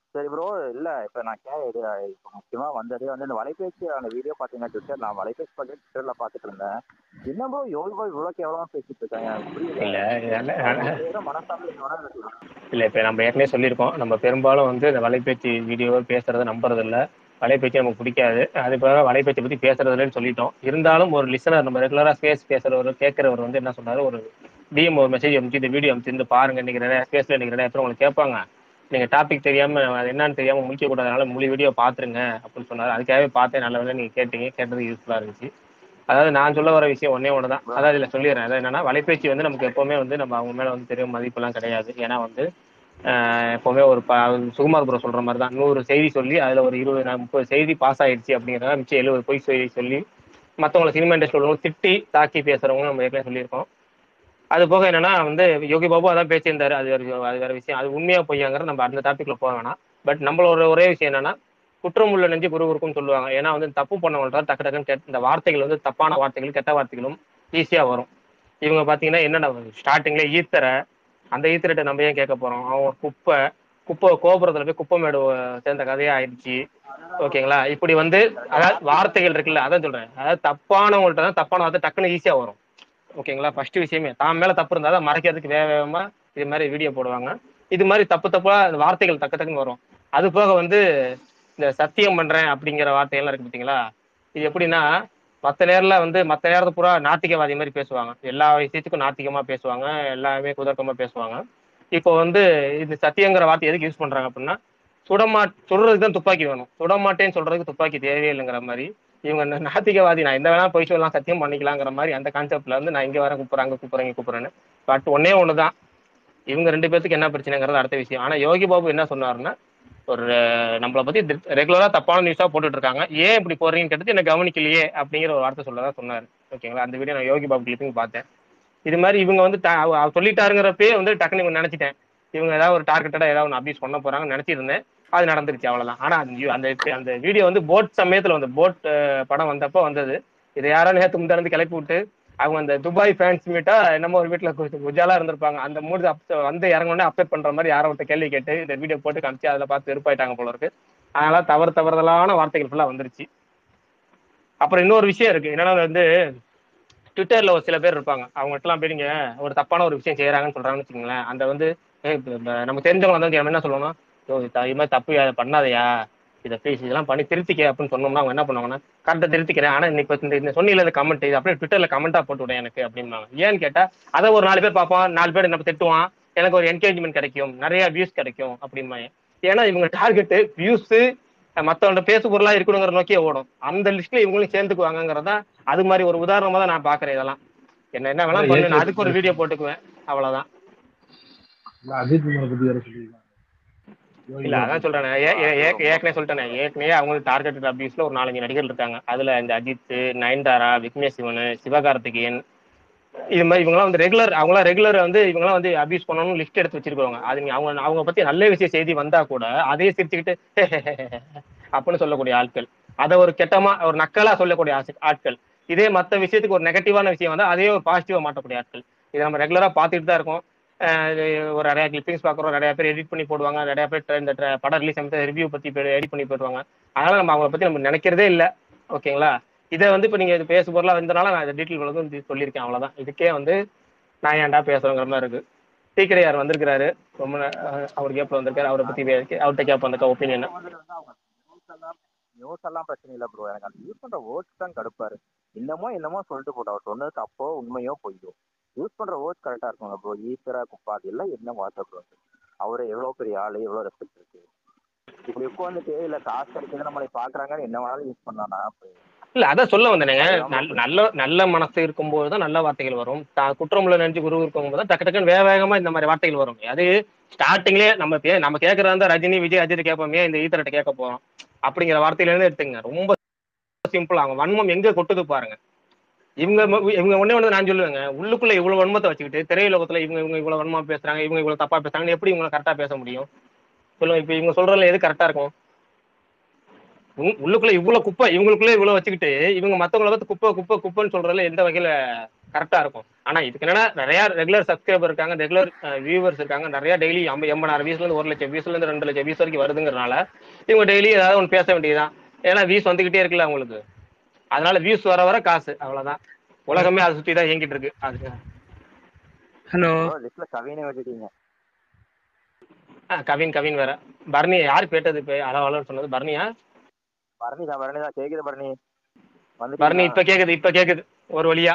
சரி ப்ரோ இல்ல இப்ப நான் கே இது இப்ப முக்கியமா வந்ததே வந்து இந்த வலைபேசி அந்த வீடியோ பாத்தீங்கன்னா ட்விட்டர் நான் வலைபேசி பார்த்து ட்விட்டர்ல பாத்துட்டு இருந்தேன் என்ன ப்ரோ எவ்வளவு இவ்வளவு கேவலமா பேசிட்டு இருக்காங்க எனக்கு புரியல இல்ல இல்ல, அவங்க ஏதோ மனசாட்சி வேணா எனக்கு இல்ல இப்ப நம்ம ஏற்கனவே சொல்லியிருக்கோம் நம்ம பெரும்பாலும் வந்து இந்த வலைபேச்சு வீடியோ பேசுறதை நம்புறது இல்ல வலைபேச்சு நமக்கு பிடிக்காது அது போக வலைபேச்சை பத்தி பேசுறது இல்லைன்னு சொல்லிட்டோம் இருந்தாலும் ஒரு லிசனர் நம்ம ரெகுலரா ஸ்பேஸ் பேசுறவர் கேட்கிறவர் வந்து என்ன சொன்னாரு ஒரு டிஎம் ஒரு மெசேஜ் அனுப்பிச்சு இந்த வீடியோ அனுப்பிச்சு இந்த பாருங்க இன்னைக்கு நிறைய ஸ்பேஸ்ல இன்னைக்கு நிறைய பேர் உங்களுக்கு கேட்பாங்க நீங்க டாபிக் தெரியாம அது என்னன்னு தெரியாம முடிக்க கூடாதனால முழு வீடியோ பாத்துருங்க அப்படின்னு சொன்னாரு அதுக்காகவே பார்த்தேன் நல்ல வேலை நீங்க கேட்டீங்க கேட்டது யூஸ்ஃபுல்லா இருந்துச்சு அதாவது நான் சொல்ல வர விஷயம் ஒன்னே ஒன்று தான் அதாவது இதில் சொல்லிடுறேன் அதாவது என்னன்னா வலைபேச்சு வந்து நமக்கு எப்பவுமே வந்து நம்ம அவங்க மேல வந்து தெரியும் மதிப்பெல்லாம் கிடையாது ஏன்னா வந்து ஆஹ் எப்பவுமே ஒரு ப சுகுமார் ப்ரோ சொல்ற மாதிரி தான் நூறு செய்தி சொல்லி அதுல ஒரு இருபது நா- முப்பது செய்தி பாஸ் ஆயிடுச்சு அப்படிங்கிறத மிச்சம் எழுபது பொய் செய்தி சொல்லி மற்றவங்களை சினிமா இண்டஸ்ட்ரி உள்ளவங்க திட்டி தாக்கி பேசுறவங்க நம்ம ஏற்கனவே சொல்லியிருக்கோம் அது போக என்னன்னா வந்து யோகி பாபு அதான் பேசியிருந்தாரு அது வேற அது வேற விஷயம் அது உண்மையா பொய்யாங்கிறது நம்ம அந்த டாபிக்ல போக வேணாம் பட் நம்மளோட ஒரே விஷயம் என்னன்னா குற்றம் உள்ள நெஞ்சு குரு இருக்கும்னு சொல்லுவாங்க ஏன்னா வந்து தப்பு பண்ணவங்கள்ட்ட டக்கு டக்குன்னு கெட்ட- இந்த வார்த்தைகள் வந்து தப்பான வார்த்தைகள் கெட்ட வார்த்தைகளும் ஈஸியா வரும் இவங்க பாத்தீங்கன்னா என்னென்ன ஸ்டார்டிங்ல ஈத்தரை அந்த ஈத்தரட்டை நம்ம ஏன் கேட்க போறோம் அவன் குப்பை குப்பை கோபுரத்துல போய் குப்பை மேடு சேர்ந்த கதையா ஆயிடுச்சு ஓகேங்களா இப்படி வந்து அதாவது வார்த்தைகள் இருக்குல்ல அதான் சொல்றேன் அதாவது தப்பானவங்கள்ட்ட தான் தப்பான வார்த்தை டக்குன்னு ஈஸியா வரும் ஓகேங்களா ஃபர்ஸ்ட் விஷயமே தான் மேல தப்பு இருந்தா தான் மறைக்கிறதுக்கு வேக வேகமா இது மாதிரி வீடியோ போடுவாங்க இது மாதிரி தப்பு தப்பா அந்த வார்த்தைகள் டக்கு டக்குன்னு வரும் அது போக வந்து இந்த சத்தியம் பண்றேன் அப்படிங்கிற வார்த்தையெல்லாம் இருக்கு பார்த்தீங்களா இது எப்படின்னா மற்ற நேரத்துல வந்து மற்ற நேரத்து பூரா நாத்திகவாதி மாதிரி பேசுவாங்க எல்லா விஷயத்துக்கும் நாத்திகமா பேசுவாங்க எல்லாமே குதர்க்கமா பேசுவாங்க இப்போ வந்து இந்த சத்தியங்கிற வார்த்தை எதுக்கு யூஸ் பண்றாங்க அப்படின்னா சுடமா சுடுறதுக்கு தான் துப்பாக்கி வேணும் சுடமாட்டேன்னு சொல்றதுக்கு துப்பாக்கி தேவையே இல்லைங்கிற மாதிரி இவங்க நா- நாத்திகவாதி நான் எந்த வேணா போய் சொல்லலாம் சத்தியம் பண்ணிக்கலாங்கிற மாதிரி அந்த கான்செப்ட்ல வந்து நான் இங்க வர கூப்பிடுறேன் அங்க கூப்பிடுறேன் இங்க கூப்பிடுறேன்னு பட் ஒன்னே ஒண்ணுதான் இவங்க ரெண்டு பேத்துக்கு என்ன பிரச்சனைங்கிறது அடுத்த விஷயம் ஆனா யோகி பாபு என்ன சொன்னாருன்னா ஒரு நம்மளை பத்தி ரெகுலரா தப்பான நியூஸா போட்டுட்டு இருக்காங்க ஏன் இப்படி போடுறீங்கன்னு கேட்டது என்ன கவனிக்கலையே அப்படிங்கிற ஒரு வார்த்தை சொல்லதான் சொன்னாரு ஓகேங்களா அந்த வீடியோ நான் யோகி பாபு கிளிப்பிங் பார்த்தேன் இது மாதிரி இவங்க வந்து ட- அவ- அவர் சொல்லிட்டாருங்கிறப்பே வந்து டக்குனு இவங்க நினைச்சிட்டேன் இவங்க ஏதாவது ஒரு டார்கெட்டடா ஏதாவது ஒன்று அபியூஸ் பண்ண போறாங்கன்னு நினைச்சிருந்தேன் அது நடந்துருச்சு அவ்வளவுதான் ஆனா அந்த அந்த அந்த வீடியோ வந்து போட் சமயத்துல வந்து போட் படம் வந்தப்போ வந்தது இதை யாரோ நேற்று முந்தாந்து கிளப்பி விட்டு அவங்க அந்த துபாய் ஃபேன்ஸ் மீட்டா என்னமோ ஒரு வீட்டுல கு- குஜாலா இருந்திருப்பாங்க அந்த மூடு அப் வந்து இறங்கணுன்னே அப்செட் பண்ற மாதிரி யாரோ ஒருத்தர் கேள்வி கேட்டு இந்த வீடியோ போட்டு காமிச்சு அதுல பார்த்து வெறுப்பாயிட்டாங்க போல இருக்கு அதனால தவறு தவறுதலான வார்த்தைகள் ஃபுல்லா வந்துருச்சு அப்புறம் இன்னொரு விஷயம் இருக்கு என்னன்னா வந்து ட்விட்டர்ல ஒரு சில பேர் இருப்பாங்க அவங்ககிட்டலாம் போய் நீங்க ஒரு தப்பான ஒரு விஷயம் செய்யறாங்கன்னு சொல்றாங்கன்னு வச்சுக்கோங்களேன் அந்த வந்து ஏய், இப்ப இந்த நம்ம தெரிஞ்சவங்க வந்து நம்ம என்ன சொல்லணும் "யோ, இது த- இது மாதிரி தப்பு அதை பண்ணாதயா இதை ப்ளீஸ் இதெல்லாம் பண்ணி திருத்திக்க அப்படின்னு சொன்னோம்னா அவங்க என்ன பண்ணுவாங்கன்னா கரெக்டாக திருத்திக்கிறேன் ஆனா இன்னைக்கு இப்ப இந்த இந்த சொன்னில இந்த கமெண்ட் இது அப்படியே ட்விட்டர்ல கமெண்டா போட்டு விட எனக்கு அப்படின்னாங்க ஏன்னு கேட்டா அதை ஒரு நாலு பேர் பார்ப்பான் நாலு பேர் என்ன திட்டுவான் எனக்கு ஒரு என்கேஜ்மெண்ட் கிடைக்கும் நிறைய வியூஸ் கிடைக்கும் அப்படிம்பாங்க ஏன்னா இவங்க டார்கெட் வியூஸ் மத்தவங்க பேசு பொருளா இருக்கணுங்கிற நோக்கியே ஓடும் அந்த லிஸ்ட்ல இவங்களும் சேர்ந்துக்குவாங்கங்கிறதா அது மாதிரி ஒரு உதாரணமா தான் நான் பாக்குறேன் இதெல்லாம் என்ன என்ன வேணா பண்ணு நான் அதுக்கு ஒரு வீடியோ போட்டுக்குவேன் அவ்வளவுதான் இல்ல, அஜித் குமாரை பத்தி வேற சொல்லியிருக்காங்க இல்ல அதான் சொல்றேன் ஏ- ஏ- ஏ- ஏற்கனவே சொல்லிட்டேன் ஏற்கனவே அவங்களுக்கு டார்கெட் அபியூஸ்ல ஒரு நாலஞ்சு நடிகர்கள் இருக்காங்க அதுல இந்த அஜித் நயன்தாரா விக்னேஷ் சிவன் சிவகார்த்திகேயன் இது மாதிரி இவங்கலாம் வந்து ரெகுலர் அவங்களாம் ரெகுலர் வந்து இவங்கலாம் வந்து அபியூஸ் பண்ணணும்னு லிஸ்ட் எடுத்து வச்சிருக்காங்க அது நீ அவங்க அவங்க பத்தி நல்ல விஷய செய்தி வந்தா கூட அதையே சிரிச்சுக்கிட்டு அப்படின்னு சொல்லக்கூடிய ஆட்கள் அதை ஒரு கெட்டமா ஒரு நக்கலா சொல்லக்கூடிய ஆசை- ஆட்கள் இதே மத்த விஷயத்துக்கு ஒரு நெகட்டிவான விஷயம் வந்தா அதே ஒரு பாசிட்டிவா மாற்றக்கூடிய ஆட்கள் இதை நம்ம ரெகுலரா பார்த்துட்டு தான் இருக்கோம் அஹ் இது ஒரு நிறைய கிளிப்பிங்ஸ் பார்க்குறோம் நிறைய பேர் எடிட் பண்ணி போடுவாங்க நிறைய பேர் tra- இந்த tra- படம் ரிலீஸ் சமயத்தில் ரிவ்யூ பத்தி எடிட் பண்ணி போடுவாங்க அதனால நம்ம அவங்கள பத்தி நம்ம நினைக்கிறதே இல்லை ஓகேங்களா இதை வந்து இப்போ நீங்க இது பேச பொருளா வந்தனால நான் டீட்டெயில் வந்து வந்து சொல்லியிருக்கேன் அவ்வளவுதான் இதுக்கே வந்து நான் ஏன்டா பேசுறேங்கிற மாதிரி இருக்கு டீக்கடையார் வந்திருக்கிறாரு ரொம்ப ந- அஹ் அவர் கேப் வந்திருக்காரு அவரை பத்தி வே- அவர்கிட்ட கேப் வந்திருக்க ஒப்பீனியன் நியூஸ் எல்லாம் பிரச்சனை இல்ல ப்ரோ எனக்கு அந்த யூஸ் பண்ற வேர்ட்ஸ் தான் கடுப்பாரு என்னமோ என்னமோ சொல்லிட்டு போட்டோம் அவர் சொன்னதுக்கு அப்போ உண்மையோ பொய்யோ யூஸ் பண்ற வேர்ட்ஸ் கரெக்டா இருக்குங்க ப்ரோ ஈஸ்வரா குப்பா அது எல்லாம் என்ன வார்த்தை ப்ரோ அவரு எவ்வளவு பெரிய ஆளு எவ்வளவு ரெஸ்பெக்ட் இருக்கு இப்படி உட்காந்துட்டு இல்ல காசு கிடைக்குது நம்மளை பாக்குறாங்கன்னு என்ன வேணாலும் யூஸ் பண்ணானா இல்ல அதான் சொல்ல வந்தேனேங்க நல்ல- நல்ல நல்ல மனசு இருக்கும்போது தான் நல்ல வார்த்தைகள் வரும் தா- குற்றமுள்ள நினைச்சு குரு இருக்கும்போது தான் டக்கு டக்குன்னு வேக வேகமா இந்த மாதிரி வார்த்தைகள் வரும் அது ஸ்டார்டிங்லேயே நம்ம பே நம்ம கேட்கறதா இருந்தா ரஜினி விஜய் அஜித் கேட்போமே இந்த ஈத்தரட்ட கேட்க போறோம் அப்படிங்கிற வார்த்தையில இருந்து எடுத்துங்க ரொம்ப சிம்பிள் அவங்க வன்மம் எங்க கொட்டுது பாருங்க இவங்க ம- இவங்க ஒண்ணே ஒண்ணு நான் சொல்லுவேங்க உள்ளுக்குள்ள இவ்வளவு வன்மத்தை வச்சுக்கிட்டு திரையுலகத்துல இவங்க இவங்க இவ்வளவு வன்மமா பேசுறாங்க இவங்க இவ்வளவு தப்பா பேசுறாங்கன்னு எப்படி இவங்க கரெக்டா பேச முடியும் சொல்லுங்க இப்ப இவங்க சொல்றதுல எது கரெக்டா இருக்கும் உ- உள்ளுக்குள்ள இவ்வளவு குப்பை இவங்களுக்குள்ள இவ்வளவு வச்சுக்கிட்டு இவங்க மத்தவங்கள பார்த்து குப்பை குப்பை குப்பைன்னு சொல்றதுல எந்த வகையில கரெக்டா இருக்கும் ஆனா இதுக்கு என்னன்னா நிறைய ரெகுலர் சப்ஸ்கிரைபர் இருக்காங்க ரெகுலர் வியூவர்ஸ் இருக்காங்க நிறைய டெய்லி ஐம்பது எண்பதாயிரம் வியூஸ்ல இருந்து ஒரு லட்சம் வியூஸ்ல இருந்து ரெண்டு லட்சம் வியூஸ் வரைக்கும் வருதுங்கிறனால இவங்க டெய்லி ஏதாவது ஒன்று பேச வேண்டியதுதான் ஏன்னா வியூஸ் வந்துகிட்டே இருக்குல்ல அவங்களுக்கு அதனால வியூஸ் வர வர காசு அவ்வளவுதான் உலகமே அதை சுத்தி தான் இயங்கிட்டு இருக்கு அது ஹலோ லிஸ்ட்ல கவினை வச்சுட்டீங்க ஆ, கவின் கவின் வேற பரணி யாரு கேட்டது இப்ப அளவு அளவு சொன்னது பரணியா பரணிதா பரணிதா கேக்குது பரணி பரணி வந்து இப்ப கேக்குது இப்ப கேக்குது ஒரு வழியா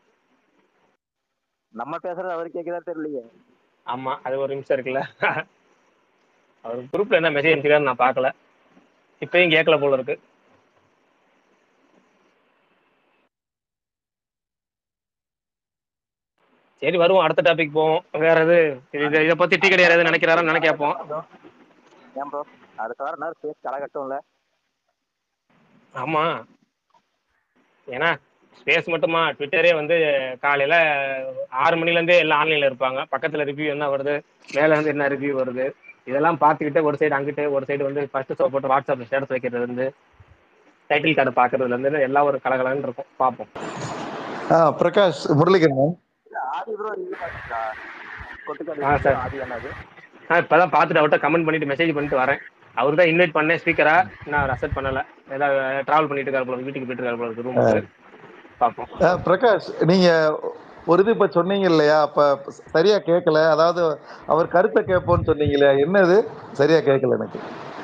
நம்ம பேசுறது அவரு கேக்குதா தெரியலையே ஆமா அது ஒரு நிமிஷம் இருக்குல்ல அவர் குரூப்ல என்ன மெசேஜ் அனுப்பிச்சிருக்காரு நான் பார்க்கல இப்பயும் கேட்கல போல இருக்கு சரி வருவோம் அடுத்த டாபிக் போவோம் வேற எது இது இதை பத்தி டீ கிடையாது எதுவும் நினைக்கிறாரான்னு நினைக்க கேட்போம் ஏன் ப்ரோ அடுத்த வாரம் நேரம் ஸ்பேஸ் களை கட்டும்ல ஆமா ஏன்னா ஸ்பேஸ் மட்டுமா ட்விட்டரே வந்து காலையில ஆறு மணில இருந்தே எல்லாம் ஆன்லைன்ல இருப்பாங்க பக்கத்துல ரிவ்யூ என்ன வருது மேல இருந்து என்ன ரிவ்யூ வருது இதெல்லாம் பார்த்துக்கிட்டு ஒரு சைடு அங்கிட்டு ஒரு சைடு வந்து ஃபர்ஸ்ட் ஷோ போட்டு வாட்ஸ்அப்ல ஸ்டேட்டஸ் வைக்கிறது இருந்து டைட்டில் கார்டு பாக்குறதுல இருந்து எல்லாம் ஒரு கலகலன்னு இருக்கும் பார்ப்போம் ஆ பிரகாஷ் முரளிகரன் இல்ல ஆதி ப்ரோ இது பாத்தீங்களா கொட்டுக்காளி ஆ, சார். ஆதி என்னது நான் இப்பதான் பார்த்துட்டு அவர்கிட்ட கமெண்ட் பண்ணிட்டு மெசேஜ் பண்ணிட்டு வரேன் அவர் தான் இன்வைட் பண்ணேன் ஸ்பீக்கரா நான் அவர் அக்செப்ட் பண்ணல ஏதாவது டிராவல் பண்ணிட்டு இருக்காரு போல வீட்டுக்கு போயிட்டு இருக்காரு போல இருக்கு ரூமுக்கு பார்ப்போம் ஆ, பிரகாஷ் நீங்க ஒரு இது இப்ப சொன்னீங்க இல்லையா அப்ப சரியா கேட்கல அதாவது அவர் கருத்தை கேட்போம்னு சொன்னீங்க இல்லையா என்னது சரியா கேட்கல எனக்கு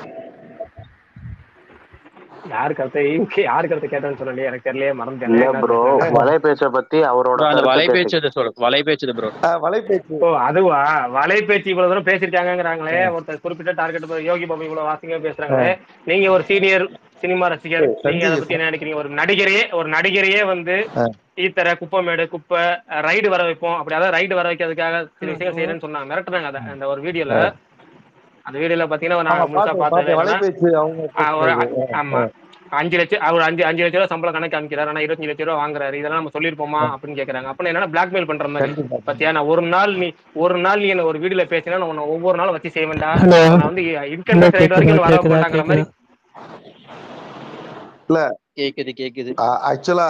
யாரு கருத்தை யாரு கருத்தை கேட்டேன்னு சொல்லலையே எனக்கு தெரியலையே இல்ல மறந்துட்டேன் ப்ரோ வலைபேச்ச பத்தி அவரோட bro, அந்த கருத்தை வலை கேட்டு- பேச்சது சொல் வலை பேச்சது ப்ரோ ஆ, வலைபேச்சு ஓ அதுவா வலைபேச்சு இவ்வளவு தூரம் பேசிருக்காங்கிறாங்களே ஒருத்தர் குறிப்பிட்ட டார்கெட் யோகி பாபு இவ்வளவு வாசிங்க பேசுறாங்களே நீங்க ஒரு சீனியர் சினிமா ரசிகர் நீங்க அதை பத்தி என்ன நினைக்கிறீங்க ஒரு நடிகரையே ஒரு நடிகரையே வந்து ஈத்தர குப்பைமேடு குப்பை ரைடு வர வைப்போம் அப்படி அதாவது ரைடு வர வைக்கிறதுக்காக சில விஷயங்கள் செய்யறேன்னு சொன்னாங்க மிரட்டுறாங்க அதை அந்த ஒரு வீடியோல அந்த வீடியோல பாத்தீங்கன்னா ஆமா, நான் முழுசா பார்த்தேன், பார்த்தது பார்த்தேன். என்னன்னா, வலைபேச்சு அவங்க ஆ, ஒரு அ- பேசுறது. ஆமா அஞ்சு லட்சம் அவர் அஞ்சு அஞ்சு லட்ச ரூபா சம்பளம் கணக்கு காமிக்கிறாரு ஆனா இருபத்தஞ்சு லட்ச ரூபா வாங்குறாரு இதெல்லாம் நம்ம சொல்லிருப்போமா அப்படின்னு கேக்குறாங்க அப்ப என்னன்னா பிளாக்மெயில் பண்ற மாதிரி கண்டிப்பா. பாத்தியா நான் ஒரு நாள் நீ ஒரு நாள் நீ என்ன ஒரு வீடியோல பேசினா நான் உன்னை ஒவ்வொரு நாளும் வச்சு செய்வேன்டா Hello. நான் வந்து இன்கம் டேக்ஸ் ரைட் வரைக்கும் வர கேக்குதா மாட்டாங்கிற மாதிரி கேக்குது கேக்குது ஆக்சுவலா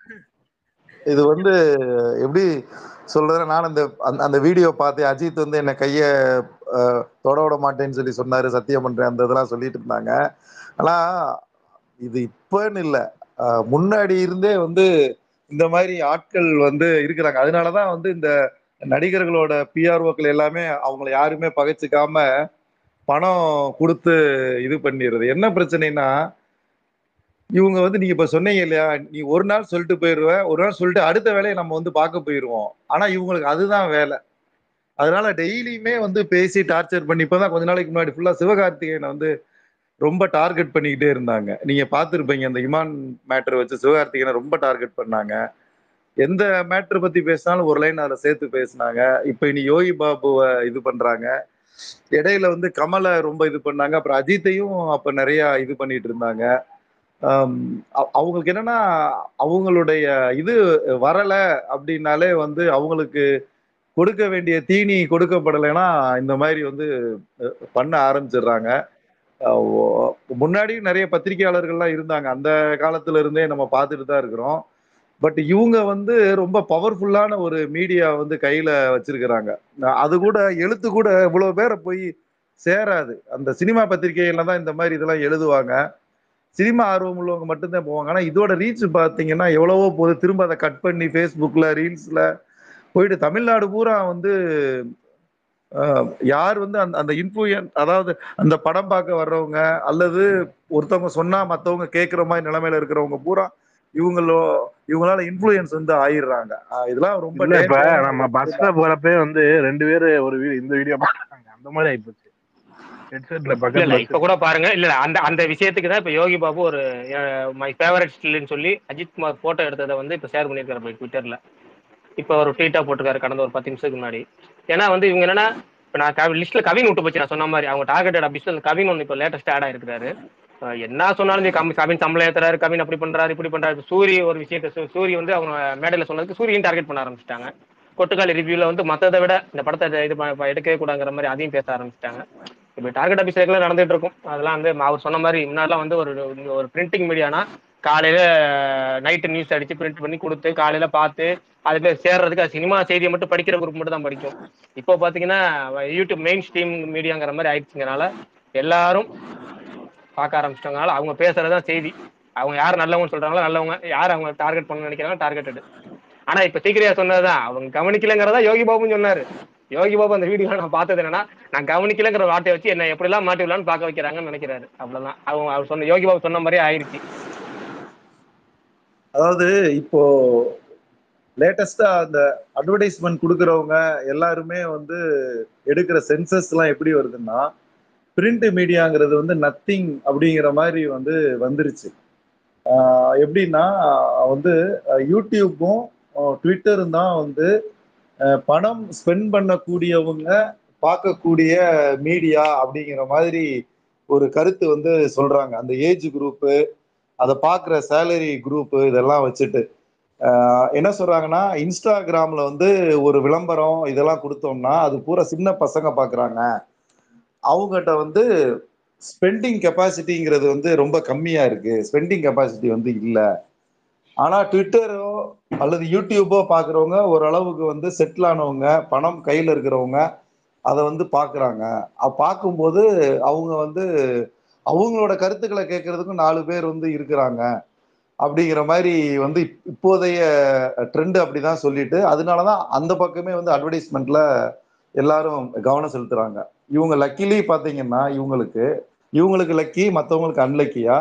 இது வந்து எப்படி சொல்றதுன்னா நான் அந்த அந்த- அந்த வீடியோ பார்த்தேன் அஜித் வந்து என்ன கைய அஹ், தொட விட மாட்டேன்னு சொல்லி சொன்னாரு சத்தியம் பண்றேன் அந்த இதெல்லாம் சொல்லிட்டு இருந்தாங்க ஆனா இது இப்பன்னு இல்ல அஹ், முன்னாடி இருந்தே வந்து இந்த மாதிரி ஆட்கள் வந்து இருக்கிறாங்க அதனாலதான் வந்து இந்த நடிகர்களோட பிஆர்ஓக்கள் எல்லாமே அவங்கள யாருமே பகைச்சிக்காம பணம் கொடுத்து இது பண்ணிடுறது என்ன பிரச்சனைனா இவங்க வந்து நீங்க இப்ப சொன்னீங்க இல்லையா நீ ஒரு நாள் சொல்லிட்டு போயிருவ ஒரு நாள் சொல்லிட்டு அடுத்த வேலையை நம்ம வந்து பார்க்க போயிருவோம் ஆனா இவங்களுக்கு அதுதான் வேலை அதனால டெய்லியுமே வந்து பேசி டார்ச்சர் பண்ணி இப்பதான் கொஞ்ச நாளைக்கு முன்னாடி ஃபுல்லா சிவகார்த்திகேயனை வந்து ரொம்ப டார்கெட் பண்ணிக்கிட்டே இருந்தாங்க நீங்க பார்த்துருப்பீங்க அந்த இமான் மேட்டர் வச்சு சிவகார்த்திகேயனை ரொம்ப டார்கெட் பண்ணாங்க எந்த மேட்டர் பத்தி பேசினாலும் ஒரு லைன் அதில் சேர்த்து பேசினாங்க இப்போ இனி யோகி பாபுவை இது பண்றாங்க இடையில வந்து கமலை ரொம்ப இது பண்ணாங்க அப்புறம் அஜித்தையும் அப்ப நிறைய இது பண்ணிட்டு இருந்தாங்க ஆம், அவ- அவங்களுக்கு என்னன்னா அவங்களுடைய இது வரல அப்படின்னாலே வந்து அவங்களுக்கு கொடுக்க வேண்டிய தீனி கொடுக்கப்படலைன்னா இந்த மாதிரி வந்து அஹ், பண்ண ஆரம்பிச்சிடுறாங்க அஹ், ஓ- முன்னாடியும் நிறைய பத்திரிகையாளர்கள்லாம் இருந்தாங்க அந்த காலத்துல இருந்தே நம்ம பார்த்துட்டு தான் இருக்கிறோம் பட் இவங்க வந்து ரொம்ப பவர்ஃபுல்லான ஒரு மீடியா வந்து கையில வச்சிருக்கிறாங்க அஹ் அது கூட எழுத்து கூட இவ்வளவு பேரை போய் சேராது அந்த சினிமா பத்திரிகைகள்ல தான் இந்த மாதிரி இதெல்லாம் எழுதுவாங்க சினிமா ஆர்வம் உள்ளவங்க மட்டும்தான் போவாங்க ஆனா இதோட ரீச் பாத்தீங்கன்னா எவ்வளவோ போகுது திரும்ப அதை கட் பண்ணி ஃபேஸ்புக்ல ரீல்ஸ்ல போயிட்டு தமிழ்நாடு பூரா வந்து அஹ், யார் வந்து அந்த அந்த இன்ஃபுயன் அதாவது அந்த படம் பார்க்க வர்றவங்க அல்லது ஒருத்தவங்க சொன்னா மத்தவங்க கேட்குற மாதிரி நிலைமையில இருக்கிறவங்க பூரா இவங்களோ இவங்களால இன்ஃப்ளூயன்ஸ் வந்து ஆயிடுறாங்க அஹ், இதெல்லாம் ரொம்ப இல்ல இப்ப danger ஆன நம்ம பஸ்ல போறப்பே வந்து ரெண்டு பேரு ஒரு வீடியோ இந்த வீடியோ பாக்குறாங்க அந்த மாதிரி ஆயிப்போச்சு ஹெட்செட்ல இல்ல பக்கத்துல இல்ல இப்ப கூட பாருங்க இல்ல இல்ல, அந்த அந்த விஷயத்துக்கு தான் இப்ப யோகி பாபு ஒரு மை ஃபேவரட் ஸ்டில்னு சொல்லி அஜித் குமார் போட்டோ எடுத்ததை வந்து இப்ப ஷேர் பண்ணிருக்காரு போய் ட்விட்டர்ல இப்ப ஒரு ட்வீட்டா போட்டிருக்காரு கடந்த ஒரு பத்து நிமிஷத்துக்கு முன்னாடி ஏன்னா வந்து இவங்க என்னன்னா இப்ப நான் லிஸ்ட்ல கவின் விட்டு போச்சு நான் சொன்ன மாதிரி அவங்க டார்கெட்டட் அபிஷன் கவின் ஒன்று இப்போ லேட்டஸ்ட் ஆட் ஆயிருக்காரு அஹ் என்ன சொன்னாலும் சரி, கம்மி கவின் சம்பளம் ஏத்துறாரு கவின் அப்படி பண்றாரு இப்படி பண்றாரு இப்ப சூரி ஒரு விஷயத்த சூ- சூரி வந்து அவங்க மேடையில சொன்னதுக்கு சூரியன் டார்கெட் பண்ண ஆரம்பிச்சிட்டாங்க கொட்டுக்காலி ரிவ்யூல வந்து மத்ததை விட இந்த படத்தை இது ப- ப- எடுக்கவே கூடாங்கிற மாதிரி அதையும் பேச ஆரம்பிச்சிட்டாங்க இப்போ டார்கெட் அபிஷேக்லாம் நடந்துட்டு இருக்கும் அதெல்லாம் வந்து அவர் சொன்ன மாதிரி முன்னாடிலாம் வந்து ஒரு ஒரு பிரிண்டிங் மீடியானா காலையில நைட்டு நியூஸ் அடிச்சு பிரிண்ட் பண்ணி கொடுத்து காலையில பார்த்து அது பேர் சேர்றதுக்கு அது சினிமா செய்தியை மட்டும் படிக்கிற குரூப் மட்டும் தான் படிக்கும் இப்போ பாத்தீங்கன்னா யூடியூப் மெயின் ஸ்ட்ரீம் மீடியாங்கிற மாதிரி ஆயிடுச்சுங்கனால எல்லாரும் பார்க்க ஆரம்பிச்சிட்டனால அவங்க பேசுறதுதான் செய்தி அவங்க யார் நல்லவங்க சொல்றாங்களோ நல்லவங்க யார் அவங்க டார்கெட் பண்ண நினைக்கிறாங்க டார்கெட்டட் ஆனா இப்ப சீக்கிரியா சொன்னதுதான் அவங்க கவனிக்கலங்கிறதா யோகி பாபுன்னு சொன்னாரு யோகி பாபு அந்த வீடியோ நான் பார்த்தது என்னன்னா நான் கவனிக்கலங்கிற வார்த்தையை வச்சு என்ன எப்படி எல்லாம் மாட்டி விடலாம்னு பார்க்க வைக்கிறாங்கன்னு நினைக்கிறாரு அவ்வளவுதான் அவங்க அவர் சொன்ன யோகி பாபு சொன்ன மாதிரியே ஆயிருச்சு அதாவது இப்போ லேட்டஸ்டா அந்த அட்வர்டைஸ்மெண்ட் கொடுக்கறவங்க எல்லாருமே வந்து எடுக்கிற சென்சஸ் எல்லாம் எப்படி வருதுன்னா பிரிண்ட் மீடியாங்கிறது வந்து நத்திங் அப்படிங்கிற மாதிரி வந்து வந்துருச்சு ஆஹ் எப்படின்னா வந்து அஹ் யூடியூப்பும் அஹ் ட்விட்டரும் தான் வந்து அஹ் பணம் ஸ்பெண்ட் பண்ணக்கூடியவங்க பார்க்கக்கூடிய மீடியா அப்படிங்கிற மாதிரி ஒரு கருத்து வந்து சொல்றாங்க அந்த ஏஜ் குரூப்பு அதை பார்க்குற சேலரி குரூப்பு இதெல்லாம் வச்சுட்டு ஆஹ் என்ன சொல்றாங்கன்னா இன்ஸ்டாகிராம்ல வந்து ஒரு விளம்பரம் இதெல்லாம் கொடுத்தோம்னா அது பூரா சின்ன பசங்க பார்க்குறாங்க அவங்ககிட்ட வந்து ஸ்பெண்டிங் கெப்பாசிட்டிங்கிறது வந்து ரொம்ப கம்மியா இருக்கு ஸ்பெண்டிங் கெப்பாசிட்டி வந்து இல்லை ஆனா ட்விட்டரோ அல்லது யூடியூபோ பார்க்குறவங்க ஓரளவுக்கு வந்து செட்டில் ஆனவங்க பணம் கையில் இருக்கிறவங்க அதை வந்து பார்க்குறாங்க பார்க்கும்போது அவங்க வந்து அவங்களோட கருத்துக்களை கேட்கறதுக்கும் நாலு பேர் வந்து இருக்கிறாங்க அப்படிங்கிற மாதிரி வந்து இப்- இப்போதைய ட்ரெண்ட் அப்படிதான் சொல்லிட்டு அதனாலதான் அந்த பக்கமே வந்து அட்வர்டைஸ்மெண்ட்ல எல்லாரும் கவனம் செலுத்துறாங்க இவங்க லக்கிலி பாத்தீங்கன்னா இவங்களுக்கு இவங்களுக்கு லக்கி மற்றவங்களுக்கு அன்லக்கியா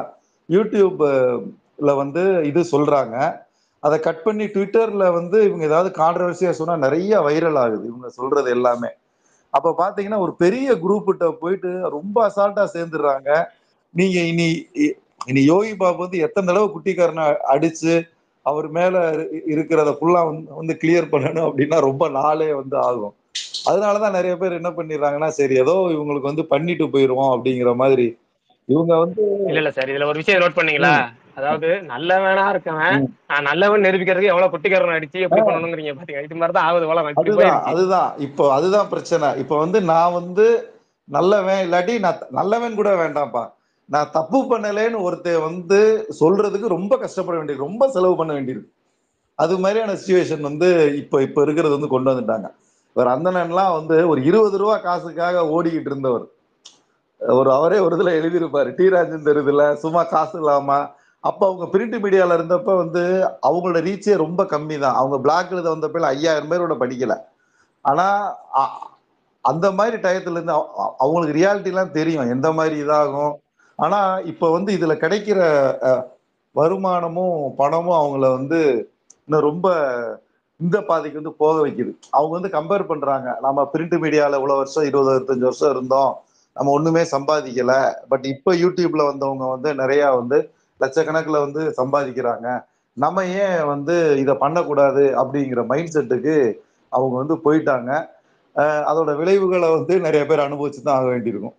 யூடியூப்ல வந்து இது சொல்றாங்க அதை கட் பண்ணி ட்விட்டர்ல வந்து இவங்க ஏதாவது கான்ட்ரவர்சியா சொன்னா நிறைய வைரல் ஆகுது இவங்க சொல்றது எல்லாமே அப்ப பாத்தீங்கன்னா ஒரு பெரிய குரூப்கிட்ட போயிட்டு ரொம்ப அசால்ட்டா சேர்ந்துடுறாங்க நீங்க இனி இ- இனி யோகி பாபு வந்து எத்தனை தடவை குட்டிக்காரனை அடிச்சு அவர் மேல இரு- இருக்கிறத ஃபுல்லா வந்து வந்து கிளியர் பண்ணணும் அப்படின்னா ரொம்ப நாளே வந்து ஆகும் அதனாலதான் நிறைய பேர் என்ன பண்ணிடுறாங்கன்னா சரி ஏதோ இவங்களுக்கு வந்து பண்ணிட்டு போயிருவோம் அப்படிங்கிற மாதிரி இவங்க வந்து இல்ல இல்ல சார் இதுல ஒரு விஷயம் நோட் பண்ணீங்களா அதாவது நல்லவனா இருக்கவன் ம். நான் நல்லவன் நிரூபிக்கிறதுக்கு எவ்வளவு குட்டிக்காரன் அடிச்சு எப்படி பண்ணணுங்கிறீங்க பாத்தீங்க இது மாதிரிதான் ஆகுது வளம் இப்படி அதுதான் போயிருச்சு அதுதான் இப்போ அதுதான் பிரச்சனை இப்போ வந்து நான் வந்து நல்லவன் இல்லாட்டி நான் த- நல்லவன் கூட வேண்டாம்ப்பா நான் தப்பு பண்ணலேன்னு ஒருத்தன் வந்து சொல்றதுக்கு ரொம்ப கஷ்டப்பட வேண்டியது ரொம்ப செலவு பண்ண வேண்டியிருக்கு அது மாதிரியான சுச்சுவேஷன் வந்து இப்போ இப்போ இருக்கிறது வந்து கொண்டு வந்துட்டாங்க இவர் அந்தனன்லாம் வந்து ஒரு இருபது ரூபா காசுக்காக ஓடிக்கிட்டு இருந்தவர் ஒரு அவரே ஒரு இதுல எழுதியிருப்பாரு டி ராஜேந்தர் இதுல சும்மா காசு இல்லாம அப்ப அவங்க பிரிண்ட் மீடியால இருந்தப்ப வந்து அவங்களோட ரீச்சே ரொம்ப கம்மி தான் அவங்க பிளாக் எழுத வந்தப்ப ஐயாயிரம் பேரோட படிக்கல ஆனா அ- அந்த மாதிரி டயத்துல இருந்து அவ- அவ- அவங்களுக்கு ரியாலிட்டி எல்லாம் தெரியும் எந்த மாதிரி இதாகும் ஆனா இப்ப வந்து இதுல கிடைக்கிற அஹ், வருமானமும் பணமும் அவங்கள வந்து இன்னும் ரொம்ப இந்த பாதைக்கு வந்து போக வைக்குது அவங்க வந்து கம்பேர் பண்றாங்க நம்ம பிரிண்ட் மீடியால இவ்வளவு வருஷம் இருபது இருபத்தஞ்சு வருஷம் இருந்தோம் நம்ம ஒண்ணுமே சம்பாதிக்கல பட் இப்ப யூடியூப்ல வந்தவங்க வந்து நிறைய வந்து லட்சக்கணக்குல வந்து சம்பாதிக்கிறாங்க நம்ம ஏன் வந்து இதை பண்ணக்கூடாது அப்படிங்கிற மைண்ட் செட்டுக்கு அவங்க வந்து போயிட்டாங்க அஹ் அதோட விளைவுகளை வந்து நிறைய பேர் அனுபவிச்சு தான் ஆக வேண்டியிருக்கும்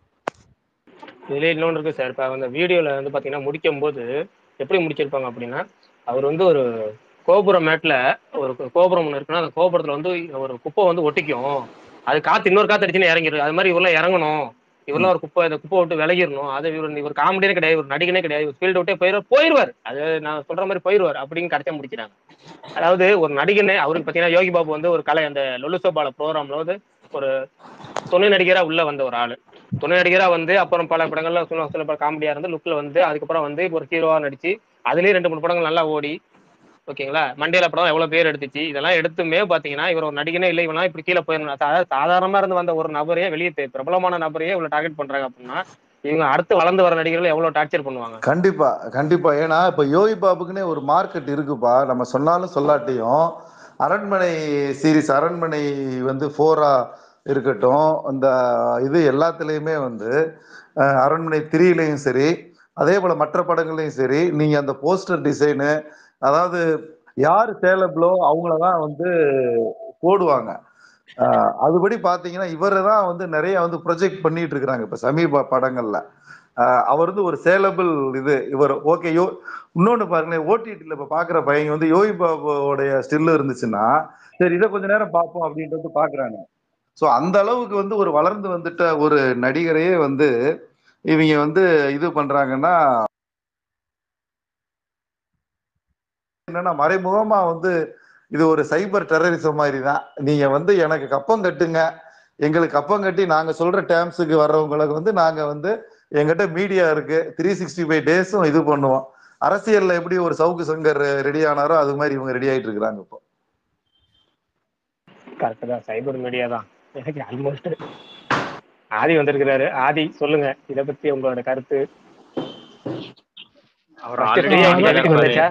இதுல இன்னொன்று இருக்கு சார் இப்போ அந்த வீடியோல வந்து பாத்தீங்கன்னா முடிக்கும் போது எப்படி முடிச்சிருப்பாங்க அப்படின்னா அவர் வந்து ஒரு கோபுரம் மேட்ல ஒரு கோபுரம் ஒன்று இருக்குன்னா அந்த கோபுரத்துல வந்து ஒரு குப்பை வந்து ஒட்டிக்கும் அது காத்து இன்னொரு காத்து அடிச்சுன்னு இறங்கிடும் அது மாதிரி இவரெல்லாம் இறங்கணும் இவரெல்லாம் ஒரு குப்பை இந்த குப்பை விட்டு விலகிடணும் அது இவர் இவர் காமெடியே கிடையாது இவர் நடிகனே கிடையாது இவர் ஃபீல்டு விட்டே போயிடுவார் போயிடுவார் அது நான் சொல்ற மாதிரி போயிடுவார் அப்படின்னு கடைச்சா முடிக்கிறாங்க அதாவது ஒரு நடிகனே அவருக்கு பாத்தீங்கன்னா யோகி பாபு வந்து ஒரு கலை அந்த லொலுசோபால ப்ரோக்ராம்ல வந்து ஒரு துணை நடிகரா உள்ள வந்த ஒரு ஆளு துணை நடிகரா வந்து அப்புறம் பல படங்கள்ல சில சில பல காமெடியா இருந்து லுக்ல வந்து அதுக்கப்புறம் வந்து ஒரு ஹீரோவா நடிச்சு அதுலயும் ரெண்டு மூணு படங்கள் நல்லா ஓடி ஓகேங்களா மண்டேல படம் எவ்வளவு பேர் எடுத்துச்சு இதெல்லாம் எடுத்துமே பாத்தீங்கன்னா இவர் ஒரு நடிகனே இல்லை இவனா இப்படி கீழே போயிடணும் அதாவது சாதாரணமா இருந்து வந்த ஒரு நபரையே வெளியே தே- பிரபலமான நபரையே இவ்வளவு டார்கெட் பண்றாங்க அப்படின்னா இவங்க அடுத்து வளர்ந்து வர நடிகர்கள் எவ்வளவு டார்ச்சர் பண்ணுவாங்க கண்டிப்பா கண்டிப்பா ஏன்னா இப்ப யோகி பாபுக்குன்னே ஒரு மார்க்கெட் இருக்குப்பா நம்ம சொன்னாலும் சொல்லாட்டியும் அரண்மனை சீரிஸ் அரண்மனை வந்து ஃபோரா இருக்கட்டும் இந்த இது எல்லாத்துலேயுமே வந்து அஹ், அரண்மனை த்ரீலையும் சரி அதே போல மற்ற படங்கள்லையும் சரி நீங்க அந்த போஸ்டர் டிசைனு அதாவது யார் சேலபிளோ அவங்கள தான் வந்து போடுவாங்க அஹ், அதுபடி பாத்தீங்கன்னா இவரை தான் வந்து நிறைய வந்து ப்ரொஜெக்ட் பண்ணிட்டு இருக்கிறாங்க இப்ப சமீப படங்கள்ல அஹ், அவர் வந்து ஒரு சேலபிள் இது இவர் ஓகே யோ இன்னொன்னு பாருங்களேன் ஓடிடியில் இப்ப பாக்குற பையன் வந்து யோகி பாபுவோடைய ஸ்டில் இருந்துச்சுன்னா சரி இதை கொஞ்ச நேரம் பார்ப்போம் அப்படின்றது பாக்குறாங்க ஸோ அந்த அளவுக்கு வந்து ஒரு வளர்ந்து வந்துட்ட ஒரு நடிகரையே வந்து இவங்க வந்து இது பண்றாங்கன்னா என்னன்னா மறைமுகமா வந்து இது ஒரு சைபர் டெரரிசம் மாதிரி தான் நீங்க வந்து எனக்கு கப்பம் கட்டுங்க எங்களுக்கு கப்பம் கட்டி நாங்க சொல்ற டேர்ம்ஸுக்கு வர்றவங்களுக்கு வந்து நாங்க வந்து எங்கிட்ட மீடியா இருக்கு த்ரீ சிக்ஸ்டி ஃபைவ் டேஸும் இது பண்ணுவோம் அரசியல்ல எப்படி ஒரு சவுக்கு சங்கர் ரெடி ஆனாரோ அது மாதிரி இவங்க ரெடி ஆயிட்டு இருக்கிறாங்க இப்போ கரெக்ட் தான் சைபர் மீடியா தான் எனக்கு ஆல்மோஸ்ட் ஆதி வந்திருக்கிறாரு ஆதி சொல்லுங்க இத பத்தி உங்களோட கருத்து அவர் First ஆல்ரெடி free ஆ வீட்டுக்கு வந்தாச்சா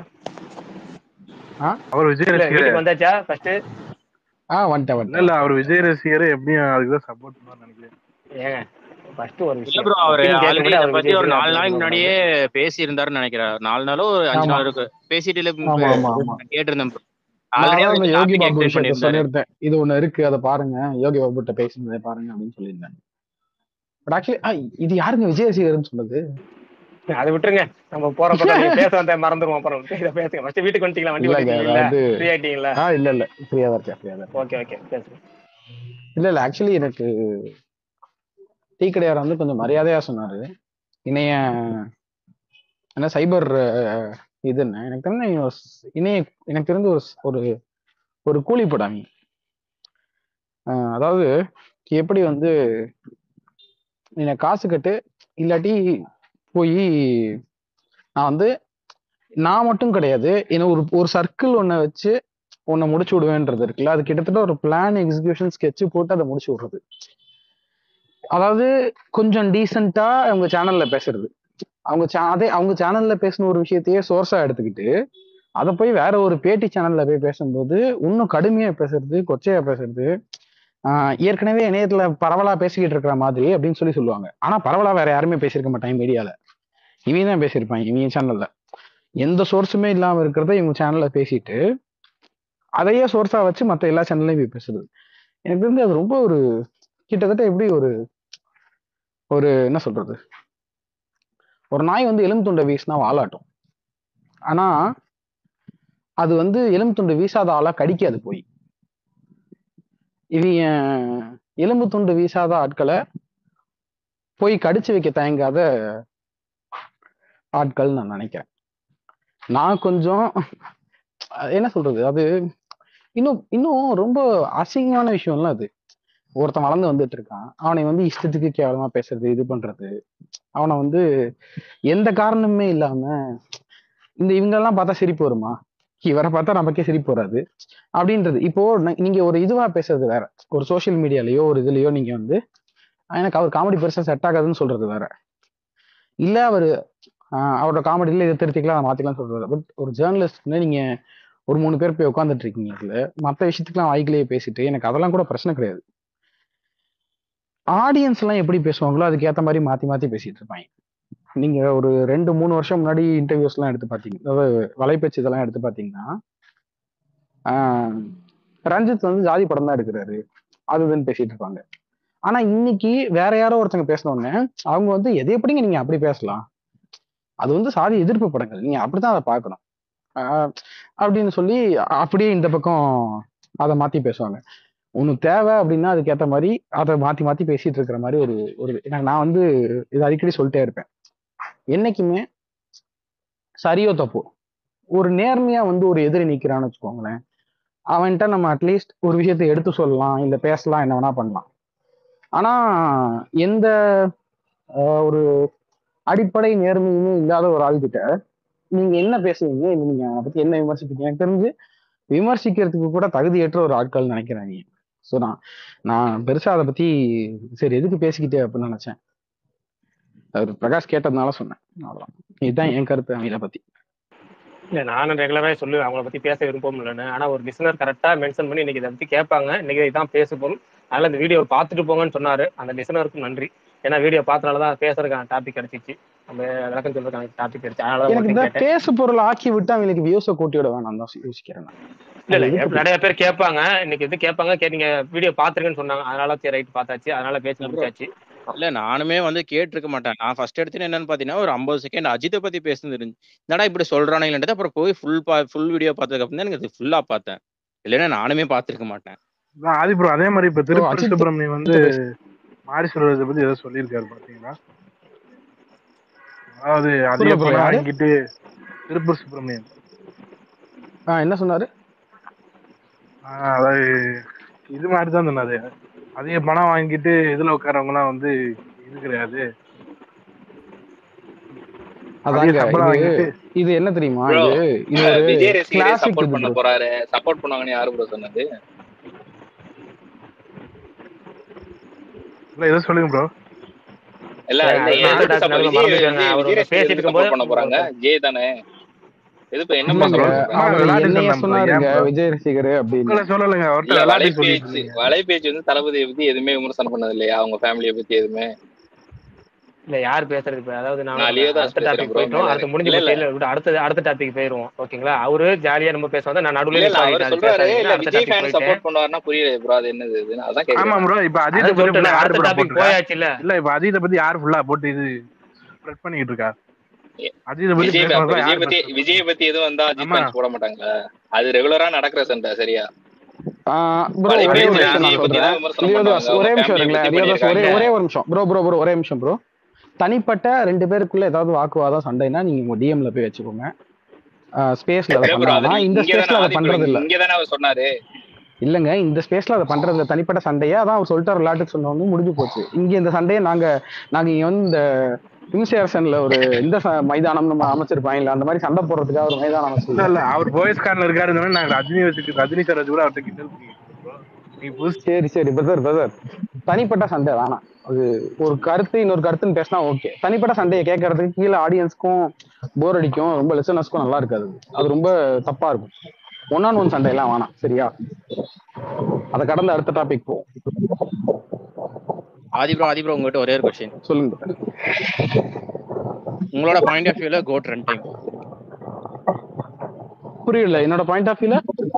அவர் விஜய் இல்ல ரசிகர் வீட்டுக்கு வந்தாச்சா ஃபர்ஸ்ட் ஆ வந்துட்டேன் இல்ல வந்துட்டேன் இல்ல அவர் விஜய் ரசிகர் எப்படியும் அதுக்குதான் சப்போர்ட் பண்ணுவார் நினைக்கிறேன் ஏங்க ஃபர்ஸ்ட் ஒரு இல்ல விஷயம் ப்ரோ அவரு opinion கேட்க ஆல்ரெடி கூட இத அவர் பத்தி விஜய் ஒரு தான் நாலு நாளைக்கு அப்படின்னு முன்னாடியே பேசி இருந்தாருன்னு நினைக்கிறேன் நாலு நாளோ ஒரு அஞ்சு ஆமா நாள் இருக்கு பேசிட்டு இல்ல ஆமா ஆமா ஆமா கேட்டிருந்தேன் bro. நான் ஆல்ரெடி தான் அவர் அந்த யோகி டாபிக் பாபு எக்ஸ்பிளைன் விஷயத்த பண்ணியிருந்தாரு சொல்லியிருந்தேன் இது ஒண்ணு இருக்கு அதை பாருங்க யோகி பாபு கிட்ட பேசுனதை பாருங்க அப்படின்னு சொல்லியிருந்தேன் பட் ஆக்சுவலி இது யாருங்க விஜய் ரசிகர்னு சொன்னது அதை விட்டுருங்க நம்ம போற பக்கம் நீங்க பேச வந்த மறந்துருவோம் அப்புறம் இதை பேசுங்க ஃபர்ஸ்ட் வீட்டுக்கு வந்துட்டீங்களா வண்டி இல்லங்க ஓட்டிட்டீங்களா அதாவது ஃப்ரீ ஆயிட்டீங்களா ஆ இல்ல இல்ல ஃப்ரீயா தான் இருக்கேன் ஃப்ரீயா தான் இருக்கேன் ஓகே ஓகே பேசுங்க இல்ல இல்ல ஆக்சுவலி எனக்கு டீ கடையார் வந்து கொஞ்சம் மரியாதையா சொன்னாரு இணைய என்ன சைபர் அஹ், இதுன்னு எனக்கு தெரிஞ்ச இவன் ஸ்- இணைய எனக்கு தெரிஞ்ச ஒரு ஸ்- ஒரு ஒரு கூலி படாமி அதாவது எப்படி வந்து நீங்க காசு கட்டு இல்லாட்டி போய் நான் வந்து நான் மட்டும் கிடையாது என்ன ஒரு ஒரு சர்க்கிள் ஒன்றை வச்சு ஒன்றை முடிச்சு விடுவேன்றது இருக்குல்ல அது கிட்டத்தட்ட ஒரு பிளான் எக்ஸிகியூஷன் ஸ்கெட்ச் போட்டு அதை முடிச்சு விடுறது அதாவது கொஞ்சம் டீசெண்டா அவங்க சேனல்ல பேசுறது அவங்க cha- அதே அவங்க சேனல்ல பேசின ஒரு விஷயத்தையே சோர்ஸா எடுத்துக்கிட்டு அதை போய் வேற ஒரு பேட்டி சேனல்ல போய் பேசும்போது இன்னும் கடுமையா பேசுறது கொச்சையா பேசுறது ஆஹ் ஏற்கனவே இணையத்துல பரவலா பேசிக்கிட்டு இருக்கிற மாதிரி அப்படின்னு சொல்லி சொல்லுவாங்க ஆனா பரவலா வேற யாருமே பேசியிருக்க மாட்டாங்க மீடியால இவங்க தான் பேசியிருப்பாங்க இவங்க சேனல்ல எந்த சோர்ஸுமே இல்லாம இருக்கிறத இவங்க சேனல்ல பேசிட்டு அதையே சோர்ஸா வச்சு மத்த எல்லா சேனல்லையும் போய் பேசுறது எனக்கு தெரிஞ்சு அது ரொம்ப ஒரு கிட்டத்தட்ட எப்படி ஒரு ஒரு என்ன சொல்றது ஒரு நாய் வந்து எலும்பு துண்டை வீசினா வாலாட்டும் ஆனா அது வந்து எலும்பு துண்டு வீசாத ஆளா கடிக்காது போய் இவங்க எலும்பு துண்டு வீசாத ஆட்களை போய் கடிச்சு வைக்க தயங்காத ஆட்கள் நான் நினைக்கிறேன் நான் கொஞ்சம் அஹ் என்ன சொல்றது அது இன்னும் இன்னும் ரொம்ப அசிங்கமான விஷயம்ல அது ஒருத்தன் வளர்ந்து வந்துட்டு இருக்கான் அவனை வந்து இஷ்டத்துக்கு கேவலமா பேசுறது இது பண்றது அவனை வந்து எந்த காரணமுமே இல்லாம இந்த இவங்கெல்லாம் பார்த்தா சிரிப்பு வருமா இவரை பார்த்தா நமக்கே சிரிப்பு வராது அப்படின்றது இப்போ ந- நீங்க ஒரு இதுவா பேசுறது வேற ஒரு சோஷியல் மீடியாலயோ ஒரு இதுலயோ நீங்க வந்து எனக்கு அவர் காமெடி பெருசா செட் ஆகாதுன்னு சொல்றது வேற இல்ல அவரு ஆஹ் அவரோட காமெடியில இதை திருத்திக்கலாம் அதை மாத்திக்கலாம் சொல்றது பட் ஒரு ஜேர்னலிஸ்ட்னு நீங்க ஒரு மூணு பேர் போய் உட்காந்துட்டு இருக்கீங்க இதுல மற்ற விஷயத்துக்குலாம் வாய்க்கிலேயே பேசிட்டு எனக்கு அதெல்லாம் கூட பிரச்சனை கிடையாது ஆடியன்ஸ் எல்லாம் எப்படி பேசுவாங்களோ அதுக்கு ஏத்த மாதிரி மாத்தி மாத்தி பேசிட்டு இருப்பாங்க நீங்க ஒரு ரெண்டு மூணு வருஷம் முன்னாடி இன்டர்வியூஸ் எல்லாம் எடுத்து பாத்தீங்க அதாவது வலைப்பேச்சு இதெல்லாம் எடுத்து பாத்தீங்கன்னா ஆஹ் ரஞ்சித் வந்து ஜாதி படம் தான் எடுக்கிறாரு அது இதுன்னு பேசிட்டு இருப்பாங்க ஆனா இன்னைக்கு வேற யாரோ ஒருத்தங்க பேசின உடனே அவங்க வந்து எதை எப்படிங்க நீங்க அப்படி பேசலாம் அது வந்து சாதி எதிர்ப்பு படங்கள் நீங்க அப்படித்தான் அதை பார்க்கணும் ஆஹ் அப்படின்னு சொல்லி அப்படியே இந்த பக்கம் அதை மாத்தி பேசுவாங்க உனக்கு தேவை அப்படின்னா அதுக்கேற்ற மாதிரி அதை மாத்தி மாத்தி பேசிட்டு இருக்கிற மாதிரி ஒரு ஒரு எனக்கு நான் வந்து இது அடிக்கடி சொல்லிட்டே இருப்பேன் என்னைக்குமே சரியோ தப்போ ஒரு நேர்மையா வந்து ஒரு எதிரி நிக்கிறான்னு வச்சுக்கோங்களேன் அவன்கிட்ட நம்ம அட்லீஸ்ட் ஒரு விஷயத்தை எடுத்து சொல்லலாம் இல்ல பேசலாம் என்ன வேணா பண்ணலாம் ஆனா எந்த ஆஹ், ஒரு அடிப்படை நேர்மையுமே இல்லாத ஒரு ஆள்கிட்ட நீங்க என்ன பேசுவீங்க இல்ல நீங்க அவனை பத்தி என்ன விமர்சிப்பீங்க எனக்கு தெரிஞ்சு விமர்சிக்கிறதுக்கு கூட தகுதியற்ற ஒரு ஆட்கள் நினைக்கிறேன் நீ ஸோ நான் நான் பெருசா அதை பத்தி சரி எதுக்கு பேசிக்கிட்டே அப்படின்னு நினைச்சேன் அவர் பிரகாஷ் கேட்டதுனால சொன்னேன் அவ்வளவுதான் இதுதான் என் கருத்து அவங்கள பத்தி இல்ல நானும் ரெகுலரா சொல்லுவேன் அவங்கள பத்தி பேச விருப்பம் இல்லைன்னு ஆனா ஒரு லிசனர் கரெக்டா மென்ஷன் பண்ணி இன்னைக்கு இதை பத்தி கேட்பாங்க இன்னைக்கு இதான் பேச போறோம் அதனால இந்த வீடியோ பார்த்துட்டு போங்கன்னு சொன்னாரு அந்த லிசனருக்கும் நன்றி ஏன்னா வீடியோ பார்த்தனாலதான் பேசுறதுக்கான டாபிக் கிடைச்சிச்சு நம்ம விளக்கம் சொல்றதுக்கான டாபிக் கிடைச்சு அதனால எனக்கு தான் இந்த கேட்டேன் பேசு பொருள் ஆக்கி விட்டு அவங்களுக்கு வியூஸை கூட்டி விட வேணாம் தான் யோசிக்கிறேன் நான். இல்ல இல்ல அது எதுக்கு நிறைய பேர் கேட்பாங்க இன்னைக்கு இது கேட்பாங்க கே நீங்க வீடியோ பாத்துருக்கேன்னு சொன்னாங்க அதனால சரி ரைட் பார்த்தாச்சு அதனால பேசி இல்ல bro. முடிச்சாச்சு இல்ல நானுமே வந்து கேட்டிருக்க மாட்டேன் நான் ஃபர்ஸ்ட் எடுத்து என்னன்னு பாத்தீங்கன்னா ஒரு ஐம்பது செகண்ட் அஜித்தை பத்தி பேசுனது இருந்துச்சு என்னடா இப்படி சொல்றானுங்களேன்றது அப்புறம் போய் ஃபுல் பா ஃபுல் வீடியோ பார்த்ததுக்கு அப்புறம் தான் எனக்கு ஃபுல்லா பார்த்தேன் இல்லைன்னா நானுமே பார்த்திருக்க மாட்டேன் அதான் ஆதி ப்ரோ அதே மாதிரி இப்ப திருப்பூர் அஜித் சுப்பிரமணியம் வந்து பேசு. மாரி சொல்றதை பத்தி ஏதோ சொல்லியிருக்காரு பாத்தீங்களா அதாவது புரியல அதிக bro, பணம் யாரு? வாங்கிட்டு திருப்பூர் சுப்பிரமணியம் ஆ என்ன சொன்னாரு ஆஹ் அதாவது இது மாதிரி தான் சொன்னாரு அதிக பணம் வாங்கிட்டு இதுல உட்காரவங்கலாம் வந்து இது கிடையாது அதிக அதாங்க சம்பளம் இது வாங்கிட்டு இது என்ன தெரியுமா ப்ரோ இது இது ஒரு விஜய் ரசிகரே கிளாசிக் சப்போர்ட் இது பண்ண ப்ரோ போறாரு சப்போர்ட் பண்ணுவாங்கன்னு யாரு ப்ரோ சொன்னது இல்ல இதை சொல்லுங்க ப்ரோ இல்ல ஏங்க, இல்ல அது எதுக்கு அடுத்த support- டாபிக் விஜய் மறந்துட்டாங்க விஜய் அவர் விஜய் பேசிட்டு ரசிகர் இருக்கும்போது சப்போர்ட் பண்ண போறாங்க ஜெய் தானே எது இப்ப என்ன இல்லைங்க bro. சொல்றாங்க சும்மா அவர் விளையாட்டு என்னைய சொன்னேன் bro. சொன்னாருங்க ஏன் bro? விஜய் ரசிகர் அப்படின்னு உங்களை சொல்லலைங்க இல்ல அவர்கிட்ட விளையாட்டு சொல்லிட்டு வலைபேச்சு இருந்தீங்க வலைபேச்சு வந்து தளபதியை பத்தி எதுவுமே விமர்சனம் பண்ணது இல்லையா அவங்க ஃபேமிலியை பத்தி எதுவுமே இல்ல யார் பேசுறது இப்ப அதாவது நான் நான் லியோ தாஸ் அடுத்த பேசுறேன் டாபிக் bro போயிட்டோம் மேல அடுத்து முடிஞ்சு இல்ல போச்சு இல்ல இல்ல விட்டு அடுத்த அடுத்த டாபிக் போயிருவோம் ஓகேங்களா அவரு ஜாலியா நம்ம பேசுவோம் நான் நடுவுல இல்ல இல்ல அவர் நிப்பாட்டிட்டேன் அது சொல்றாரு பேசாதீங்க இல்ல அடுத்த விஜய் டாபிக் ஃபேன் போயிட்டேன் சப்போர்ட் பண்ணுவாருன்னா புரியல ப்ரோ அது என்னது இது அதான் ஆமா கேக்குறேன் ப்ரோ இப்ப அஜித்தை அதான் பத்தி சொல்லிட்டேன் யாரு அடுத்த ப்ரோ டாபிக் போட்டிருக்கா போயாச்சு இல்ல இல்ல இப்ப அஜித்தை பத்தி யாரு ஃபுல்லா போட்டு இது ஸ்ப்ரெட் பண்ணிட்டு இருக்கா அஜித்தை பத்தி விஜய் அப்ப பேசுறதுல விஜய் யாரு பத்தி first? விஜய் பத்தி எதுவும் வந்தா அஜித் ஆமா. ஃபேன்ஸ் போட மாட்டாங்களா அது ரெகுலரா நடக்கிற சண்டை சரியா ப்ரோ ஒரே ஒரு வலைபேச்சு விஷயம் நான் விஜய் பத்தி சொல்றேன் தான் விமர்சனம் ரியோதாஸ் பண்ணுவாங்க ஒரே அவங்க நிமிஷம் ஃபேமிலியை இருங்களேன் பத்தி ரியோதாஸ் ஒரே பண்ணிருக்காங்க ஒரே ஒரு நிமிஷம் ப்ரோ ப்ரோ ப்ரோ ஒரே நிமிஷம் ப்ரோ தனிப்பட்ட ரெண்டு பேருக்குள்ள ஏதாவது வாக்குவாதம் சண்டைனா நீங்க உங்க டிஎம்ல போய் வச்சுக்கோங்க ஸ்பேஸ்ல அதை இல்ல ப்ரோ அது பண்ணாதான் இந்த இங்க ஸ்பேஸ்ல தானே அதை ஆதி bro, பண்றது இல்ல இங்க தானே அவர் சொன்னாரு இல்லங்க இந்த ஸ்பேஸ்ல அதை பண்றது இல்ல தனிப்பட்ட சண்டையே அதான் அவர் சொல்லிட்டாரு விளையாட்டுக்கு சொன்னோன்னு முடிஞ்சு போச்சு இங்க இந்த சண்டையை நாங்க நாங்க இங்க வந்து இந்த இம்சேரசன்ல ஒரு இந்த ச- மைதானம் நம்ம அமைச்சிருப்பாங்கல்ல அந்த மாதிரி சண்டை போடுறதுக்காக ஒரு மைதானம் இல்ல அமைச்சிருக்கோம் இல்ல அவர் போயஸ் கார்ல இருக்காருன்னு நாங்க ரஜினி வச்சுக்கு ரஜினி சார் வச்சு கூட அவர்கிட்ட கிண்டல் பண்ணிட்டு bro நீ புதுசு சரி சரி பிரதர் பிரதர் தனிப்பட்ட சண்டை வேணாம் அது ஒரு கருத்து இன்னொரு கருத்துன்னு பேசினா ஓகே தனிப்பட்ட சண்டையை கேட்கறதுக்கு கீழே ஆடியன்ஸ்க்கும் போர் அடிக்கும் ரொம்ப லிசனர்ஸ்க்கும் நல்லா இருக்காது அது ரொம்ப தப்பா இருக்கும் ஒன் ஆன் ஒன் சண்டையெல்லாம் வேணாம் சரியா அதை கடந்து அடுத்த டாபிக் போ ஆதி ப்ரோ ஆதி ப்ரோ உங்ககிட்ட ஒரே ஒரு கொஸ்டின் சொல்லுங்க brother. உங்களோட பாயிண்ட் ஆஃப் வியூல கோட் ரன் டைம் புரியல என்னோட பாயிண்ட் ஆஃப் வியூல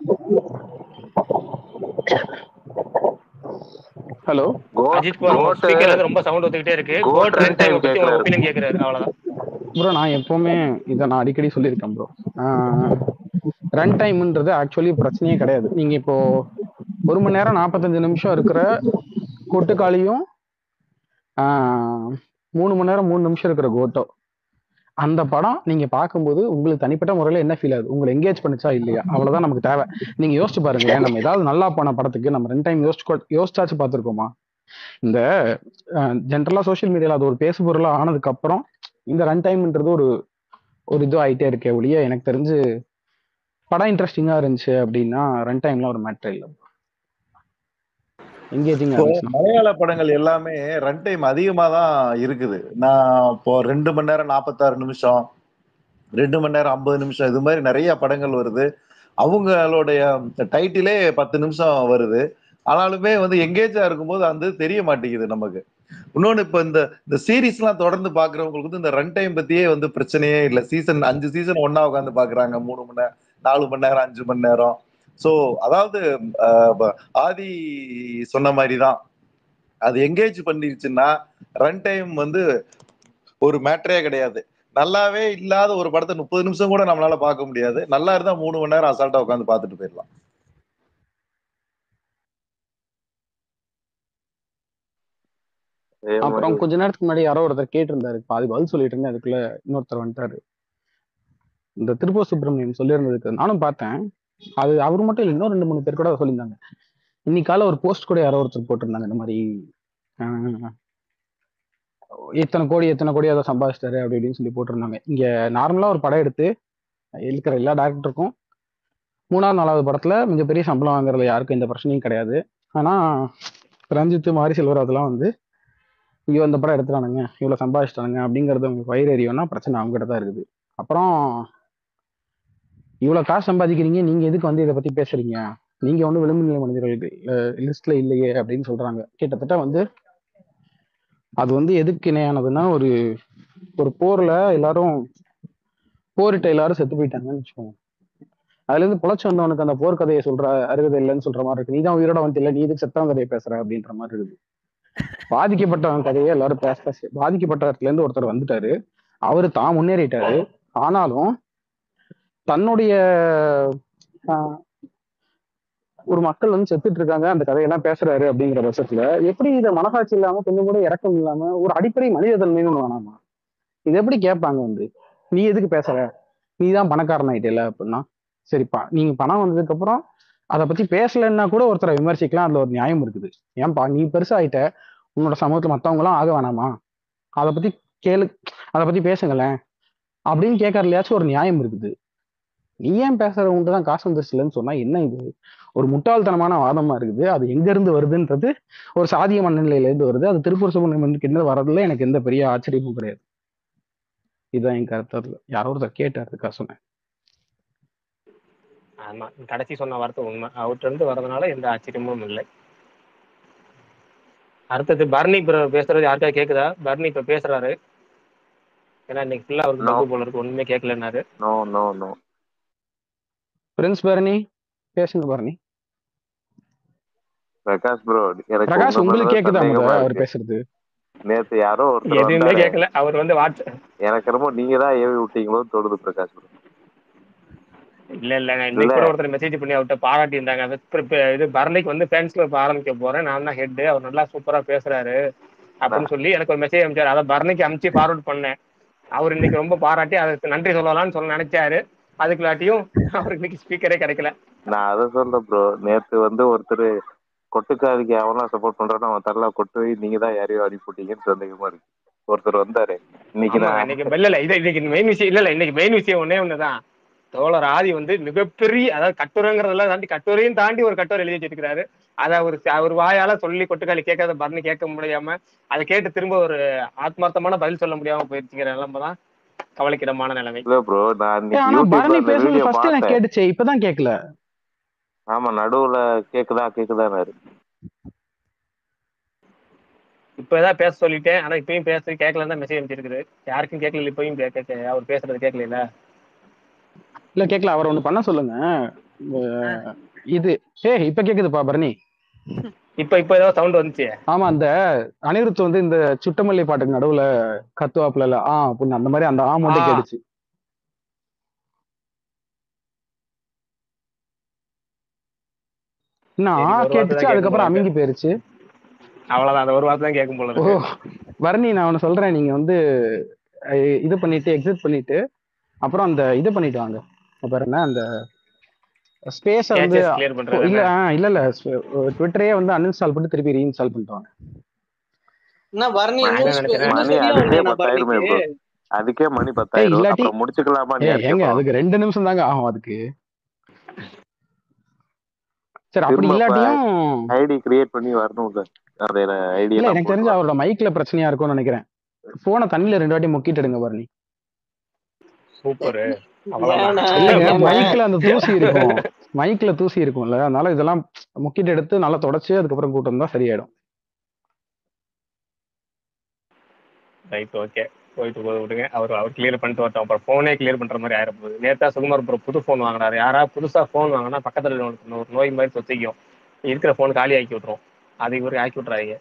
ஹலோ அஜித் குமார் goat- ஸ்பீக்கர்ல இருந்து ரொம்ப சவுண்ட் வந்துகிட்டே இருக்கு goat GOAT run run time time பத்தி உங்க கேக்குறாரு. ஒப்பீனியன் கேக்குறாரு அவ்வளவுதான் ப்ரோ நான் எப்பவுமே இதை நான் அடிக்கடி சொல்லியிருக்கேன் ப்ரோ ரன் டைம்ன்றது ஆக்சுவலி பிரச்சனையே கிடையாது நீங்க இப்போ ஒரு மணி நேரம் நாற்பத்தஞ்சு நிமிஷம் இருக்கிற கொட்டுக்காளியும் ஆஹ், மூணு மணி நேரம் மூணு நிமிஷம் இருக்கிற கோட்டோ அந்த படம் நீங்க பார்க்கும்போது உங்களுக்கு தனிப்பட்ட முறையில என்ன ஃபீல் ஆகுது உங்களை எங்கேஜ் பண்ணுச்சா இல்லையா அவ்வளவுதான் நமக்கு தேவை நீங்க யோசிச்சு பாருங்களேன் நம்ம ஏதாவது நல்லா போன படத்துக்கு நம்ம ரெண்டு டைம் யோசிச்சு கொ- யோசிச்சாச்சு பார்த்துருக்கோமா இந்த ஜென்ரலா சோஷியல் மீடியால அது ஒரு பேசு பொருளா ஆனதுக்கு அப்புறம் இந்த ரன் டைம்ன்றது ஒரு ஒரு இது ஆயிட்டே இருக்கே ஒழிய எனக்கு தெரிஞ்சு படம் இன்ட்ரெஸ்டிங்கா இருந்துச்சு அப்படின்னா ரன் டைம்ல ஒரு மேட்டர் இல்லை எங்கேஜிங்கா இப்போ இருந்துச்சுன்னா மலையாள படங்கள் எல்லாமே ரன் டைம் அதிகமா தான் இருக்குது நான் இப்போ ரெண்டு மணி நேரம் நாற்பத்தாறு நிமிஷம் ரெண்டு மணி நேரம் ஐம்பது நிமிஷம் இது மாதிரி நிறைய படங்கள் வருது அவங்களுடைய டைட்டிலே பத்து நிமிஷம் வருது ஆனாலுமே வந்து எங்கேஜா இருக்கும்போது அந்த தெரிய மாட்டேங்குது நமக்கு இன்னொன்னு இப்ப இந்த இந்த சீரீஸ் எல்லாம் தொடர்ந்து பாக்குறவங்களுக்கு வந்து இந்த ரன் டைம் பத்தியே வந்து பிரச்சனையே இல்லை சீசன் அஞ்சு சீசன் ஒன்னா உட்காந்து பாக்குறாங்க மூணு மணி நேரம் நாலு மணி நேரம் அஞ்சு மணி நேரம் சோ அதாவது ஆஹ், ப- ஆதி சொன்ன மாதிரி தான் அது எங்கேஜ் பண்ணிருச்சுன்னா ரன் டைம் வந்து ஒரு மேட்டரே கிடையாது நல்லாவே இல்லாத ஒரு படத்தை முப்பது நிமிஷம் கூட நம்மளால பார்க்க முடியாது நல்லா இருந்தா மூணு மணி நேரம் அசால்ட்டா உட்காந்து பார்த்துட்டு போயிடலாம் அப்புறம் கொஞ்ச நேரத்துக்கு முன்னாடி யாரோ ஒருத்தர் கேட்டிருந்தாரு பாதி பதில் சொல்லிட்டு இருந்தேன் அதுக்குள்ள இன்னொருத்தர் வந்துட்டாரு இந்த திருப்பூர் சுப்பிரமணியம் சொல்லியிருந்ததுக்கு நானும் பார்த்தேன் அது அவர் மட்டும் இல்லை இன்னும் ரெண்டு மூணு பேர் கூட அதை சொல்லியிருந்தாங்க இன்னைக்கு காலை ஒரு போஸ்ட் கூட யாரோ ஒருத்தர் போட்டிருந்தாங்க இந்த மாதிரி ஆஹ், இத்தனை கோடி எத்தனை கோடி அதை சம்பாதிச்சிட்டாரு அப்படி இப்படின்னு சொல்லி போட்டிருந்தாங்க இங்க நார்மலா ஒரு படம் எடுத்து இருக்கிற எல்லா டேரக்டருக்கும் மூணாவது நாலாவது படத்துல மிகப்பெரிய சம்பளம் வாங்குறதுல யாருக்கும் எந்த பிரச்சனையும் கிடையாது ஆனா ரஞ்சித் மாரி செல்வர் அதெல்லாம் வந்து ஐயோ இந்த படம் எடுத்துட்டானுங்க இவ்வளவு சம்பாதிச்சிட்டானுங்க அப்படிங்கறது உங்களுக்கு வயிறு எரியும்னா பிரச்சனை அவங்க கிட்ட தான் இருக்குது அப்புறம் இவ்வளவு காசு சம்பாதிக்கிறீங்க நீங்க எதுக்கு வந்து இதை பத்தி பேசுறீங்க நீங்க வந்து விளிம்பு நிலை மனிதர்கள் லிஸ்ட்ல இல்லையே அப்படின்னு சொல்றாங்க கிட்டத்தட்ட வந்து அது வந்து எதுக்கு இணையானதுன்னா ஒரு ஒரு போர்ல எல்லாரும் போரிட்ட எல்லாரும் செத்து போயிட்டாங்கன்னு வச்சுக்கோங்க அதுல இருந்து புழைச்சு வந்தவனுக்கு அந்த போர் கதையை சொல்ற அருகதை இல்லைன்னு சொல்ற மாதிரி இருக்கு நீ தான் உயிரோட வந்து இல்லை நீ இதுக்கு செத்தவன் கதையை பேசுற அப்படின்ற மாதிரி இருக்குது பாதிக்கப்பட்டவன் கதையை எல்லாரும் பேச பேச பாதிக்கப்பட்ட இடத்துல இருந்து ஒருத்தர் வந்துட்டாரு அவரு தான் முன்னேறிட்டாரு ஆனாலும் தன்னுடைய ஆஹ், ஒரு மக்கள் வந்து செத்துட்டு இருக்காங்க அந்த கதையெல்லாம் பேசுறாரு அப்படிங்கிற பட்சத்துல எப்படி இதை மனசாட்சி இல்லாம கொஞ்சம் கூட இறக்கம் இல்லாம ஒரு அடிப்படை மனித தன்மைன்னு ஒண்ணு வேணாமா இது எப்படி கேட்பாங்க வந்து நீ எதுக்கு பேசுற நீ தான் பணக்காரன் ஆயிட்டல அப்படின்னா சரிப்பா நீங்க பணம் வந்ததுக்கு அப்புறம் அதை பத்தி பேசலைன்னா கூட ஒருத்தரை விமர்சிக்கலாம் அதுல ஒரு நியாயம் இருக்குது ஏன்பா நீ பெருசாயிட்ட உன்னோட சமூகத்துல மத்தவங்க எல்லாம் ஆக வேணாமா அதை பத்தி கேளு அதை பத்தி பேசுங்களேன் அப்படின்னு கேட்கறதுலயாச்சும் ஒரு நியாயம் இருக்குது நீ ஏன் பேசுறவங்ககிட்ட தான் காசு வந்துருச்சுலன்னு சொன்னா என்ன இது ஒரு முட்டாள்தனமான வாதமா இருக்குது அது எங்க இருந்து வருதுன்றது ஒரு சாதிய மனநிலையில இருந்து வருது அது திருப்பூர் சுப்பிரமணியனுக்கு என்ன வர்றதுல எனக்கு எந்த பெரிய ஆச்சரியமும் கிடையாது இதுதான் என் கருத்து யாரோ ஒருத்தர் கேட்டாருக்கா சொன்னேன் ஆமா கடைசி சொன்ன வார்த்தை உண்மை அவர்கிட்ட இருந்து வர்றதுனால எந்த ஆச்சரியமும் இல்லை அடுத்தது பர்னி bro பேசுறது யாருக்கா கேக்குதா பர்னி இப்ப பேசுறாரு ஏன்னா இன்னைக்கு ஃபுல்லா அவருக்கு No. பக்கு போல இருக்கு ஒண்ணுமே கேட்கலன்னாரு no no no prince Bharani பேசுங்க பரணி பிரகாஷ் ப்ரோ எனக்கு பிரகாஷ் உங்க உங்களுக்கு மேல கேக்குதா முத சந்தேகமா அவர் இருக்கு பேசுறது நேத்து யாரோ ஒருத்தர் எதுவுமே வந்தாரு கேட்கல அவர் வந்து வாட்ஸ் எனக்கு என்னமோ நீங்க தான் ஏவி விட்டீங்களோன்னு தோணுது பிரகாஷ் ப்ரோ இல்ல இல்ல நான் இன்னைக்கு கூட ஒருத்தர் மெசேஜ் பண்ணி அவர்கிட்ட பாராட்டி இருந்தாங்க அது இப்ப- இப்ப இது பரணிக்கு வந்து ஃபேன்ஸ் கிளப் ஆரம்பிக்க போறேன் நான் தான் ஹெட் அவர் நல்லா சூப்பரா பேசுறாரு அப்படின்னு சொல்லி எனக்கு ஒரு மெசேஜ் அனுப்பிச்சாரு அதை பரணிக்கு அனுப்பிச்சு ஃபார்வர்ட் பண்ணேன் அவர் இன்னைக்கு ரொம்ப பாராட்டி அதுக்கு நன்றி சொல்லலாம்னு சொல்ல நினைச்சாரு அதுக்குள்ளாட்டியும் அவருக்கு இன்னைக்கு ஸ்பீக்கரே கிடைக்கல நான் அதை சொல்றேன் ப்ரோ நேத்து வந்து ஒருத்தர் கொட்டுக்காதிக்கு அவனா சப்போர்ட் பண்றானோ அவன் தரலா கொட்டு போய் நீங்க தான் யாரையோ அனுப்பிட்டீங்கன்னு சந்தேகமா இருக்கு ஒருத்தர் வந்தாரு இன்னைக்கு ஆமா, நான் இன்னைக்கு இல்ல இல்ல இது இன்னைக்கு மெயின் விஷயம் இல்ல இல்ல இன்னைக்கு மெயின் விஷயம் ஒண்ணே ஒண்ணுதான் தோழர் ஆதி வந்து மிகப்பெரிய அதாவது கட்டுரைங்கிறதெல்லாம் தாண்டி கட்டுரையும் தாண்டி ஒரு கட்டுரை எழுதி வச்சிருக்காரு அதை அவர் அவர் வாயால சொல்லி கொட்டுக்காளி கேட்காத பரணி கேட்க முடியாம அதை கேட்டு திரும்ப ஒரு ஆத்மார்த்தமான பதில் சொல்ல முடியாம போயிருச்சுங்கிற நிலைமை தான் கவலைக்கிடமான நிலைமை இல்ல ப்ரோ நான் ஏய், இன்னைக்கு ஆனா பரணி யூடியூப்ல அந்த பேசுறது வீடியோ ஃபர்ஸ்ட் எனக்கு பார்த்தேன் கேட்டுச்சு இப்பதான் கேட்கல ஆமா நடுவுல கேக்குதா கேக்குதான்னாரு இப்ப ஏதாவது பேச சொல்லிட்டேன் ஆனா இப்பயும் பேச கேட்கலன்னு தான் மெசேஜ் அனுப்பிச்சிருக்குது யாருக்கும் கேட்கல இப்பயும் கே- கே- அவர் பேசுறது கேட்கல இல்ல கேட்கல அவர் ஒண்ணு பண்ண சொல்லுங்க அஹ், இது ஏ இப்ப கேக்குதுப்பா பரணி இப்ப இப்ப ஏதோ சவுண்ட் வந்துச்சு ஆமா அந்த அனிருத் வந்து இந்த சுட்டமல்லி பாட்டுக்கு நடுவுல கத்துவாப்புல இல்ல ஆ அப்படின்னு அந்த மாதிரி அந்த ஆ மட்டும் ஆ. கேட்டுச்சு இன்னும் ஆ சரி, ஒரு வார்த்தை கேட்டுச்சு தான் அதுக்கப்புறம் கேட்கும் அமுங்கி போயிருச்சு அவ்வளவுதான் அந்த ஒரு வார்த்தை தான் கேட்கும் போல ஓ இருக்கு வர்ணி நான் ஒண்ணு சொல்றேன் நீங்க வந்து அஹ், இது பண்ணிட்டு எக்ஸிட் பண்ணிட்டு அப்புறம் அந்த இது பண்ணிட்டு வாங்க அப்ப பேர் என்ன அந்த ஸ்பேஸ வந்து கிளியர் பண்றது இல்ல ஆ, இல்ல இல்ல ட்விட்டரே வந்து அன்இன்ஸ்டால் பண்ணிட்டு திருப்பி ரீஇன்ஸ்டால் பண்ணிட்டு வாங்க என்ன பரணி நான் இன்னும் என்ன ஸ்பெ- நினைக்கிறேன், இன்னும் மணி சரியா அதுக்கே வரலையா பத்தாயிரமே பரணிக்கு ப்ரோ அதுக்கே மணி ஏய் பத்தாயிரம் இல்லாட்டி அப்புறம் முடிச்சுக்கலாமான்னு ஏய் யார் ஏங்க கேட்பான் அதுக்கு ரெண்டு நிமிஷம் தாங்க ஆகும் அதுக்கு சரி அப்படி திரும்ப இப்ப இல்லாட்டியும் ஐடி கிரியேட் பண்ணி வரணும்ல அதோட ஐடி இல்ல எல்லாம் எனக்கு போட்டு தெரிஞ்சு வரணும் அவரோட மைக்ல பிரச்சனையா இருக்கும்னு நினைக்கிறேன் போனை தண்ணியில ரெண்டு வாட்டி முக்கிட்டு எடுங்க பரணி சூப்பர் அவ்வளவுதான் ஏன்னா இல்லைங்க ஏன்னா மைக்ல அந்த தூசி இருக்கும் மைக்ல தூசி இருக்கும்ல அதனால இதெல்லாம் முக்கிட்டு எடுத்து நல்லா தொடச்சு அதுக்கப்புறம் கூட்டம் தான் சரியாயிடும் ரைட் ஓகே போயிட்டு போது விடுங்க அவர் அவர் கிளியர் பண்ணிட்டு வரட்டும் அப்புறம் ஃபோனே கிளியர் பண்ற மாதிரி ஆயிரம் போகுது நேத்தா சுகுமார் ப்ரோ புது ஃபோன் வாங்கினாரு யாரா புதுசா ஃபோன் வாங்கினா பக்கத்துல இருக்கவனுக்கு ஒரு நோய் மாதிரி சொத்திக்கும் இருக்கிற ஃபோன் காலி ஆக்கி விட்டுரும் அது இவருக்கு ஆக்கி விட்றாங்க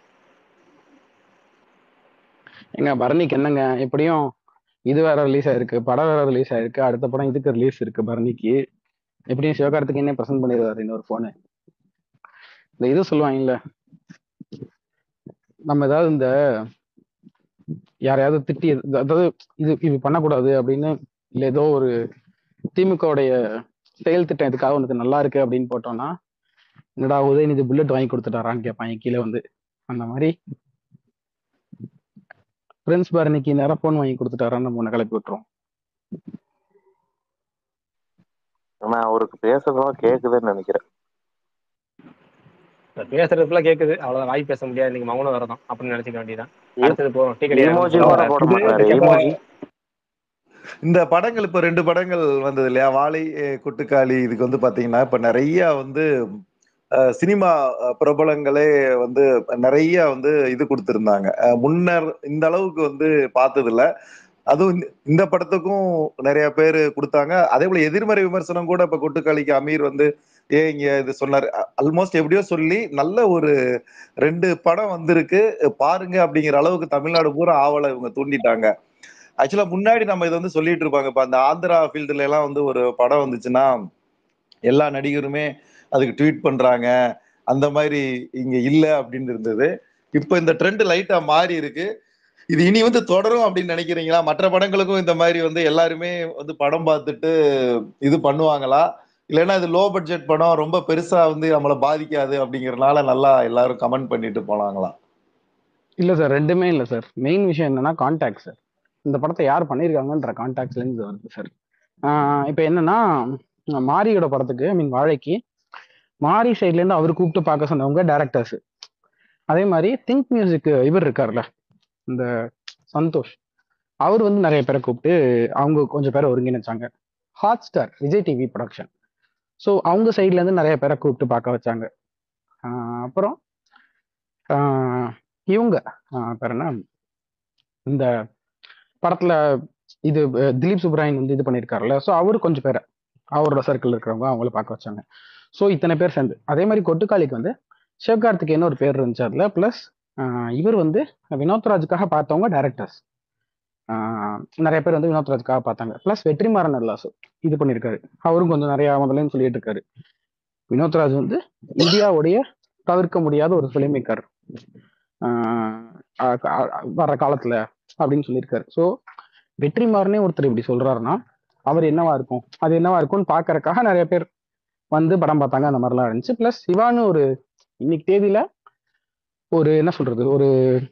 எங்க பரணிக்கு என்னங்க எப்படியும் இது வேற ரிலீஸ் ஆயிருக்கு படம் வேற ரிலீஸ் ஆயிருக்கு அடுத்த படம் இதுக்கு ரிலீஸ் இருக்கு பரணிக்கு எப்படியும் சிவகார்த்திகேயனே ப்ரெசென்ட் பண்ணிடுவாரு இன்னொரு போனு இந்த இது சொல்லுவாங்கல்ல நம்ம ஏதாவது இந்த யாரையாவது திட்டி அதாவது இது இது பண்ணக்கூடாது அப்படின்னு இல்ல ஏதோ ஒரு திமுகவுடைய செயல் திட்டம் இதுக்காக உனக்கு நல்லா இருக்கு அப்படின்னு போட்டோம்னா என்னடா உதயநிதி புல்லட் வாங்கி கொடுத்துட்டாரான்னு கேட்பாங்க கீழே வந்து அந்த மாதிரி பிரின்ஸ் பரணிக்கு நேரம் போன் வாங்கி கொடுத்துட்டாரான்னு நம்ம ஒண்ணு கிளப்பி விட்டுரும் ஆனா அவருக்கு பேசுறதெல்லாம் கேக்குதுன்னு நினைக்கிறேன் பேசுறதுக்குள்ள கேக்குது அவ்வளவுதான் வாய் பேச முடியாது நீங்க மௌனம் வரதான் அப்படின்னு நினைச்சுக்க வேண்டியதான் அடுத்தது போறோம் டீ கடை இமோஜி கூட போட இது மாட்டாரு இதுக்கப்புறம் இமோஜி இந்த படங்கள் இப்ப ரெண்டு படங்கள் வந்தது இல்லையா வாழை அஹ், கொட்டுக்காளி இதுக்கு வந்து பாத்தீங்கன்னா இப்ப நிறைய வந்து அஹ், சினிமா அஹ், பிரபலங்களே வந்து நிறைய வந்து இது கொடுத்திருந்தாங்க அஹ், முன்னர் இந்த அளவுக்கு வந்து பார்த்தது இல்ல அதுவும் இந்த- இந்த படத்துக்கும் நிறைய பேர் கொடுத்தாங்க அதே போல எதிர்மறை விமர்சனம் கூட இப்ப கொட்டுக்காளிக்கு அமீர் வந்து ஏன் இங்க இது சொன்னாரு ஆல்மோஸ்ட் எப்படியோ சொல்லி நல்ல ஒரு ரெண்டு படம் வந்திருக்கு பாருங்க அப்படிங்கிற அளவுக்கு தமிழ்நாடு பூரா ஆவலை இவங்க தூண்டிட்டாங்க ஆக்சுவலா முன்னாடி நம்ம இதை வந்து சொல்லிட்டு இருப்பாங்க இப்ப அந்த ஆந்திரா ஃபீல்டுல எல்லாம் வந்து ஒரு படம் வந்துச்சுன்னா எல்லா நடிகருமே அதுக்கு ட்வீட் பண்றாங்க அந்த மாதிரி இங்க இல்ல அப்படின்னு இருந்தது இப்போ இந்த ட்ரெண்ட் லைட்டா மாறி இருக்கு இது இனி வந்து தொடரும் அப்படின்னு நினைக்கிறீங்களா மற்ற படங்களுக்கும் இந்த மாதிரி வந்து எல்லாருமே வந்து படம் பார்த்துட்டு இது பண்ணுவாங்களா இல்லைன்னா இது லோ பட்ஜெட் படம் ரொம்ப பெருசா வந்து நம்மளை பாதிக்காது அப்படிங்கறதுனால நல்லா எல்லாரும் கமெண்ட் பண்ணிட்டு போனாங்களாம் இல்ல சார் ரெண்டுமே இல்ல சார் மெயின் விஷயம் என்னன்னா கான்டாக்ட் சார் இந்த படத்தை யார் பண்ணியிருக்காங்கன்ற கான்டாக்ட்ல இருந்து வருது சார் இப்போ என்னன்னா மாரியோட படத்துக்கு ஐ மீன் வாழைக்கு மாரி சைட்ல இருந்து அவர் கூப்பிட்டு பார்க்க சொன்னவங்க டேரக்டர்ஸ் அதே மாதிரி திங்க் மியூசிக் இவர் இருக்கார்ல இந்த சந்தோஷ் அவர் வந்து நிறைய பேரை கூப்பிட்டு அவங்க கொஞ்சம் பேரை ஒருங்கிணைச்சாங்க Hotstar Vijay TV production so அவங்க சைட்ல இருந்து நிறைய பேரை கூப்பிட்டு பார்க்க வச்சாங்க ஆஹ் அப்புறம் ஆஹ் இவங்க ஆஹ் பேர் என்ன இந்த படத்துல இது அஹ், திலீப் சுப்ராயன் வந்து இது பண்ணியிருக்காருல்ல ஸோ அவரு கொஞ்சம் பேரை அவரோட சர்க்கிள் இருக்கிறவங்க அவங்கள பார்க்க வச்சாங்க ஸோ இத்தனை பேர் சேர்ந்து அதே மாதிரி கொட்டுக்காளிக்கு வந்து சிவகார்த்திகேயன் ஒரு பேர் இருந்துச்சு அதுல ப்ளஸ் இவர் வந்து வினோத்ராஜுக்காக பார்த்தவங்க டேரக்டர்ஸ் நிறைய பேர் வந்து வினோத்ராஜுக்காக பார்த்தாங்க ப்ளஸ் வெற்றிமாறன் அல்லாசு இது பண்ணியிருக்காரு அவரும் கொஞ்சம் நிறைய முதல்ல சொல்லிட்டு இருக்காரு வினோத்ராஜ் வந்து இந்தியாவுடைய தவிர்க்க முடியாத ஒரு ஃபிலிம் மேக்கர் வர்ற காலத்துல அப்படின்னு சொல்லியிருக்காரு ஸோ வெற்றிமாறனே ஒருத்தர் இப்படி சொல்றாருன்னா அவர் என்னவா இருக்கும் அது என்னவா இருக்கும்னு பாக்குறதுக்காக நிறைய பேர் வந்து படம் பார்த்தாங்க அந்த மாதிரிலாம் இருந்துச்சு ப்ளஸ் சிவான்னு ஒரு இன்னைக்கு தேதியில ஒரு என்ன சொல்றது ஒரு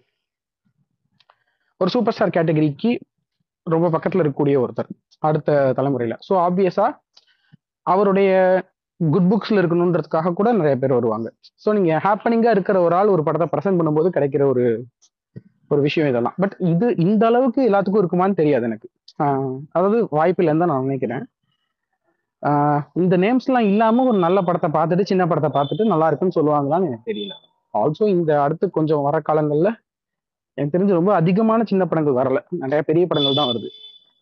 ஒரு சூப்பர் ஸ்டார் கேட்டகரிக்கு ரொம்ப பக்கத்துல இருக்கக்கூடிய ஒருத்தர் அடுத்த தலைமுறையில ஸோ ஆப்வியஸா அவருடைய குட் புக்ஸ்ல இருக்கணுன்றதுக்காக கூட நிறைய பேர் வருவாங்க ஸோ நீங்க ஹாப்பனிங்கா இருக்கிற ஒரு ஆள் ஒரு படத்தை ப்ரெசென்ட் பண்ணும்போது கிடைக்கிற ஒரு ஒரு விஷயம் இதெல்லாம் பட் இது இந்த அளவுக்கு எல்லாத்துக்கும் இருக்குமான்னு தெரியாது எனக்கு ஆஹ் அதாவது வாய்ப்பு இல்லைன்னு தான் நான் நினைக்கிறேன் ஆஹ் இந்த நேம்ஸ் எல்லாம் இல்லாம ஒரு நல்ல படத்தை பார்த்துட்டு சின்ன படத்தை பார்த்துட்டு நல்லா இருக்குன்னு சொல்லுவாங்களான்னு எனக்கு தெரியல ஆல்சோ இந்த அடுத்து கொஞ்சம் வர காலங்கள்ல எனக்கு தெரிஞ்சு ரொம்ப அதிகமான சின்ன படங்கள் வரல நிறைய பெரிய படங்கள் தான் வருது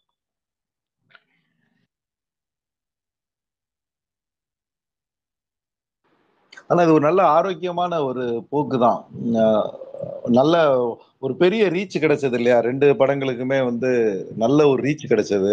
ஆனா இது ஒரு நல்ல ஆரோக்கியமான ஒரு போக்கு தான் நல்ல ஒரு பெரிய ரீச் கிடைச்சது இல்லையா ரெண்டு படங்களுக்குமே வந்து நல்ல ஒரு ரீச் கிடைச்சது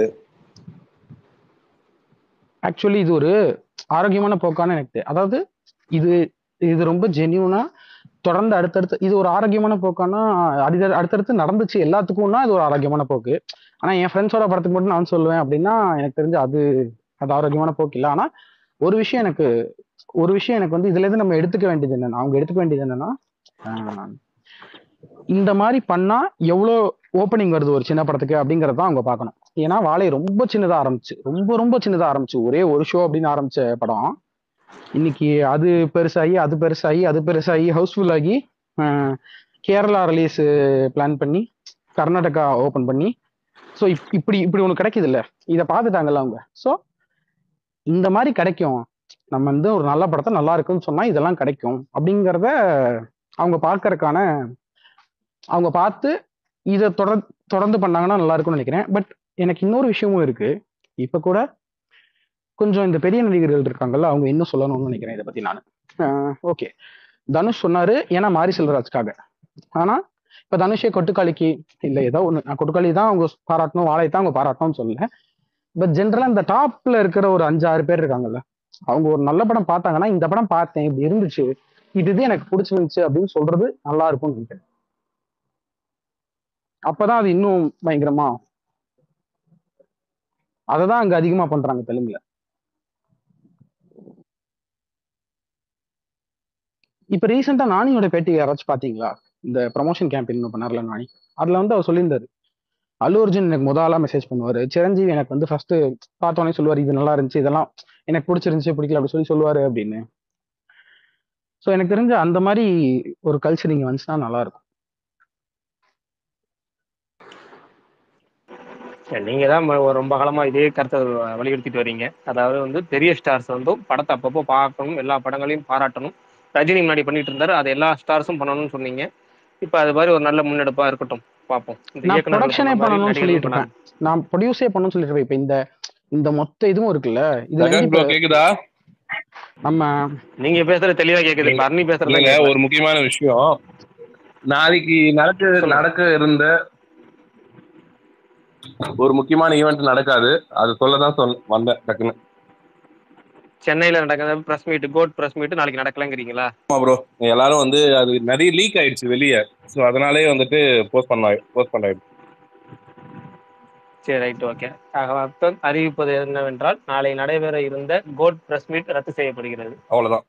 ஆக்சுவலி இது ஒரு ஆரோக்கியமான போக்கான எனக்கு தெ- அதாவது இது இது ரொம்ப ஜென்யூனா தொடர்ந்து அடுத்தடுத்து இது ஒரு ஆரோக்கியமான போக்கானா அடுத்த அடுத்தடுத்து நடந்துச்சு எல்லாத்துக்கும்னா இது ஒரு ஆரோக்கியமான போக்கு ஆனா என் ஃப்ரெண்ட்ஸோட படத்துக்கு மட்டும் நான் சொல்லுவேன் அப்படின்னா எனக்கு தெரிஞ்சு அது அது ஆரோக்கியமான போக்கு இல்லை ஆனா ஒரு விஷயம் எனக்கு ஒரு விஷயம் எனக்கு வந்து இதுல இருந்து நம்ம எடுத்துக்க வேண்டியது என்னன்னா அவங்க எடுத்துக்க வேண்டியது என்னன்னா ஆஹ் இந்த மாதிரி பண்ணா எவ்வளோ ஓப்பனிங் வருது ஒரு சின்ன படத்துக்கு அப்படிங்கறத தான் அவங்க பார்க்கணும் ஏன்னா வாழை ரொம்ப சின்னதா ஆரம்பிச்சு ரொம்ப ரொம்ப சின்னதா ஆரம்பிச்சு ஒரே ஒரு ஷோ அப்படின்னு ஆரம்பிச்ச படம் இன்னைக்கு அது பெருசாகி அது பெருசாகி அது பெருசாகி ஹவுஸ்ஃபுல் ஆகி ஆஹ் கேரளா ரிலீஸ் பிளான் பண்ணி கர்நாடகா ஓபன் பண்ணி ஸோ இப்படி இப்படி ஒன்று கிடைக்குது இல்ல இதை பார்த்துட்டாங்கல்ல அவங்க ஸோ இந்த மாதிரி கிடைக்கும் நம்ம வந்து ஒரு நல்ல படத்தை நல்லா இருக்குன்னு சொன்னா இதெல்லாம் கிடைக்கும் அப்படிங்கிறத அவங்க பார்க்கறதுக்கான அவங்க பார்த்து இதை தொடர் தொடர்ந்து பண்ணாங்கன்னா நல்லா இருக்கும்னு நினைக்கிறேன் பட் எனக்கு இன்னொரு விஷயமும் இருக்கு இப்ப கூட கொஞ்சம் இந்த பெரிய நடிகர்கள் இருக்காங்கல்ல அவங்க இன்னும் சொல்லணும்னு நினைக்கிறேன் இதை பத்தி நான் ஓகே தனுஷ் சொன்னாரு ஏன்னா மாரி செல்வராஜ்க்காக ஆனா இப்ப தனுஷே கொட்டுக்காளிக்கு இல்ல ஏதோ ஒண்ணு நான் கொட்டுக்காளி தான் அவங்க பாராட்டணும் வாழை தான் அவங்க பாராட்டணும்னு சொல்லல பட் ஜென்ரலா இந்த டாப்ல இருக்கிற ஒரு அஞ்சு ஆறு பேர் இருக்காங்கல்ல அவங்க ஒரு நல்ல படம் பார்த்தாங்கன்னா இந்த படம் பார்த்தேன் இப்படி இருந்துச்சு இது இது எனக்கு பிடிச்சிருந்துச்சு அப்படின்னு சொல்றது நல்லா இருக்கும்னு நினைக்கிறேன் அப்பதான் அது இன்னும் பயங்கரமா அதை தான் அங்க அதிகமா பண்றாங்க தெலுங்குல இப்ப ரீசெண்டா நானியோட பேட்டி யாராச்சும் பாத்தீங்களா இந்த ப்ரமோஷன் கேம்பெயின் பண்ணார்ல நானி அதுல வந்து அவர் சொல்லியிருந்தாரு அல்லு அர்ஜுன் எனக்கு முதலா மெசேஜ் பண்ணுவாரு சிரஞ்சீவி எனக்கு வந்து ஃபர்ஸ்ட் பார்த்தோன்னே சொல்லுவாரு இது நல்லா இருந்துச்சு இதெல்லாம் எனக்கு பிடிச்சிருந்துச்சு பிடிக்கல அப்படி சொல்லி சொல்லுவாரு அப்படின்னு ஸோ எனக்கு தெரிஞ்ச அந்த மாதிரி ஒரு கல்ச்சர் இங்க வந்துச்சுன்னா நல்லா இருக்கும் நீங்க தான் ம- ஒரு ரொம்ப காலமா இதே கருத்தை வலியுறுத்திட்டு வர்றீங்க அதாவது வந்து பெரிய ஸ்டார்ஸ் வந்து படத்தை அப்பப்போ பார்க்கணும் எல்லா படங்களையும் பாராட்டணும் ரஜினி முன்னாடி பண்ணிட்டு இருந்தாரு அதை எல்லா ஸ்டார்ஸும் பண்ணணும்னு சொன்னீங்க இப்ப அது மாதிரி ஒரு நல்ல முன்னெடுப்பா இருக்கட்டும் பார்ப்போம் இந்த நான் இயக்குனர்கள் ப்ரொடக்ஷனே பண்ண மாதிரி பண்ணணும்னு நடிகர்களும் சொல்லிட்டு பண்ணாங்க இருப்பேன் நான் ப்ரொடியூஸே பண்ணணும்னு சொல்லிட்டு இருப்பேன் இப்ப இந்த இந்த மொத்த இதுவும் இருக்குல்ல இதுல பிரகாஷ் இருந்து ப்ரோ இப்ப கேக்குதா நம்ம நீங்க பேசுறது தெளிவா கேக்குது இல்லைங்க பரணி பேசுறதா இல்லைங்க கேட்கல ஒரு முக்கியமான விஷயம் நாளைக்கு நடக்க சொல்லுங்க நடக்க இருந்த ஒரு முக்கியமான ஈவெண்ட் நடக்காது அது சொல்லதான் சொல் வந்தேன் டக்குன்னு சென்னையில நடக்கிற press meet GOAT press meet நாளைக்கு நடக்கலங்கிறீங்களா ஆமா ப்ரோ எல்லாரும் வந்து அது நிறைய லீக் ஆயிடுச்சு வெளியே ஸோ அதனாலே வந்துட்டு போஸ்ட் பண்ண போஸ்ட் பண்ண சரி ரைட் ஓகே ஆக மொத்தம் அறிவிப்பது என்னவென்றால் நாளை நடைபெற இருந்த கோட் பிரஸ் மீட் ரத்து செய்யப்படுகிறது அவ்வளவுதான்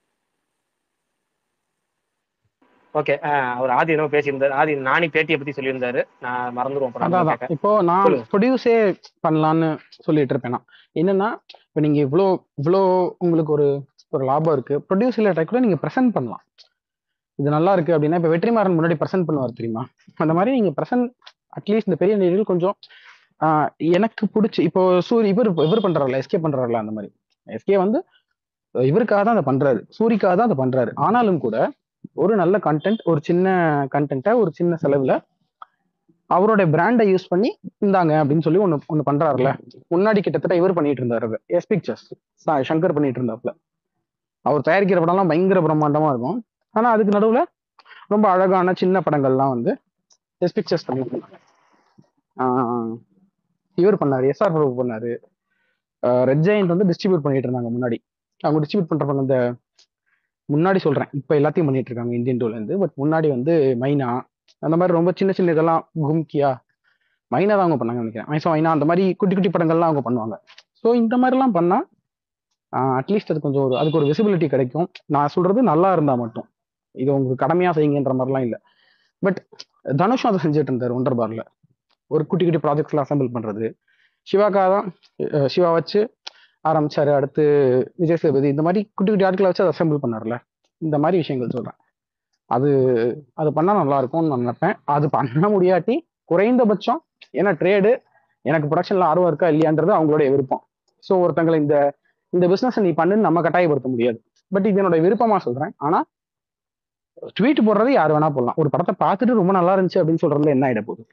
ஓகே அவர் ஆதி என்ன பேசியிருந்தாரு ஆதி நானி பேட்டியை பத்தி சொல்லியிருந்தாரு நான் மறந்துடுவோம் அப்புறம் அதான் நம்ம அதான் கேட்க இப்போ நான் சொல்லுங்க ப்ரொடியூஸே பண்ணலான்னு சொல்லிட்டு இருப்பேன் நான் என்னன்னா இப்போ நீங்க இவ்வளோ இவ்வளோ உங்களுக்கு ஒரு ஒரு லாபம் இருக்கு ப்ரொடியூஸ் இல்லாட்டா கூட நீங்க ப்ரெசென்ட் பண்ணலாம் இது நல்லா இருக்கு அப்படின்னா இப்போ வெற்றிமாறன் முன்னாடி ப்ரெசென்ட் பண்ணுவார் தெரியுமா அந்த மாதிரி நீங்க ப்ரெசென்ட் அட்லீஸ்ட் இந்த பெரிய நடிகர்கள் கொஞ்சம் ஆஹ், எனக்கு பிடிச்சி இப்போ சூரி இவர் இவர் பண்றாருல எஸ்கே பண்றாருல அந்த மாதிரி எஸ்கே வந்து இவருக்காக தான் அதை பண்றாரு சூரிக்காக தான் அதை பண்றாரு ஆனாலும் கூட ஒரு நல்ல கண்டென்ட் ஒரு சின்ன கண்டென்ட்டை ஒரு சின்ன செலவுல அவரோட பிராண்டை யூஸ் பண்ணி இந்தாங்க அப்படின்னு சொல்லி ஒன்று ஒன்று பண்றாருல முன்னாடி கிட்டத்தட்ட இவர் பண்ணிட்டு இருந்தாரு எஸ் பிக்சர்ஸ் சங்கர் பண்ணிட்டு இருந்தாப்ல அவர் தயாரிக்கிற படம்லாம் பயங்கர பிரம்மாண்டமா இருக்கும் ஆனா அதுக்கு நடுவுல ரொம்ப அழகான சின்ன படங்கள்லாம் வந்து எஸ் பிக்சர்ஸ் பண்ணிட்டு இருந்தாங்க ஆஹ் இவர் பண்ணாரு எஸ்ஆர் பிரபு பண்ணாரு ரெட் ஜெயண்ட் வந்து டிஸ்ட்ரிபியூட் பண்ணிட்டு இருந்தாங்க முன்னாடி அவங்க டிஸ்ட்ரிபியூட் பண்றப்ப அந்த முன்னாடி சொல்றேன் இப்போ எல்லாத்தையும் பண்ணிட்டு இருக்காங்க இந்தியன் டூல இருந்து பட் முன்னாடி வந்து மைனா அந்த மாதிரி ரொம்ப சின்ன சின்ன இதெல்லாம் கும்கியா மைனா தான் அவங்க பண்ணாங்க நினைக்கிறேன் மைசா மைனா அந்த மாதிரி குட்டி குட்டி படங்கள்லாம் அவங்க பண்ணுவாங்க ஸோ இந்த மாதிரிலாம் பண்ணா அட்லீஸ்ட் அது கொஞ்சம் ஒரு அதுக்கு ஒரு விசிபிலிட்டி கிடைக்கும் நான் சொல்றது நல்லா இருந்தா மட்டும் இது உங்களுக்கு கடமையா செய்யுங்கன்ற மாதிரிலாம் இல்லை பட் தனுஷும் அதை செஞ்சுட்டு இருந்தார் ஒண்டர் பார்ல ஒரு குட்டி குட்டி ப்ராஜெக்ட்ஸ்லாம் அசம்பிள் பண்றது சிவாக்காக தான் அஹ் சிவா வச்சு ஆரம்பிச்சாரு அடுத்து விஜய் சேதுபதி இந்த மாதிரி குட்டி குட்டி ஆட்களை வச்சு அதை அசம்பிள் பண்ணார்ல இந்த மாதிரி விஷயங்கள் சொல்றேன் அது அது பண்ணா நல்லா இருக்கும்னு நான் நினைப்பேன் அது பண்ண முடியாட்டி குறைந்தபட்சம் ஏன்னா ட்ரேடு எனக்கு ப்ரொடக்ஷன்ல ஆர்வம் இருக்கா இல்லையான்றது அவங்களுடைய விருப்பம் ஸோ ஒருத்தங்களை இந்த இந்த பிசினஸ் நீ பண்ணுன்னு நம்ம கட்டாயப்படுத்த முடியாது பட் இது என்னோட விருப்பமா சொல்றேன் ஆனா ட்வீட் போடுறது யார் வேணா போடலாம் ஒரு படத்தை பார்த்துட்டு ரொம்ப நல்லா இருந்துச்சு அப்படின்னு சொல்றதுல என்ன ஆயிட போகுது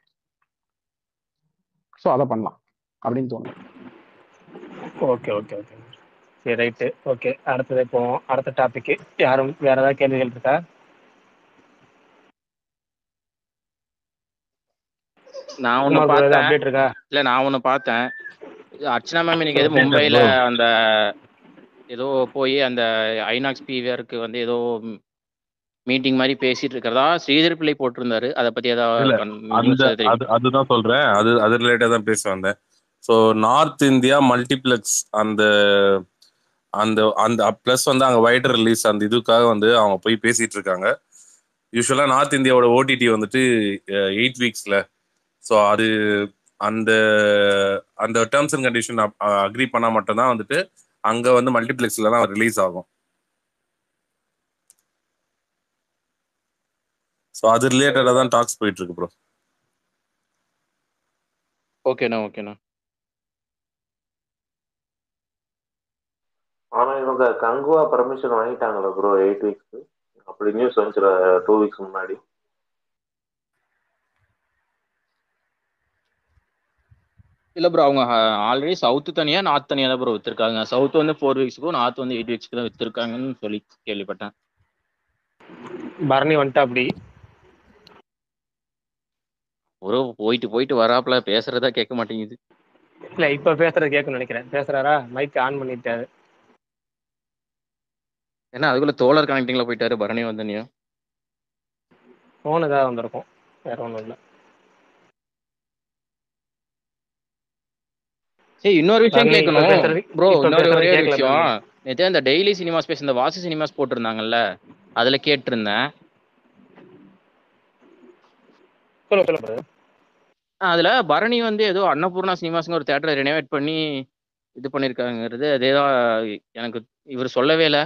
ஸோ அதை பண்ணலாம் அப்படின்னு தோணுது ஓகே ஓகே ஓகே சரி ரைட்டு ஓகே அடுத்தது இப்போ அடுத்த டாபிக் யாரும் வேற ஏதாவது கேள்விகள் இருக்கா நான் ஒண்ணு குமார் bro, ஏதாவது பார்த்தேன் அப்டேட் இருக்கா இல்ல நான் ஒண்ணு பார்த்தேன் இது அர்ச்சனா மேம் இன்னைக்கு ஏதோ Update மும்பைல bro. அந்த ஏதோ போய் அந்த ஐநாக்ஸ் பிவிஆருக்கு வந்து ஏதோ மீட்டிங் மாதிரி பேசிட்டு இருக்கிறதா ஸ்ரீதர் பிள்ளை போட்டிருந்தாரு அதை பத்தி இல்ல ஏதாவது கண்- அந்த news ஏதாவது தெரியுமா? அது அதுதான் சொல்றேன் அது அது ரிலேட்டா தான் பேச வந்தேன் ஸோ நார்த் இந்தியா மல்டிப்ளெக்ஸ் அந்த அந்த அந்த ப்ளஸ் வந்து அங்க வைடர் ரிலீஸ் அந்த இதுக்காக வந்து அவங்க போய் பேசிட்டு இருக்காங்க யூஸ்வலா நார்த் இந்தியாவோட ஓடிடி வந்துட்டு எயிட் வீக்ஸ்ல ஸோ அது அந்த அந்த டேர்ம்ஸ் அண்ட் கண்டிஷன் அக்ரி பண்ணா மட்டும்தான் வந்துட்டு அங்க வந்து மல்டிப்ளெக்ஸ்ல தான் ரிலீஸ் ஆகும் ஸோ அது ரிலேட்டடா தான் டாக்ஸ் போயிட்டு இருக்கு ப்ரோ ஓகேண்ணா ஓகேண்ணா ஆனா இவங்க கங்குவா பர்மிஷன் வாங்கிட்டாங்களா ப்ரோ எயிட் வீக்ஸ் அப்படி நியூஸ் வந்துச்சு டூ வீக்ஸ் முன்னாடி இல்ல ப்ரோ அவங்க ஆல்ரெடி சவுத் தனியா நார்த் தனியா தான் ப்ரோ வித்திருக்காங்க சவுத் வந்து ஃபோர் வீக்ஸ்க்கும் நார்த் வந்து எயிட் வீக்ஸ்க்கு தான் வித்திருக்காங்கன்னு சொல்லி கேள்விப்பட்டேன் பரணி வந்துட்டா அப்படி ஒரு போயிட்டு போயிட்டு வராப்புல பேசுறதா கேட்க மாட்டேங்குது இல்ல இப்ப பேசுறது கேட்கணும்னு நினைக்கிறேன் பேசுறாரா மைக் ஆன் பண்ணிட்டாரு ஏன்னா அதுக்குள்ள தோழர் கனெக்டிங்ல போயிட்டாரு பரணி வந்தனியும் போன் ஏதாவது வந்திருக்கும் வேற ஒண்ணும் இல்ல ஏய் இன்னொரு விஷயம் பரணி இப்ப கேட்கணும் பேசுறது ப்ரோ இப்ப இன்னொரு பேசுறது ஒரே ஒரு கேட்கல விஷயம் பரணி நேற்று அந்த டெய்லி சினிமா ஸ்பேஸ் இந்த வாசி சினிமாஸ் போட்டிருந்தாங்கல்ல அதுல கேட்டிருந்தேன் சொல்லுங்க சொல்லுங்க brother. அதுல பரணி வந்து ஏதோ அன்னபூர்ணா சினிமாஸ்ங்க ஒரு தேட்டரை ரெனோவேட் பண்ணி இது பண்ணிருக்காங்கிறது அதேதான் எனக்கு இவர் சொல்லவே இல்லை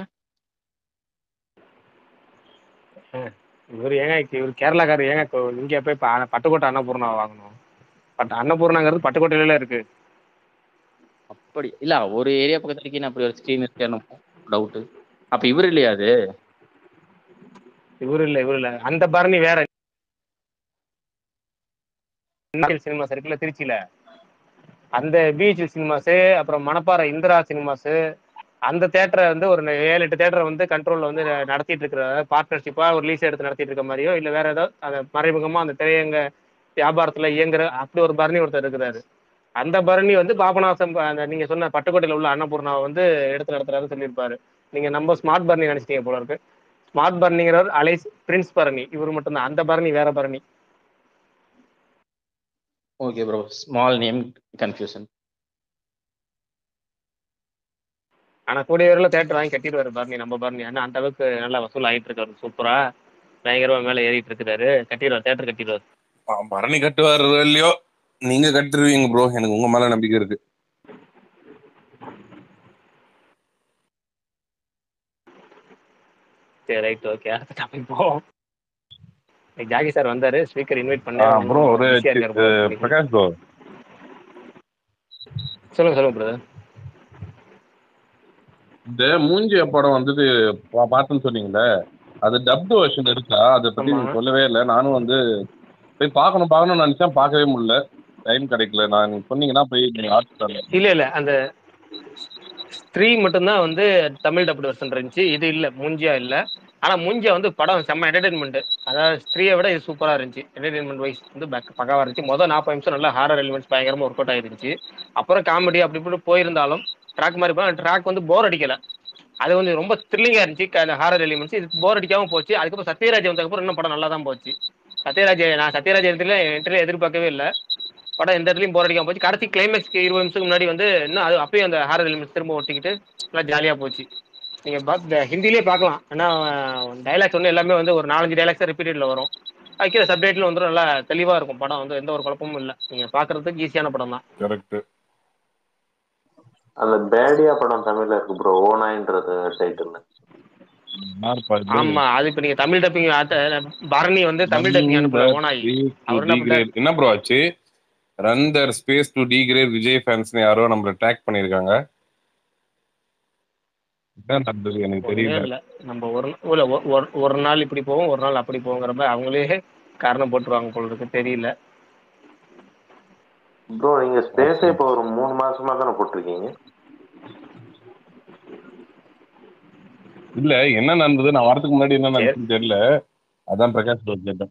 இவர் ஏங்க இவர் கேரளாக்காரர் ஏங்க இப்போ இங்க போய் இப்ப அ- பட்டுக்கோட்டை அன்னபூர்ணா வாங்கணும் பட் அன்னபூர்ணாங்கிறது பட்டுக்கோட்டையில இருக்கு அப்படி இல்ல ஒரு ஏரியா பக்கத்துல இருக்கீங்க அப்படி ஒரு ஸ்கீம் இருக்கேன்னு டவுட் அப்ப இவர் இல்லையா அது இவரு இல்ல இவரு இல்ல அந்த பரணி வேற சினிமாஸ் இருக்குல்ல திருச்சியில அந்த பீச் சினிமாஸ் அப்புறம் மணப்பாறை இந்திரா சினிமாஸ் அந்த தேட்டரை வந்து ஒரு ஏழு எட்டு தேட்டரை வந்து கண்ட்ரோல்ல வந்து நடத்திட்டு இருக்கிற பார்ட்னர்ஷிப்பா ஒரு லீஸ் எடுத்து நடத்திட்டு இருக்க மாதிரியோ இல்ல வேற ஏதாவது அந்த மறைமுகமா அந்த திரையங்க வியாபாரத்துல இயங்குற அப்படி ஒரு பரணி ஒருத்தர் இருக்கிறாரு அந்த பரணி வந்து பாபநாசம் அந்த நீங்க சொன்ன பட்டுக்கோட்டையில உள்ள அன்னபூர்ணாவை வந்து எடுத்து நடத்துறாருன்னு சொல்லியிருப்பாரு நீங்க நம்ம ஸ்மார்ட் பரணி நினைச்சிட்டீங்க போல இருக்கு ஸ்மார்ட் பரணிங்கிறவர் அலைஸ் பிரின்ஸ் பரணி இவர் மட்டும்தான் அந்த பரணி வேற Bharani okay bro small name confusion ஆனா கூடிய வரையில தேட்டர் வாங்கி கட்டிடுவாரு பர்னி நம்ம பர்னி ஆனா அந்த அளவுக்கு நல்லா வசூல் ஆயிட்டு இருக்காரு சூப்பரா பயங்கரமா மேல ஏறிட்டு இருக்கிறாரு கட்டிடுவார் தேட்டர் கட்டிடுவார் ஆ, பரணி கட்டுவாரு இல்லையோ நீங்க கட்டுருவீங்க ப்ரோ எனக்கு உங்க மேல நம்பிக்கை இருக்கு சரி ரைட் ஓகே அடுத்த டாபிக் போவோம் இன்னைக்கு ஜாகி சார் வந்தாரு ஸ்பீக்கர் இன்வைட் பண்ணேன் ப்ரோ ஒரு பிஸியா சி- இருக்காரு போல அஹ், இன்னைக்கு. பிரகாஷ் ப்ரோ சொல்லுங்க சொல்லுங்க பிரதர் இந்த மூஞ்சிய படம் வந்துட்டு பா- பார்த்தேன்னு சொன்னீங்களே அது டப்டு வெர்ஷன் இருக்கா அதை பத்தி ஆமா. நீங்க சொல்லவே இல்லை நானும் வந்து போய் பார்க்கணும் பார்க்கணும்னு நினைச்சேன் பார்க்கவே முடியல டைம் கிடைக்கல நான் நீங்க சொன்னீங்கன்னா போய் நீங்க ஹாட்ஸ்டார்ல இல்ல இல்ல அந்த ஸ்த்ரீ மட்டும்தான் வந்து தமிழ் டப்டு வெர்ஷன் இருந்துச்சு இது இல்ல மூஞ்சியா இல்ல ஆனா மூஞ்சியா வந்து படம் செம்ம என்டர்டைன்மெண்ட் அதாவது ஸ்த்ரீயை விட இது சூப்பரா இருந்துச்சு என்டர்டைன்மெண்ட் வைஸ் வந்து back- பக்காவா இருந்துச்சு மொதல் நாற்பது நிமிஷம் நல்லா ஹாரர் எலிமெண்ட்ஸ் பயங்கரமா ஒர்க் அவுட் ஆயிருந்துச்சு அப்புறம் காமெடி அப்படி இப்படி போயிருந்தாலும் ட்ராக் மாதிரி போய் ட்ராக் வந்து போர் அடிக்கல அது வந்து ரொம்ப த்ரில்லிங்கா இருந்துச்சு ஹாரர் எலிமெண்ட்ஸ் இது போர் அடிக்காம போச்சு அதுக்கப்புறம் சத்யராஜ் வந்ததுக்கப்புறம் இன்னும் படம் நல்லா தான் போச்சு சத்யராஜ் நான் சத்யராஜ் இடத்துல என்ட்ரி எதிர்பார்க்கவே இல்லை படம் எந்த இடத்துலயும் போர் அடிக்காம போச்சு கடைசி கிளைமேக்ஸ்க்கு இருபது நிமிஷத்துக்கு முன்னாடி வந்து இன்னும் அது அப்பயும் அந்த ஹாரர் எலிமெண்ட்ஸ் திரும்ப ஒட்டிக்கிட்டு நல்லா ஜாலியா போச்சு நீங்க பார்த்து ஹிந்திலேயே பார்க்கலாம் ஏன்னா டைலாக்ஸ் வந்து எல்லாமே வந்து ஒரு நாலஞ்சு டைலாக்ஸ் ரிப்பீட்டட்ல வரும் வைக்கிற சப்டைட்டில் வந்து நல்லா தெளிவா இருக்கும் படம் வந்து எந்த ஒரு குழப்பமும் இல்லை நீங்க பாக்குறதுக்கு ஈஸியான படம் தான் கரெக்ட் அந்த பேடியா படம் தமிழ்ல இருக்கு ப்ரோ ஓனாயின்றது டைட்டில் ஆமா அது இப்ப நீங்க தமிழ் டப்பிங் பரணி வந்து தமிழ் டப்பிங் அனுப்பல ஓனாய் அவர் என்ன பண்ணாரு? என்ன ப்ரோ ஆச்சு run their space to degrade Vijay ஃபேன்ஸ்னு யாரோ நம்மள ட்ராக் பண்ணிருக்காங்க என்ன நடந்தது எனக்கு ஒண்ணுமே தெரியல இல்ல நம்ம ஒரு நா- இல்ல, ஒரு- ஒரு- ஒரு நாள் இப்படி போவோம் ஒரு நாள் அப்படி போங்கிற மாதிரி அவங்களே காரணம் போட்டுருவாங்க போல இருக்கு தெரியல ப்ரோ நீங்க ஸ்பேஸே இப்போ ஒரு மூணு மாசமா தானே போட்டிருக்கீங்க இல்ல என்ன நடந்தது நான் வரதுக்கு முன்னாடி என்ன நடந்ததுன்னு தெரியல அதான் பிரகாஷ் ப்ரோ கேட்டேன்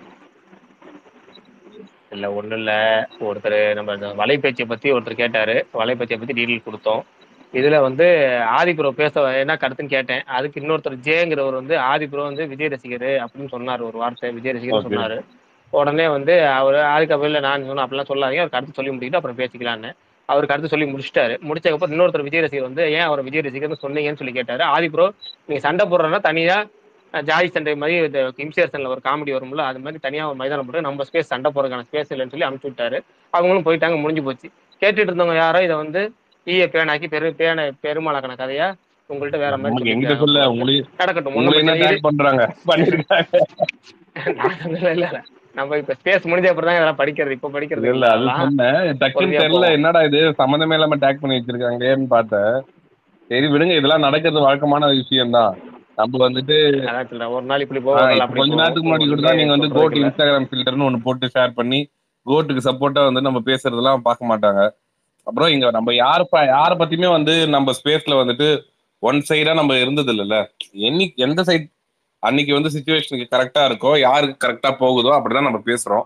இல்ல ஒண்ணும் இல்ல ஒருத்தர் நம்ம இந்த வலைபேச்சியை பத்தி ஒருத்தர் கேட்டாரு வலைபேச்சியை பத்தி டீட்டெயில் கொடுத்தோம் இதுல வந்து ஆதிபுரோ பேச என்ன கருத்துன்னு கேட்டேன் அதுக்கு இன்னொருத்தர் ஜேங்கிறவர் வந்து ஆதிபுரோ வந்து விஜய் ரசிகர் அப்படின்னு சொன்னாரு ஒரு வார்த்தை விஜய் ரசிகர் Okay. சொன்னாரு உடனே வந்து அவர் ஆதிக்கபில நான் சொன்னேன் அப்படிலாம் சொல்லாதீங்க அவர் கருத்து சொல்லி முடிக்கிட்டு அப்புறம் பேசிக்கலான்னு அவர் கருத்து சொல்லி முடிச்சிட்டாரு முடிச்சதுக்கப்புறம் இன்னொருத்தர் விஜய் ரசிகர் வந்து ஏன் அவர் விஜய் ரசிகர்னு சொன்னீங்கன்னு சொல்லி கேட்டாரு ஆதிபுரோ நீங்க சண்டை போடுறேன்னா தனியா அஹ், ஜாய் சண்டை மாதிரி இந்த இம்சேர்சன்ல ஒரு காமெடி வரும்ல அது மாதிரி தனியா ஒரு மைதானம் போட்டு நம்ம ஸ்பேஸ் சண்டை போறதுக்கான ஸ்பேஸ் இல்லைன்னு சொல்லி அனுப்பிச்சு விட்டாரு அவங்களும் போயிட்டாங்க முடிஞ்சு போச்சு கேட்டுட்டு இருந்தவங்க யாரோ இதை வந்து ஈய பேனாக்கி பெரு பேனை பெருமாளாக்கான கதையா உங்கள்ட்ட வேற மாதிரி நமக்கு எங்கிட்ட சொல்ல சொல்லிக்கிறாங்க. உங்களையும் நடக்கட்டும் ஒண்ணும் உங்களை என்ன பிரச்சனை ட்ராக் பண்றாங்க பண்ணிருக்காங்க நான் சொல்லல, இல்ல இல்ல நம்ம இப்ப ஸ்பேஸ் முடிஞ்ச அப்புறம் தான் இதெல்லாம் படிக்கிறது இப்ப படிக்கிறது இல்ல அது இதெல்லாம். சொன்னேன் டக்குன்னு பொறுமையா தெரியல போவோம். என்னடா இது சம்மந்தமே இல்லாம டேக் பண்ணி வச்சிருக்காங்களேன்னு பார்த்தேன் சரி விடுங்க இதெல்லாம் நடக்கிறது வழக்கமான விஷயம் தான் நம்ம வந்துட்டு அதான் சொல்றேன் ஒரு நாள் இப்படி ஆ, போவோம் ஒரு நாள் இப்ப அப்படி கொஞ்ச போவோம். நேரத்துக்கு முன்னாடி கூட தான் நீங்க வந்து சொல்றதுக்கு கோட் இல்ல. இன்ஸ்டாகிராம் ஃபில்டர்னு ஒன்னு போட்டு ஷேர் பண்ணி கோட்டுக்கு சப்போர்ட்டா வந்து நம்ம பேசுறதெல்லாம் பார்க்க மாட்டாங்க அப்புறம் இங்க நம்ம யாரு ப- யார பத்தியுமே வந்து நம்ம ஸ்பேஸ்ல வந்துட்டு ஒன் சைடா நம்ம இருந்தது இல்லைல்ல என்னி எந்த சைட் அன்னைக்கு வந்து சுச்சுவேஷனுக்கு கரெக்டா இருக்கோ யாருக்கு கரெக்டா போகுதோ அப்படிதான் நம்ம பேசுறோம்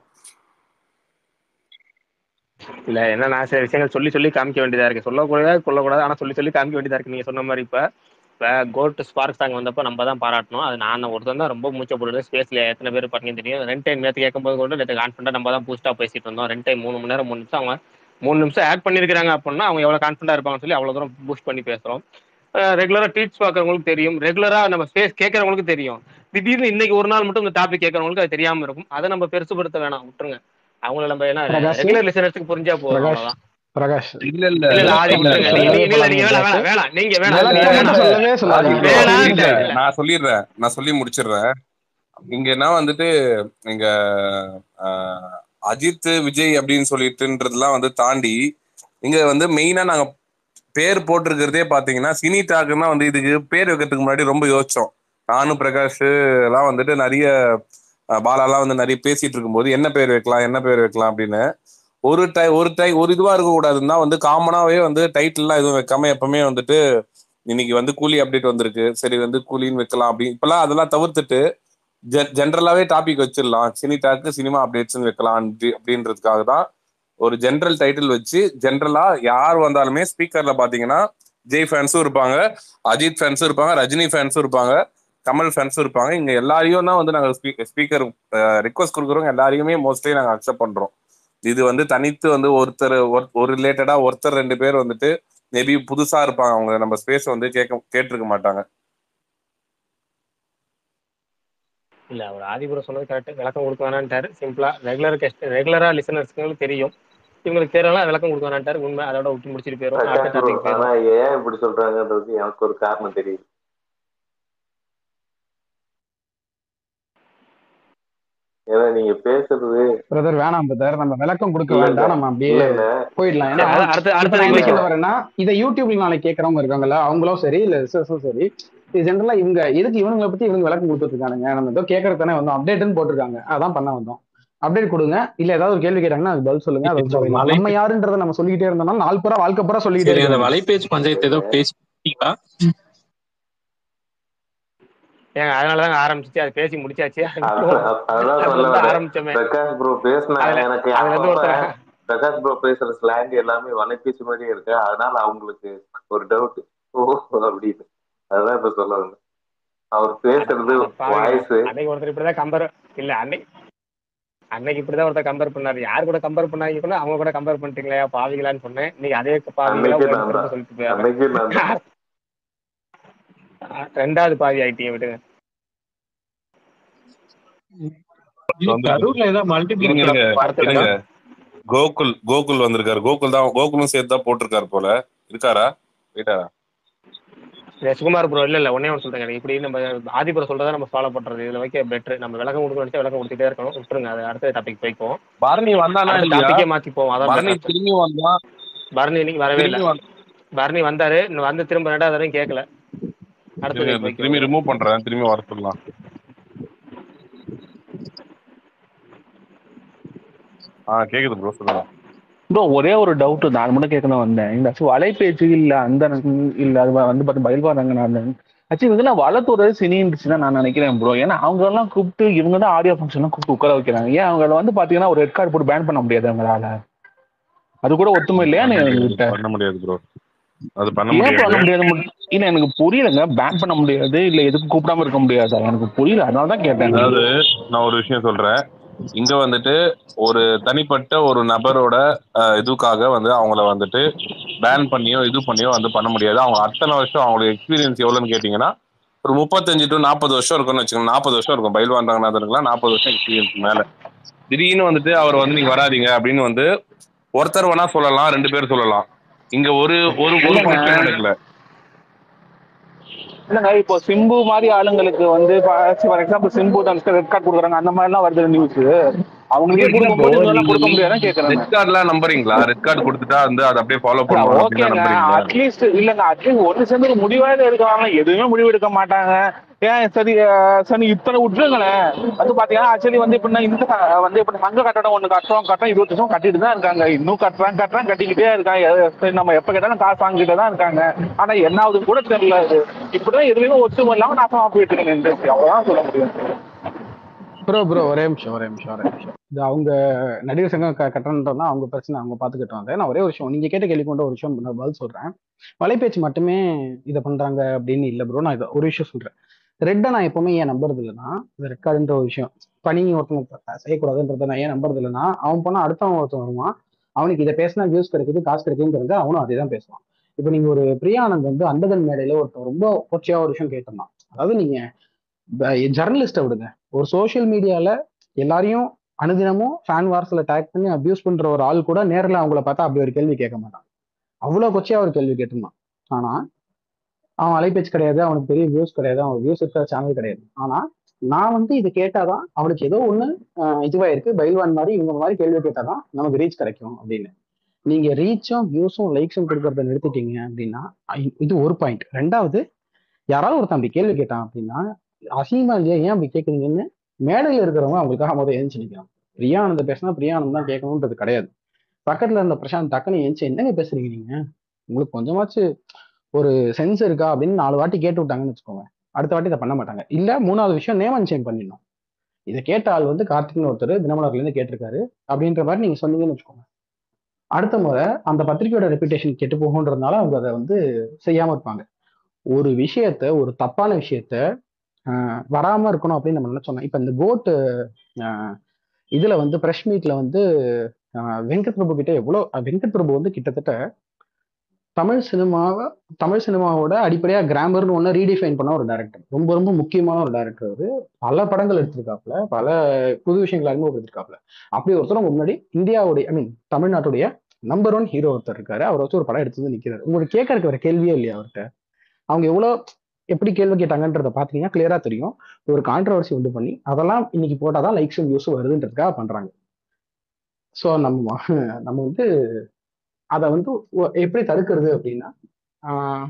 இல்ல என்ன நான் சில விஷயங்கள் சொல்லி சொல்லி காமிக்க வேண்டியதா இருக்கு சொல்லக்கூடாது கொள்ளக்கூடாது ஆனா சொல்லி சொல்லி காமிக்க வேண்டியதா இருக்கு நீங்க சொன்ன மாதிரி இப்ப இப்ப கோட் ஸ்பார்க் சாங் வந்தப்ப நம்ம தான் பாராட்டணும் அது நான் ஒருத்தன் தான் ரொம்ப மூச்சை போடுறது ஸ்பேஸ்ல எத்தனை பேர் பண்ணி தெரியும் ரெண்டு டைம் நேற்று கேட்கும்போது கூட நேற்று கான்ஃபிடண்டா நம்ம தான் பூஸ்டா பேசிட்டு இருந்தோம் ரெண்டு டைம் மூணு மணி நேரம் மூணு நிமிஷம் அவங்க மூணு நிமிஷம் ஆட் பண்ணிருக்காங்க அப்படின்னா அவங்க எவ்வளவு கான்ஃபிடண்டா இருப்பாங்கன்னு சொல்லி அவ்வளவு தூரம் பூஸ்ட் பண்ணி பேசுறோம் ரெகுலரா ட்வீட்ஸ் பார்க்கறவங்களுக்கு தெரியும் ரெகுலரா நம்ம ஸ்பேஸ் கேட்கறவங்களுக்கு தெரியும் திடீர்னு இன்னைக்கு ஒரு நாள் மட்டும் இந்த டாபிக் கேட்கறவங்களுக்கு அது தெரியாம இருக்கும் அதை நம்ம பெருசுபடுத்த வேணாம் விட்டுருங்க அவங்கள நம்ம என்ன பிரகாஷ். ரெகுலர் லிசனர்ஸ்க்கு புரிஞ்சா போதும் பிரகாஷ். அவ்வளவுதான் பிரகாஷ் இல்ல இல்ல இல்ல இல்ல ஆதி இல்ல, விட்டுருங்க. இல்ல, நீங்க- இல்ல. நீங்க- நீங்க வேணாம், வேணாம், வேணாம். நீங்க வேணாம், நல்லா நீங்க கேட்டு வேணாம். சொல்லவே சொல்லாத ஆதி bro, வேணாம், இல்ல, இல்ல. நான் சொல்லிடுறேன் நான் சொல்லி முடிச்சிடுறேன் இங்க என்ன வந்துட்டு இங்க ஆஹ், அஜித் விஜய் அப்படின்னு சொல்லிட்டுன்றதெல்லாம் வந்து தாண்டி இங்க வந்து மெயினா நாங்க பேர் போட்டிருக்கிறதே பாத்தீங்கன்னா சினி டாக்குன்னா வந்து இதுக்கு பேர் வைக்கிறதுக்கு முன்னாடி ரொம்ப யோசிச்சோம் நானும் பிரகாஷ் எல்லாம் வந்துட்டு நிறைய அஹ், பாலாலாம் வந்து நிறைய பேசிட்டு இருக்கும்போது என்ன பேர் வைக்கலாம் என்ன பேர் வைக்கலாம் அப்படின்னு ஒரு டை ஒரு டை ஒரு இதுவா இருக்க கூடாதுன்னா வந்து காமனாவே வந்து டைட்டில்லாம் எதுவும் வைக்காம எப்பவுமே வந்துட்டு இன்னைக்கு வந்து கூலி அப்டேட் வந்திருக்கு சரி வந்து கூலின்னு வைக்கலாம் அப்படி இப்பெல்லாம் அதெல்லாம் தவிர்த்துட்டு ஜென்ரலாவே டாபிக் வச்சிடலாம் சினி டாக்கு சினிமா அப்டேட்ஸ் வைக்கலாம் அப்படி- அப்படின்றதுக்காக தான் ஒரு ஜென்ரல் டைட்டில் வச்சு ஜென்ரலா யார் வந்தாலுமே ஸ்பீக்கர்ல பாத்தீங்கன்னா ஜெய் ஃபேன்ஸும் இருப்பாங்க அஜித் ஃபேன்ஸும் இருப்பாங்க ரஜினி ஃபேன்ஸும் இருப்பாங்க கமல் ஃபேன்ஸும் இருப்பாங்க இங்க எல்லாரையும் தான் வந்து நாங்க ஸ்பீக்கர் ரிக்வஸ்ட் கொடுக்குறோம் எல்லாரையுமே மோஸ்ட்லி நாங்க அக்செப்ட் பண்றோம் இது வந்து தனித்து வந்து ஒருத்தர் ஒரு- ஒரு ரிலேட்டடா ஒருத்தர் ரெண்டு பேர் வந்துட்டு மேபி புதுசா இருப்பாங்க அவங்க நம்ம ஸ்பேஸ் வந்து கேட்க கேட்டிருக்க மாட்டாங்க இல்ல அவர் ஆதிபுரம் சொன்னது கரெக்ட் விளக்கம் கொடுக்க வேணான்ட்டாரு சிம்பிளா ரெகுலர் கெஸ்ட் ரெகுலரா லிசனர்ஸ்க்கு தெரியும் இவங்களுக்கு தெரியலாம் விளக்கம் கொடுக்க வேணான்ட்டாரு உண்மை அதோட விட்டு முடிச்சிட்டு போயிரும் அடுத்த பிரகாஷ் ப்ரோ டாபிக் ஆனா போயிரும் ஏன் இப்படி சொல்றாங்கன்றது எனக்கு ஒரு காரணம் தெரியுது ஏன்னா நீங்க பேசுறது பிரதர் வேணாம் பிரதர் நம்ம விளக்கம் கொடுக்க இல்ல இல்ல வேண்டாம் நம்ம அப்படியே இல்ல இல்ல போயிடலாம் சரி, ஏன்னா அதான் அடுத்த இப்ப அடுத்த நான் என்ன இல்ல சொல்ல வரேன்னா இதை யூடியூப்ல நாளைக்கு கேட்கறவங்க இருக்காங்கல்ல அவங்களும் சரி இல்ல ரிசர்ஸும் சரி இது ஜென்ரலா இவங்க எதுக்கு இவங்களை பத்தி இவங்க விளக்கம் கொடுத்துட்டு இருக்கானுங்க நம்ம ஏதோ கேட்கறது தானே வந்தோம் அப்டேட்னு போட்டிருக்காங்க அதான் பண்ண வந்தோம் அப்டேட் கொடுங்க இல்ல ஏதாவது ஒரு கேள்வி கேட்டாங்கன்னா அது பதில் சொல்லுங்க அதை இந்த போயிடலாம் வலை நம்ம யாருன்றதை நம்ம சொல்லிக்கிட்டே இருந்தோம்னா நாள் பூரா வாழ்க்கை பூரா சொல்லிக்கிட்டே சரி இருக்க அந்த வேண்டியது வலைபேச்சு பஞ்சாயத்து ஏதோ இல்ல பேசிட்டீங்களா ஏங்க அதனாலதாங்க ஆரம்பிச்சிச்சு அது பேசி முடிச்சாச்சு அதான் அதுக்கப்புறம் அதான் அதுல சொல்ல இருந்து வரேன் ஆரம்பிச்சோமே பிரகாஷ் ப்ரோ பேசின அதுல எனக்கு அதுல இருந்து அப்பப்ப ஒருத்தர் பிரகாஷ் ப்ரோ பேசுற ஸ்லாங் எல்லாமே வலைபேச்சு மாதிரியே இருக்கு அதனால அவங்களுக்கு ஒரு டவுட் ஓ அப்படின்னு அதான் இப்ப சொல்ல வந்தேன் அவர் அட பேசுறது அட பாவிங்களா வாய்ஸ் அன்னைக்கு ஒருத்தர் இப்படிதான் கம்பேர் இல்ல அன்னைக்கு அன்னைக்கு இப்படிதான் ஒருத்தர் கம்பேர் பண்ணாரு யார் கூட கம்பேர் பண்ணாங்க கூட அவங்க கூட கம்பேர் பண்ணிட்டீங்களா பாவிங்களான்னு சொன்னேன் இன்னைக்கு அதே பாவிங்களா அன்னைக்கு உங்கள்ட்ட நான் திரும்ப தான் சொல்லிட்டு போயிடுறேன் அன்னைக்கு நான் தான் ரெண்டாவது பாவி ஆயிட்டீங்க விடுங்க இது வந்து கரூர்ல ஏதோ இருங்க மல்டிபிளெக்ஸ் இருங்க அடுத்த இருங்க டாபிக் கோகுல் கோகுல் வந்திருக்காரு கோகுல் தான் கோகுலும் சேர்த்து தான் போட்டிருக்காரு போல இருக்காரா போயிட்டாரா சுகுமார் ப்ரோ இல்ல இல்ல ஒன்னே ஒன்று சொல்றேங்க எனக்கு இப்படி நம்ம ஆதிபுரம் சொல்றதை நம்ம ஃபாலோ பண்றது இதுல வைக்க பெட்டர் நம்ம விளக்கம் கொடுக்க நினைச்சா விளக்கம் கொடுத்துட்டே இருக்கணும் விட்டுருங்க அது அடுத்த டாபிக் போய்க்கும் பரணி வந்தானா அடுத்த இல்லையா டாபிக்கே மாத்தி போவோம் அதான் பரணி பெட்டர் திரும்பி வந்தா பரணி இன்னைக்கு வரவே இல்ல திரும்பி வந்து பரணி வந்தாரு இன்னும் வந்து திரும்ப ரெண்டாவது தடவையும் கேட்கல அடுத்தது இருங்க இந்த போய்க்கும் திரும்பி விடுங்க ரிமூவ் பண்றேன் திரும்பி வர சொல்லலாம் ஆ கேக்குது ப்ரோ சொல்லுங்க ப்ரோ ஒரே ஒரு டவுட் நான் மட்டும் கேட்கணும் வந்தேன் இந்த வலைபேச்சு இல்ல அந்த இல்ல அது வந்து பார்த்து பயில்வாங்க நான் ஆக்சுவலி இதெல்லாம் வளர்த்துறது சினி இண்டஸ்ட்ரி தான் நான் நினைக்கிறேன் ப்ரோ ஏன்னா அவங்க எல்லாம் கூப்பிட்டு இவங்க தான் ஆடியோ ஃபங்க்ஷன்லாம் கூப்பிட்டு உட்கார வைக்கிறாங்க ஏன் அவங்கள வந்து பாத்தீங்கன்னா ஒரு ரெட் கார்டு போட்டு பேன் பண்ண முடியாது அவங்களால அது கூட ஒத்துமை இல்லையா பண்ண முடியாது எங்ககிட்ட பண்ண முடியாது ப்ரோ அது பண்ண ஏன் பண்ண முடியாது முடியாது மு- இல்ல எனக்கு புரியலங்க பேன் பண்ண முடியாது இல்ல எதுக்கு கூப்பிடாம இருக்க முடியாதா எனக்கு புரியல அதனால தான் கேட்டேன் அதாவது நான் ஒரு விஷயம் சொல்றேன் இங்க வந்துட்டு ஒரு தனிப்பட்ட ஒரு நபரோட அஹ், இதுக்காக வந்து அவங்கள வந்துட்டு பேன் பண்ணியோ இது பண்ணியோ வந்து பண்ண முடியாது அவங்க அத்தனை வருஷம் அவங்களோட எக்ஸ்பீரியன்ஸ் எவ்வளவுன்னு கேட்டீங்கன்னா ஒரு முப்பத்தஞ்சு டு நாற்பது வருஷம் இருக்கும்னு வச்சுக்கோங்க நாற்பது வருஷம் இருக்கும் பயில்வான் ரங்கநாதனுக்குலாம் நாற்பது வருஷம் எக்ஸ்பீரியன்ஸ் மேல திடீர்னு வந்துட்டு அவர் வந்து நீங்க வராதீங்க அப்படின்னு வந்து ஒருத்தர் வேணா சொல்லலாம் ரெண்டு பேர் சொல்லலாம் இங்க ஒரு ஒரு ஒரு இல்லைங்க ஃபங்க்ஷன் நடக்கல இல்லங்க இப்போ சிம்பு மாதிரி ஆளுங்களுக்கு வந்து ஃபார் எக்ஸாம்பிள் சிம்பு தான் ரெட் கார்டு கொடுக்குறாங்க அந்த மாதிரி எல்லாம் வருது நியூஸ் அவங்களுக்கே இல்ல ப்ரோ கொடுக்கும்போது இதெல்லாம் கொடுக்க முடியாதான் கேக்குறேன் ரெட் கார்டுலாம் நம்புறீங்களா ரெட் கார்டு கொடுத்துட்டா வந்து அதை அப்படியே ஃபாலோ பண்ணுவாங்க அப்படின்னு ஓகேங்க நம்புறீங்களா அட்லீஸ்ட் இல்லங்க அட்லீஸ்ட் ஒன்று சேர்ந்து ஒரு முடிவாக எடுக்கிறாங்க எதுவுமே முடிவு எடுக்க மாட்டாங்க ஏன் சரி அஹ், சரி இத்தனை விட்டுருங்களேன் வந்து பாத்தீங்கன்னா ஆக்சுவலி வந்து இப்படின்னா இந்த க- வந்து இப்படி சங்க கட்டடம் ஒண்ணு கட்டுறோம் கட்டுறோம் இருபத்தி வருஷம் கட்டிட்டு தான் இருக்காங்க இன்னும் கட்டுறான் கட்டுறான் கட்டிக்கிட்டே இருக்காங்க எ- சரி நம்ம எப்ப கேட்டாலும் காசு வாங்கிட்டு தான் இருக்காங்க ஆனா என்ன ஆகுதுன்னு கூட தெரியல அது இப்படிதான் எதுலையுமே ஒத்துமை இல்லாம நாசமா போயிட்டு இருக்கு இண்டஸ்ட்ரி அவ்வளவுதான் சொல்ல முடியும் ப்ரோ ப்ரோ ஒரே நிமிஷம் ஒரே நிமிஷம் ஒரே நிமிஷம் இது அவங்க நடிகர் சங்கம் க கட்டணன்றதுனா அவங்க பிரச்சனை அவங்க பார்த்துக்கிட்டோம் அதை நான் ஒரே ஒரு விஷயம் நீங்க கேட்ட கேள்வி கொண்ட ஒரு விஷயம் நான் பதில் சொல்றேன் வலைபேச்சு மட்டுமே இதை பண்றாங்க அப்படின்னு இல்லை ப்ரோ நான் இதை ஒரு விஷயம் சொல்றேன் ரெட்டை நான் எப்பவுமே ஏன் நம்புறது இல்லைன்னா இந்த ரெட் கார்டுன்ற ஒரு விஷயம் பணி ஒருத்தவங்க செய்யக்கூடாதுன்றத நான் ஏன் நம்புறது இல்லைன்னா அவன் போனா அடுத்தவன் ஒருத்தன் வருவான் அவனுக்கு இதை பேசினா வியூஸ் கிடைக்குது காசு கிடைக்குங்கிறது அவனும் அதே தான் பேசுவான் இப்போ நீங்க ஒரு பிரியானந்த் வந்து அண்டதன் மேடையில ஒருத்தன் ரொம்ப கொச்சையா ஒரு விஷயம் கேட்டிருந்தான் அதாவது நீங்க ஜர்னலிஸ்ட்டை விடுங்க ஒரு சோஷியல் மீடியால எல்லாரையும் அனுதினமும் ஃபேன் வார்ஸ்ல டேக் பண்ணி அபியூஸ் பண்ற ஒரு ஆள் கூட நேரில் அவங்கள பார்த்தா அப்படி ஒரு கேள்வி கேட்க மாட்டான் அவ்வளோ கொச்சையா ஒரு கேள்வி கேட்டிருந்தான் ஆனா அவன் அலைபேச்சு கிடையாது அவனுக்கு பெரிய வியூஸ் கிடையாது அவன் வியூஸ் இருக்கிற சேனல் கிடையாது ஆனா நான் வந்து இது கேட்டாதான் அவனுக்கு ஏதோ ஒண்ணு ஆஹ் இதுவா இருக்கு பைல்வான் மாதிரி இவங்க மாதிரி கேள்வி கேட்டாதான் நமக்கு ரீச் கிடைக்கும் அப்படின்னு நீங்க ரீச்சும் வியூஸும் லைக்ஸும் கொடுக்கறத நிறுத்திட்டீங்க அப்படின்னா ஐ- இது ஒரு பாயிண்ட் ரெண்டாவது யாராவது ஒருத்தன் அப்படி கேள்வி கேட்டான் அப்படின்னா அசிங்கமா இல்லையா ஏன் அப்படி கேட்குறீங்கன்னு மேடையில் இருக்கிறவங்க அவங்களுக்காக முதல் எழுந்து நிற்கிறான் பிரியானந்த பேசினா பிரியானந்த் தான் கேட்கணுன்றது கிடையாது பக்கத்துல இருந்த பிரசாந்த் டக்குன்னு எழுந்துச்சு என்னங்க பேசுறீங்க நீங்க உங்களுக்கு கொஞ்சமாச்சு ஒரு சென்ஸ் இருக்கா அப்படின்னு நாலு வாட்டி கேட்டு விட்டாங்கன்னு வச்சுக்கோங்க அடுத்த வாட்டி இதை பண்ண மாட்டாங்க இல்ல மூணாவது விஷயம் நேம் அண்ட் சேம் பண்ணிடணும் இதை கேட்ட ஆள் வந்து கார்த்திக்னு ஒருத்தர் தினமலர்ல இருந்து கேட்டிருக்காரு அப்படின்ற மாதிரி நீங்க சொன்னீங்கன்னு வச்சுக்கோங்க அடுத்த முறை அந்த பத்திரிக்கையோட ரெப்புடேஷன் கெட்டு போகுன்றதுனால அவங்க அதை வந்து செய்யாம இருப்பாங்க ஒரு விஷயத்த ஒரு தப்பான விஷயத்த ஆஹ் வராம இருக்கணும் அப்படின்னு நம்ம நினைச்சோம் இப்ப இந்த கோட்டு இதுல வந்து பிரஸ் மீட்ல வந்து ஆஹ் வெங்கட் பிரபு கிட்ட எவ்வளோ அஹ் வெங்கட் பிரபு வந்து கிட்டத்தட்ட தமிழ் சினிமாவை தமிழ் சினிமாவோட அடிப்படையா கிராமர்னு ஒன்று ரீடிஃபைன் பண்ண ஒரு டேரக்டர் ரொம்ப ரொம்ப முக்கியமான ஒரு டேரக்டர் அவரு பல படங்கள் எடுத்திருக்காப்புல பல புது விஷயங்கள் அறிமுகப்படுத்திருக்காப்புல அப்படி ஒருத்தர் முன்னாடி இந்தியாவுடைய ஐ மீன் தமிழ்நாட்டுடைய நம்பர் ஒன் ஹீரோ ஒருத்தர் இருக்காரு அவரை வச்சு ஒரு படம் எடுத்து வந்து நிக்கிறாரு உங்களுக்கு கேட்கறதுக்கு வேற கேள்வியே இல்லையா அவர்கிட்ட அவங்க எவ்வளோ எப்படி கேள்வி கேட்டாங்கன்றத பார்த்தீங்கன்னா கிளியரா தெரியும் ஒரு கான்ட்ரவர்சி உண்டு பண்ணி அதெல்லாம் இன்னைக்கு போட்டாதான் லைக்ஸும் வியூஸும் வருதுன்றதுக்காக பண்றாங்க ஸோ நம்ம நம்ம வந்து அதை வந்து ஒ- எப்படி தடுக்கிறது அப்படின்னா ஆஹ்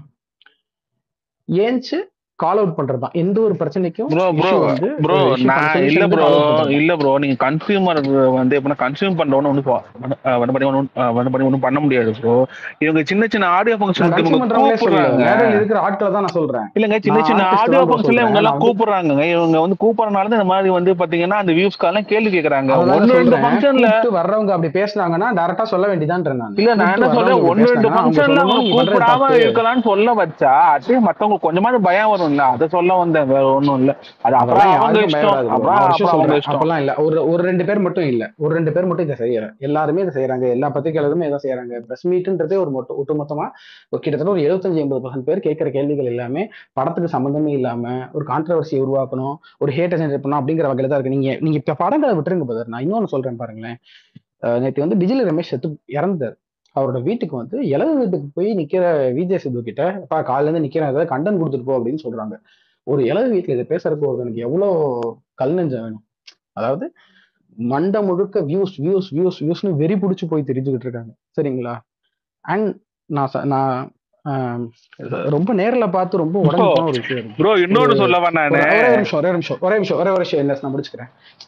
ஏன்ச்சு கால் அவுட் பண்றதுதான் எந்த ஒரு பிரச்சனைக்கும் ப்ரோ ப்ரோ issue வந்து ப்ரோ ஒரு issue நான் solution இல்ல வந்து ப்ரோ call out பண்றதுதான் இல்ல ப்ரோ நீங்க கன்சியூமர் வந்து எப்படின்னா கன்சியூம் பண்றவன ஒன்றும் பண்ணி ஒன்றும் பண்ணி ஒன்றும் பண்ண முடியாது ப்ரோ இவங்க சின்ன சின்ன ஆடியோ நான் ஃபங்க்ஷனுக்கு கன்சியூம் இவங்க பண்றவங்களே சொல்லல கூப்பிடுறாங்க மேடையில் இருக்கிற ஆட்களை தான் நான் சொல்றேன் இல்லங்க சின்ன நான் சின்ன ஆர்டிஸ்ட் ஆடியோ தான் ப்ரோ ஃபங்க்ஷன்ல சொல்றேன் இவங்க எல்லாம் நான் வந்து கூப்பிடுறாங்க இவங்க வந்து கூப்பிடறனால தான் இந்த மாதிரி வந்து பாத்தீங்கன்னா அந்த வியூஸ்க்காலாம் கேள்வி கேக்குறாங்க அதுதாங்க ஒன்னு ரெண்டு சொல்றேன் ஃபங்க்ஷன்ல கூப்பிட்டு வர்றவங்க அப்படி பேசுனாங்கன்னா டேரக்டா சொல்ல வேண்டியதான்றேன் நான் இல்ல நான் கூப்பிட்டு என்ன சொல்றேன் வர்றவங்க ஒன்னு ரெண்டு பேசுனாங்கன்னா அவங்க ஃபங்க்ஷன்ல சொல்லணும் அவங்க நீங்க பண்றது கூப்பிடாம தப்பு இருக்கலாம்னு சொல்ல வச்சா அட்லீஸ்ட் மத்தவங்க கொஞ்சமாவது பயம் வரும்ல அதை சொல்ல வந்தேன் வேற ஒண்ணும் இல்ல அது அப்புறம் அதெல்லாம் அவங்க யாருக்கும் இஷ்டம் பயப்படாது ப்ரோ அப்புறம் நான் ஒரு விஷயம் அப்புறம் அவங்க சொல்றேன் இஷ்டம் அப்பெல்லாம் இல்ல ஒரு ஒரு ரெண்டு பேர் மட்டும் இல்ல ஒரு ரெண்டு பேர் மட்டும் இதை செய்யற எல்லாருமே இதை செய்யறாங்க எல்லா பத்திரிகையாளருமே இதை செய்யறாங்க பிரஸ் மீட்ன்றதே ஒரு மொத்த ஒட்டுமொத்தமா ஒரு கிட்டத்தட்ட ஒரு எழுபத்தஞ்சு எண்பது பர்சன்ட் பேர் கேட்கிற கேள்விகள் எல்லாமே படத்துக்கு சம்மந்தமே இல்லாம ஒரு கான்ட்ரவர்சியை உருவாக்கணும் ஒரு ஹேட்டை ஜெனரேட் பண்ணணும் அப்படிங்கிற வகையில தான் இருக்கு நீங்க நீங்க இப்ப படங்களை விட்டுருங்க பதர் நான் இன்னொன்னு சொல்றேன் பாருங்களேன் அஹ் நேத்து வந்து டிஜில் ரமேஷ் செத்து இறந்தார் அவரோட வீட்டுக்கு வந்து இளவு வீட்டுக்கு போய் நிக்கிற விஜய் சித்து கிட்ட "அப்பா, காலையில இருந்து நிக்கிறேன் ஏதாவது கண்டன் கொடுத்துட்டு போ அப்படின்னு சொல்றாங்க ஒரு இளவு வீட்டுல இதை பேசுறதுக்கு ஒருத்தனுக்கு எவ்வளவு கல் நெஞ்சம் வேணும் அதாவது மண்டை முழுக்க வியூஸ் வியூஸ் வியூஸ் வியூஸ்னு வெறி பிடிச்சி போய் தெரிஞ்சுக்கிட்டு இருக்காங்க சரிங்களா அண்ட் நான் ச- நான் ஆம், ரொம்ப நேர்ல பார்த்து ரொம்ப ப்ரோ உடஞ்சு போன ஒரு விஷயம் இருக்கு ப்ரோ ஒரு இன்னொன்னு சொல்லவா ஒரு நானு ஒரே ஒரு நிமிஷம் ஒரே ஒரு நிமிஷம் ஒரே நிமிஷம் ஒரே ஒரு விஷயம் என்ன நான் முடிச்சுக்கிறேன்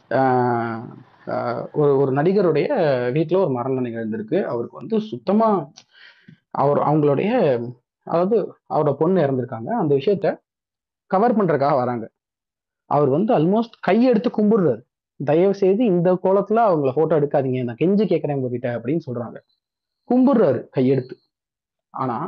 ஆஹ் ஆஹ் ஒரு ஒரு நடிகருடைய வீட்டில் ஒரு மரண நிகழ்ந்திருக்கு அவருக்கு வந்து சுத்தமா அவர் அவங்களுடைய அதாவது அவரோட பொண்ணு இறந்திருக்காங்க அந்த விஷயத்த கவர் பண்றதுக்காக வராங்க அவர் வந்து ஆல்மோஸ்ட் கையெடுத்து கும்பிடுறாரு தயவு செய்து இந்த கோலத்துல அவங்கள போட்டோ எடுக்காதீங்க நான் கெஞ்சி கேட்கறேன் உங்ககிட்ட அப்படின்னு சொல்றாங்க கும்பிடுறாரு கையெடுத்து ஆனா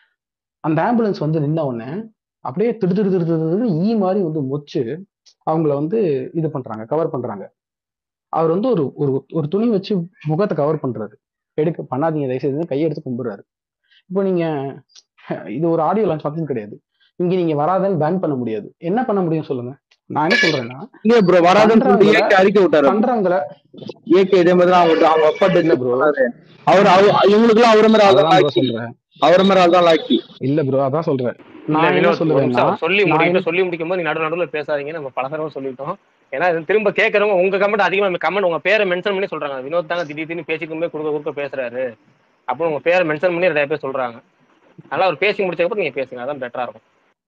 அந்த ஆம்புலன்ஸ் வந்து நின்ன உடனே அப்படியே திடு திடு திடு திடு திடுன்னு ஈ மாதிரி வந்து மொச்சு அவங்கள வந்து இது பண்றாங்க கவர் பண்றாங்க அவர் வந்து ஒரு ஒரு ஒரு துணி வச்சு முகத்தை கவர் பண்றாரு எடுக்க பண்ணாதீங்க தயவு செய்து கையெடுத்து கும்பிடுறாரு இப்போ நீங்க இது ஒரு ஆடியோ லான்ச் ஃபங்க்ஷன் கிடையாது இங்க நீங்க வராதன்னு பேன் பண்ண முடியாது என்ன பண்ண முடியும் சொல்லுங்க நான் என்ன சொல்றேன்னா இல்ல ப்ரோ வராதுன்னு சொல்லிட்டு பண்றவங்கள ஏகே அறிக்கை விட்டாரு பண்றவங்கள ஏகே இதே மாதிரி தான் அவங்க அவங்க அப்பா இல்ல டெத் ப்ரோ பண்ணாரு அவர் அவ- இவங்களுக்குலாம் அவர மாதிரி ஆள் தான் அதான் ப்ரோ லாக்கி சொல்றேன் அவர மாதிரி ஆள் தான் லாக்கி இல்ல ப்ரோ அதான் சொல்றேன் இல்ல நான் என்ன வினோத் ஒரு சொல்லுவேன்னா நிமிஷம் அவர் சொல்லி நான் முடிக்கட்டும் என்ன சொல்லி முடிக்கும் போது நீ நடுவு நடுவில் பேசாதீங்க நம்ம பல தடவை சொல்லிட்டோம் ஏன்னா இது திரும்ப கேட்கறவங்க உங்க கமெண்ட் அதிகமா கமெண்ட் உங்க பேரை மென்ஷன் பண்ணி சொல்றாங்க வினோத் தாங்க திடீர் திடீர்னு பேசிக்குமே குறுக்க குறுக்க பேசுறாரு அப்புறம் உங்க பேரை மென்ஷன் பண்ணி நிறைய பேர் சொல்றாங்க அதனால அவர் பேசி முடிச்சதுக்கப்புறம் நீங்க பேசுங்க அதான் பெட்டரா இருக்கும்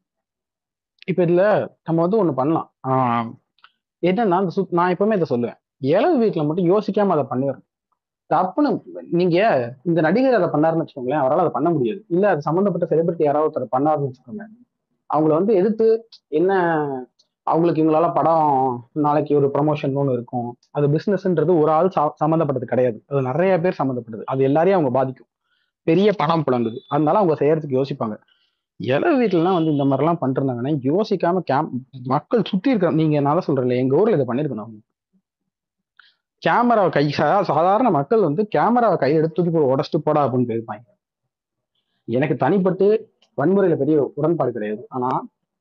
இப்ப இதுல நம்ம வந்து ஒண்ணு பண்ணலாம் ஆஹ் என்னன்னா அந்த சுத்- நான் எப்பவுமே இதை சொல்லுவேன் இளவு வீட்டுல மட்டும் யோசிக்காம அதை பண்ணிடணும் தப்புன்னு நீங்க இந்த நடிகர் அதை பண்ணாருன்னு வச்சுக்கோங்களேன் அவரால் அதை பண்ண முடியாது இல்ல அது சம்பந்தப்பட்ட செலிபிரிட்டி யாராவது ஒருத்தர் பண்ணாருன்னு வச்சுக்கோங்க அவங்கள வந்து எதிர்த்து என்ன அவங்களுக்கு இவங்களால படம் நாளைக்கு ஒரு ப்ரமோஷன் ஒன்று இருக்கும் அது பிசினஸ்ன்றது ஒரு ஆள் சா- சம்மந்தப்பட்டது கிடையாது அது நிறைய பேர் சம்மந்தப்பட்டது அது எல்லாரையும் அவங்க பாதிக்கும் பெரிய பணம் புலங்குது அதனால அவங்க செய்யறதுக்கு யோசிப்பாங்க இளவு வீட்டுலலாம் வந்து இந்த மாதிரிலாம் பண்ணிருந்தாங்கன்னா யோசிக்காம கேம் மக்கள் சுத்தி இருக்கிற நீங்க என்னால சொல்றேன் எங்க ஊர்ல இதை பண்ணிருக்கணும் அவங்க கேமராவை கை சா- சாதாரண மக்கள் வந்து கேமராவை கையில் எடுத்து தூக்கி போய் உடச்சிட்டு போடா அப்படின்னு போயிருப்பாங்க எனக்கு தனிப்பட்டு வன்முறையில பெரிய உடன்பாடு கிடையாது ஆனா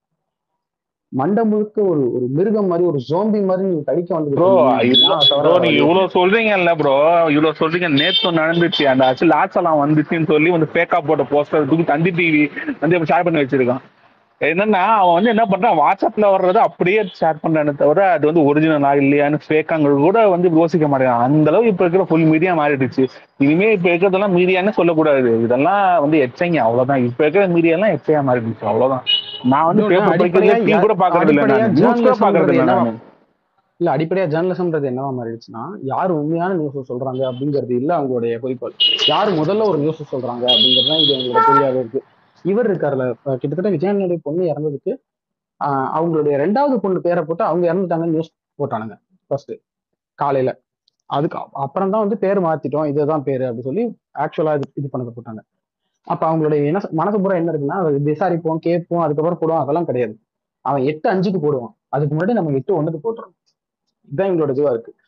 மண்டை முழுக்க ஒரு ஒரு மிருகம் மாதிரி ஒரு ஜோம்பி மாதிரி நீங்க கடிக்க வந்து ப்ரோ ப்ரோ நீங்க இவ்வளவு சொல்றீங்கல்ல ப்ரோ இவ்வளவு சொல்றீங்க நேத்து நடந்துச்சு அந்த ஆக்சுவல் லாட்ஸ் எல்லாம் வந்துச்சுன்னு சொல்லி வந்து ஃபேக்கா போட்ட போஸ்டர் தூக்கி தந்தி டிவி வந்து ஷேர் பண்ணி வச்சிருக்கான் என்னன்னா அவன் வந்து என்ன பண்றான் வாட்ஸ்அப்ல வர்றதை அப்படியே ஷேர் பண்றானே தவிர அது வந்து ஒரிஜினலா இல்லையான்னு ஃபேக்காங்க கூட வந்து யோசிக்க மாட்டேங்கான் அந்த அளவு இப்ப இருக்கிற ஃபுல் மீடியா மாறிடுச்சு இனிமே இப்ப இருக்கிறதெல்லாம் மீடியான்னு சொல்லக்கூடாது இதெல்லாம் வந்து எச்சைங்க அவ்வளவுதான் இப்ப இருக்கிற மீடியா எல்லாம் எச்சையா மாறிடுச்சு அவ்வளவுதான் நான் வந்து இன்னொன்னு பேப்பர் அடிப்படையா படிக்கிறது டீ கூட பாக்குறது இல்ல அடிப்படையா நான் நியூஸ் கூட பாக்குறது ஜேர்னலிசம்ன்றது இல்ல என்னவா நான் இல்ல அடிப்படையா ஜேர்னலிசம்ன்றது என்னவா மாறிடுச்சுன்னா யார் உண்மையான நியூஸ் சொல்றாங்க அப்படிங்கிறது இல்ல அவங்களுடைய குறிக்கோள் யார் முதல்ல ஒரு நியூஸ் சொல்றாங்க அப்படிங்கிறது தான் இது எங்களோட குறியாவே இருக்கு இவர் இருக்காருல அஹ் கிட்டத்தட்ட விஜயனுடைய பொண்ணு இறந்ததுக்கு ஆஹ் அவங்களுடைய ரெண்டாவது பொண்ணு பேரை போட்டு அவங்க இறந்துட்டாங்கன்னு நியூஸ் போட்டானுங்க ஃபர்ஸ்ட் காலையில அதுக்கு அப்~ அப்புறம் தான் வந்து பேர் மாத்திட்டோம் இதுதான் பேரு அப்படி சொல்லி ஆக்சுவலா இது இது பண்ண போட்டாங்க அப்ப அவங்களுடைய என்ன மனசு பூரா என்ன இருக்குன்னா அது விசாரிப்போம் கேட்போம் அதுக்கப்புறம் போடுவோம் அதெல்லாம் கிடையாது அவன் எட்டு அஞ்சுக்கு போடுவான் அதுக்கு முன்னாடி நம்ம எட்டு ஒண்ணுக்கு போட்டுறோம் இதுதான் எங்களோட இதுவா இருக்கு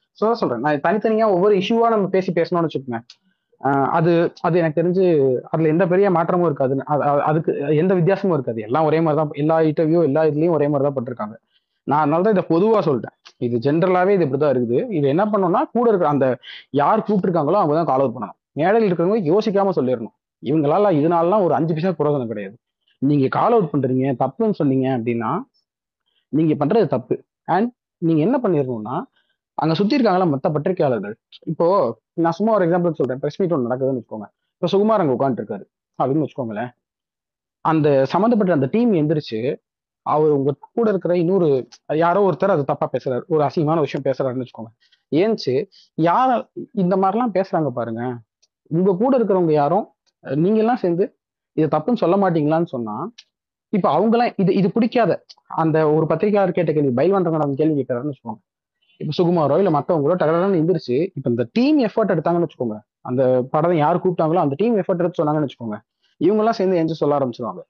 ஸோ சொல்றேன் நான் தனித்தனியா ஒவ்வொரு இஷ்யூவா நம்ம பேசி பேசணும்னு வச்சுக்கோங்க ஆஹ் அது அது எனக்கு தெரிஞ்சு அதுல எந்த பெரிய மாற்றமும் இருக்காது அது- அது- அதுக்கு எந்த வித்தியாசமும் இருக்காது எல்லாம் ஒரே மாதிரி தான் எல்லா இன்டர்வியூ எல்லா இதுலயும் ஒரே மாதிரி தான் பட்டிருக்காங்க நான் அதனால தான் இதை பொதுவா சொல்லிட்டேன் இது ஜென்ரலாவே இது இப்படிதான் இருக்குது இது என்ன பண்ணணும்னா கூட இருக்கிற அந்த யார் கூப்பிட்டுருக்காங்களோ அவங்க தான் கால் அவுட் பண்ணணும் மேடையில் இருக்கிறவங்க யோசிக்காம சொல்லிடணும் இவங்களால இதனாலலாம் ஒரு அஞ்சு பைசா புரோஜனம் கிடையாது நீங்க கால் அவுட் பண்றீங்க தப்புன்னு சொன்னீங்க அப்படின்னா நீங்க பண்றது தப்பு அண்ட் நீங்க என்ன பண்ணிடணும்னா அங்க சுத்தி இருக்காங்களா மத்த பத்திரிகையாளர்கள் இப்போ நான் சும்மா ஒரு எக்ஸாம்பிள் சொல்றேன் பிரஸ் மீட் ஒன்று நடக்குதுன்னு வச்சுக்கோங்க இப்போ சுகுமார் அங்க உட்காந்துருக்காரு அப்படின்னு வச்சுக்கோங்களேன் அந்த சம்மந்தப்பட்ட அந்த டீம் எந்திரிச்சு அவர் உங்க கூட இருக்கிற இன்னொரு யாரோ ஒருத்தர் அது தப்பா பேசுறாரு ஒரு அசிங்கமான விஷயம் பேசுறாருன்னு வச்சுக்கோங்க ஏன்ச்சு யார இந்த மாதிரிலாம் பேசுறாங்க பாருங்க உங்க கூட இருக்கிறவங்க யாரும் அஹ், நீங்க எல்லாம் சேர்ந்து இது தப்புன்னு சொல்ல மாட்டீங்களான்னு சொன்னா இப்ப அவங்க எல்லாம் இது இது பிடிக்காத அந்த ஒரு பத்திரிகையாளர் கேட்ட கேள்வி பயில்வான்றவங்க அவங்க கேள்வி கேட்கறாருன்னு வச்சுக்கோங்க இப்ப சுகுமாரோ இல்ல மத்தவங்களோ டகடன்னு எந்திரிச்சு இப்ப இந்த டீம் எஃபர்ட் எடுத்தாங்கன்னு வச்சுக்கோங்க அந்த படம் யார் கூப்பிட்டாங்களோ அந்த டீம் எஃபர்ட் எடுத்து சொன்னாங்கன்னு வச்சுக்கோங்க இவங்க எல்லாம் சேர்ந்து எஞ்சி சொல்ல ஆரம்பிச்சிருவாங்க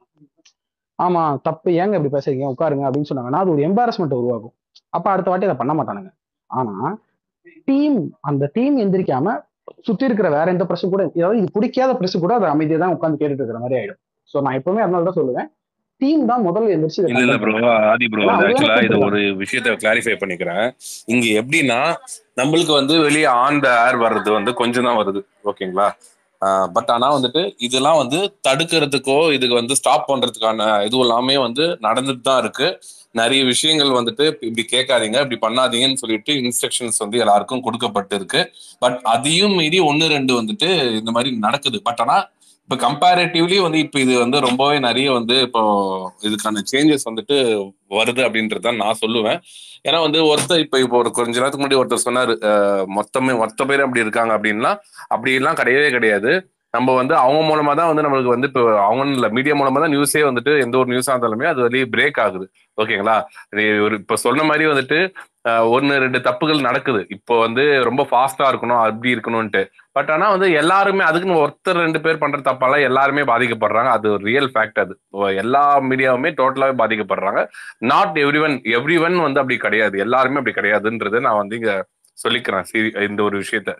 ஆமா தப்பு ஏங்க இப்படி பேசுறீங்க உட்காருங்க அப்படின்னு சொன்னாங்கன்னா அது ஒரு எம்பாரஸ்மெண்ட் உருவாகும் அப்ப அடுத்த வாட்டி அதை பண்ண மாட்டானுங்க ஆனா டீம் அந்த டீம் எந்திரிக்காம சுத்தி இருக்கிற வேற எந்த பிரஸ் கூட அதாவது இது பிடிக்காத பிரஸ் கூட அதை அமைதியா தான் உட்காந்து கேட்டுட்டு இருக்கிற மாதிரி ஆயிடும் சோ நான் எப்பவுமே அதனால தான் சொல்லுவேன் டீம் தான் முதல்ல எந்திரிச்சு இதை இல்ல இல்ல கண்டென்ட் ப்ரோ ஆதி ப்ரோ ஏன்னா வந்து அவங்க ஆக்சுவலா தானே இது ஒரு கூப்பிட்டுருக்காங்க விஷயத்த கிளாரிஃபை பண்ணிக்கிறேன் இங்க எப்படின்னா நம்மளுக்கு வந்து வெளியே ஆன் த ஏர் வர்றது வந்து கொஞ்சம் தான் வருது ஓகேங்களா பட் ஆனா வந்துட்டு இதெல்லாம் வந்து தடுக்கிறதுக்கோ இதுக்கு வந்து ஸ்டாப் பண்றதுக்கான இது எல்லாமே வந்து நடந்துட்டு தான் இருக்கு நிறைய விஷயங்கள் வந்துட்டு இப்படி கேட்காதீங்க இப்படி பண்ணாதீங்கன்னு சொல்லிட்டு இன்ஸ்ட்ரக்ஷன்ஸ் வந்து எல்லாருக்கும் கொடுக்கப்பட்டு இருக்கு பட் அதையும் மீறி ஒன்னு ரெண்டு வந்துட்டு இந்த மாதிரி நடக்குது பட் ஆனா இப்ப கம்பேரிட்டிவ்லி வந்து இப்ப இது வந்து ரொம்பவே நிறைய வந்து இப்போ இதுக்கான சேஞ்சஸ் வந்துட்டு வருது அப்படின்றது தான் நான் சொல்லுவேன் ஏன்னா வந்து ஒருத்தர் இப்ப இப்போ ஒரு கொஞ்ச நேரத்துக்கு முன்னாடி ஒருத்தர் சொன்னாரு அஹ், மொத்தமே மொத்த பேர் அப்படி இருக்காங்க அப்படின்னா அப்படி எல்லாம் கிடையவே கிடையாது நம்ம வந்து அவங்க மூலமா தான் வந்து நம்மளுக்கு வந்து இப்போ அவங்க இல்ல மீடியா மூலமா தான் நியூஸே வந்துட்டு எந்த ஒரு நியூஸா இருந்தாலுமே அது வெளியே பிரேக் ஆகுது ஓகேங்களா இது ஒரு இப்ப சொன்ன மாதிரி வந்துட்டு அஹ், ஒன்னு ரெண்டு தப்புகள் நடக்குது இப்போ வந்து ரொம்ப ஃபாஸ்டா இருக்கணும் அப்படி இருக்கணும்ட்டு பட் ஆனா வந்து எல்லாருமே அதுக்குன்னு ஒருத்தர் ரெண்டு பேர் பண்ற தப்பால எல்லாருமே பாதிக்கப்படுறாங்க அது ஒரு ரியல் ஃபேக்ட் அது ஓ, எல்லா மீடியாவுமே டோட்டலாவே பாதிக்கப்படுறாங்க not everyone everyone வந்து அப்படி கிடையாது எல்லாருமே அப்படி கிடையாதுன்றது நான் வந்து இங்க சொல்லிக்கிறேன் சரி இந்த ஒரு விஷயத்த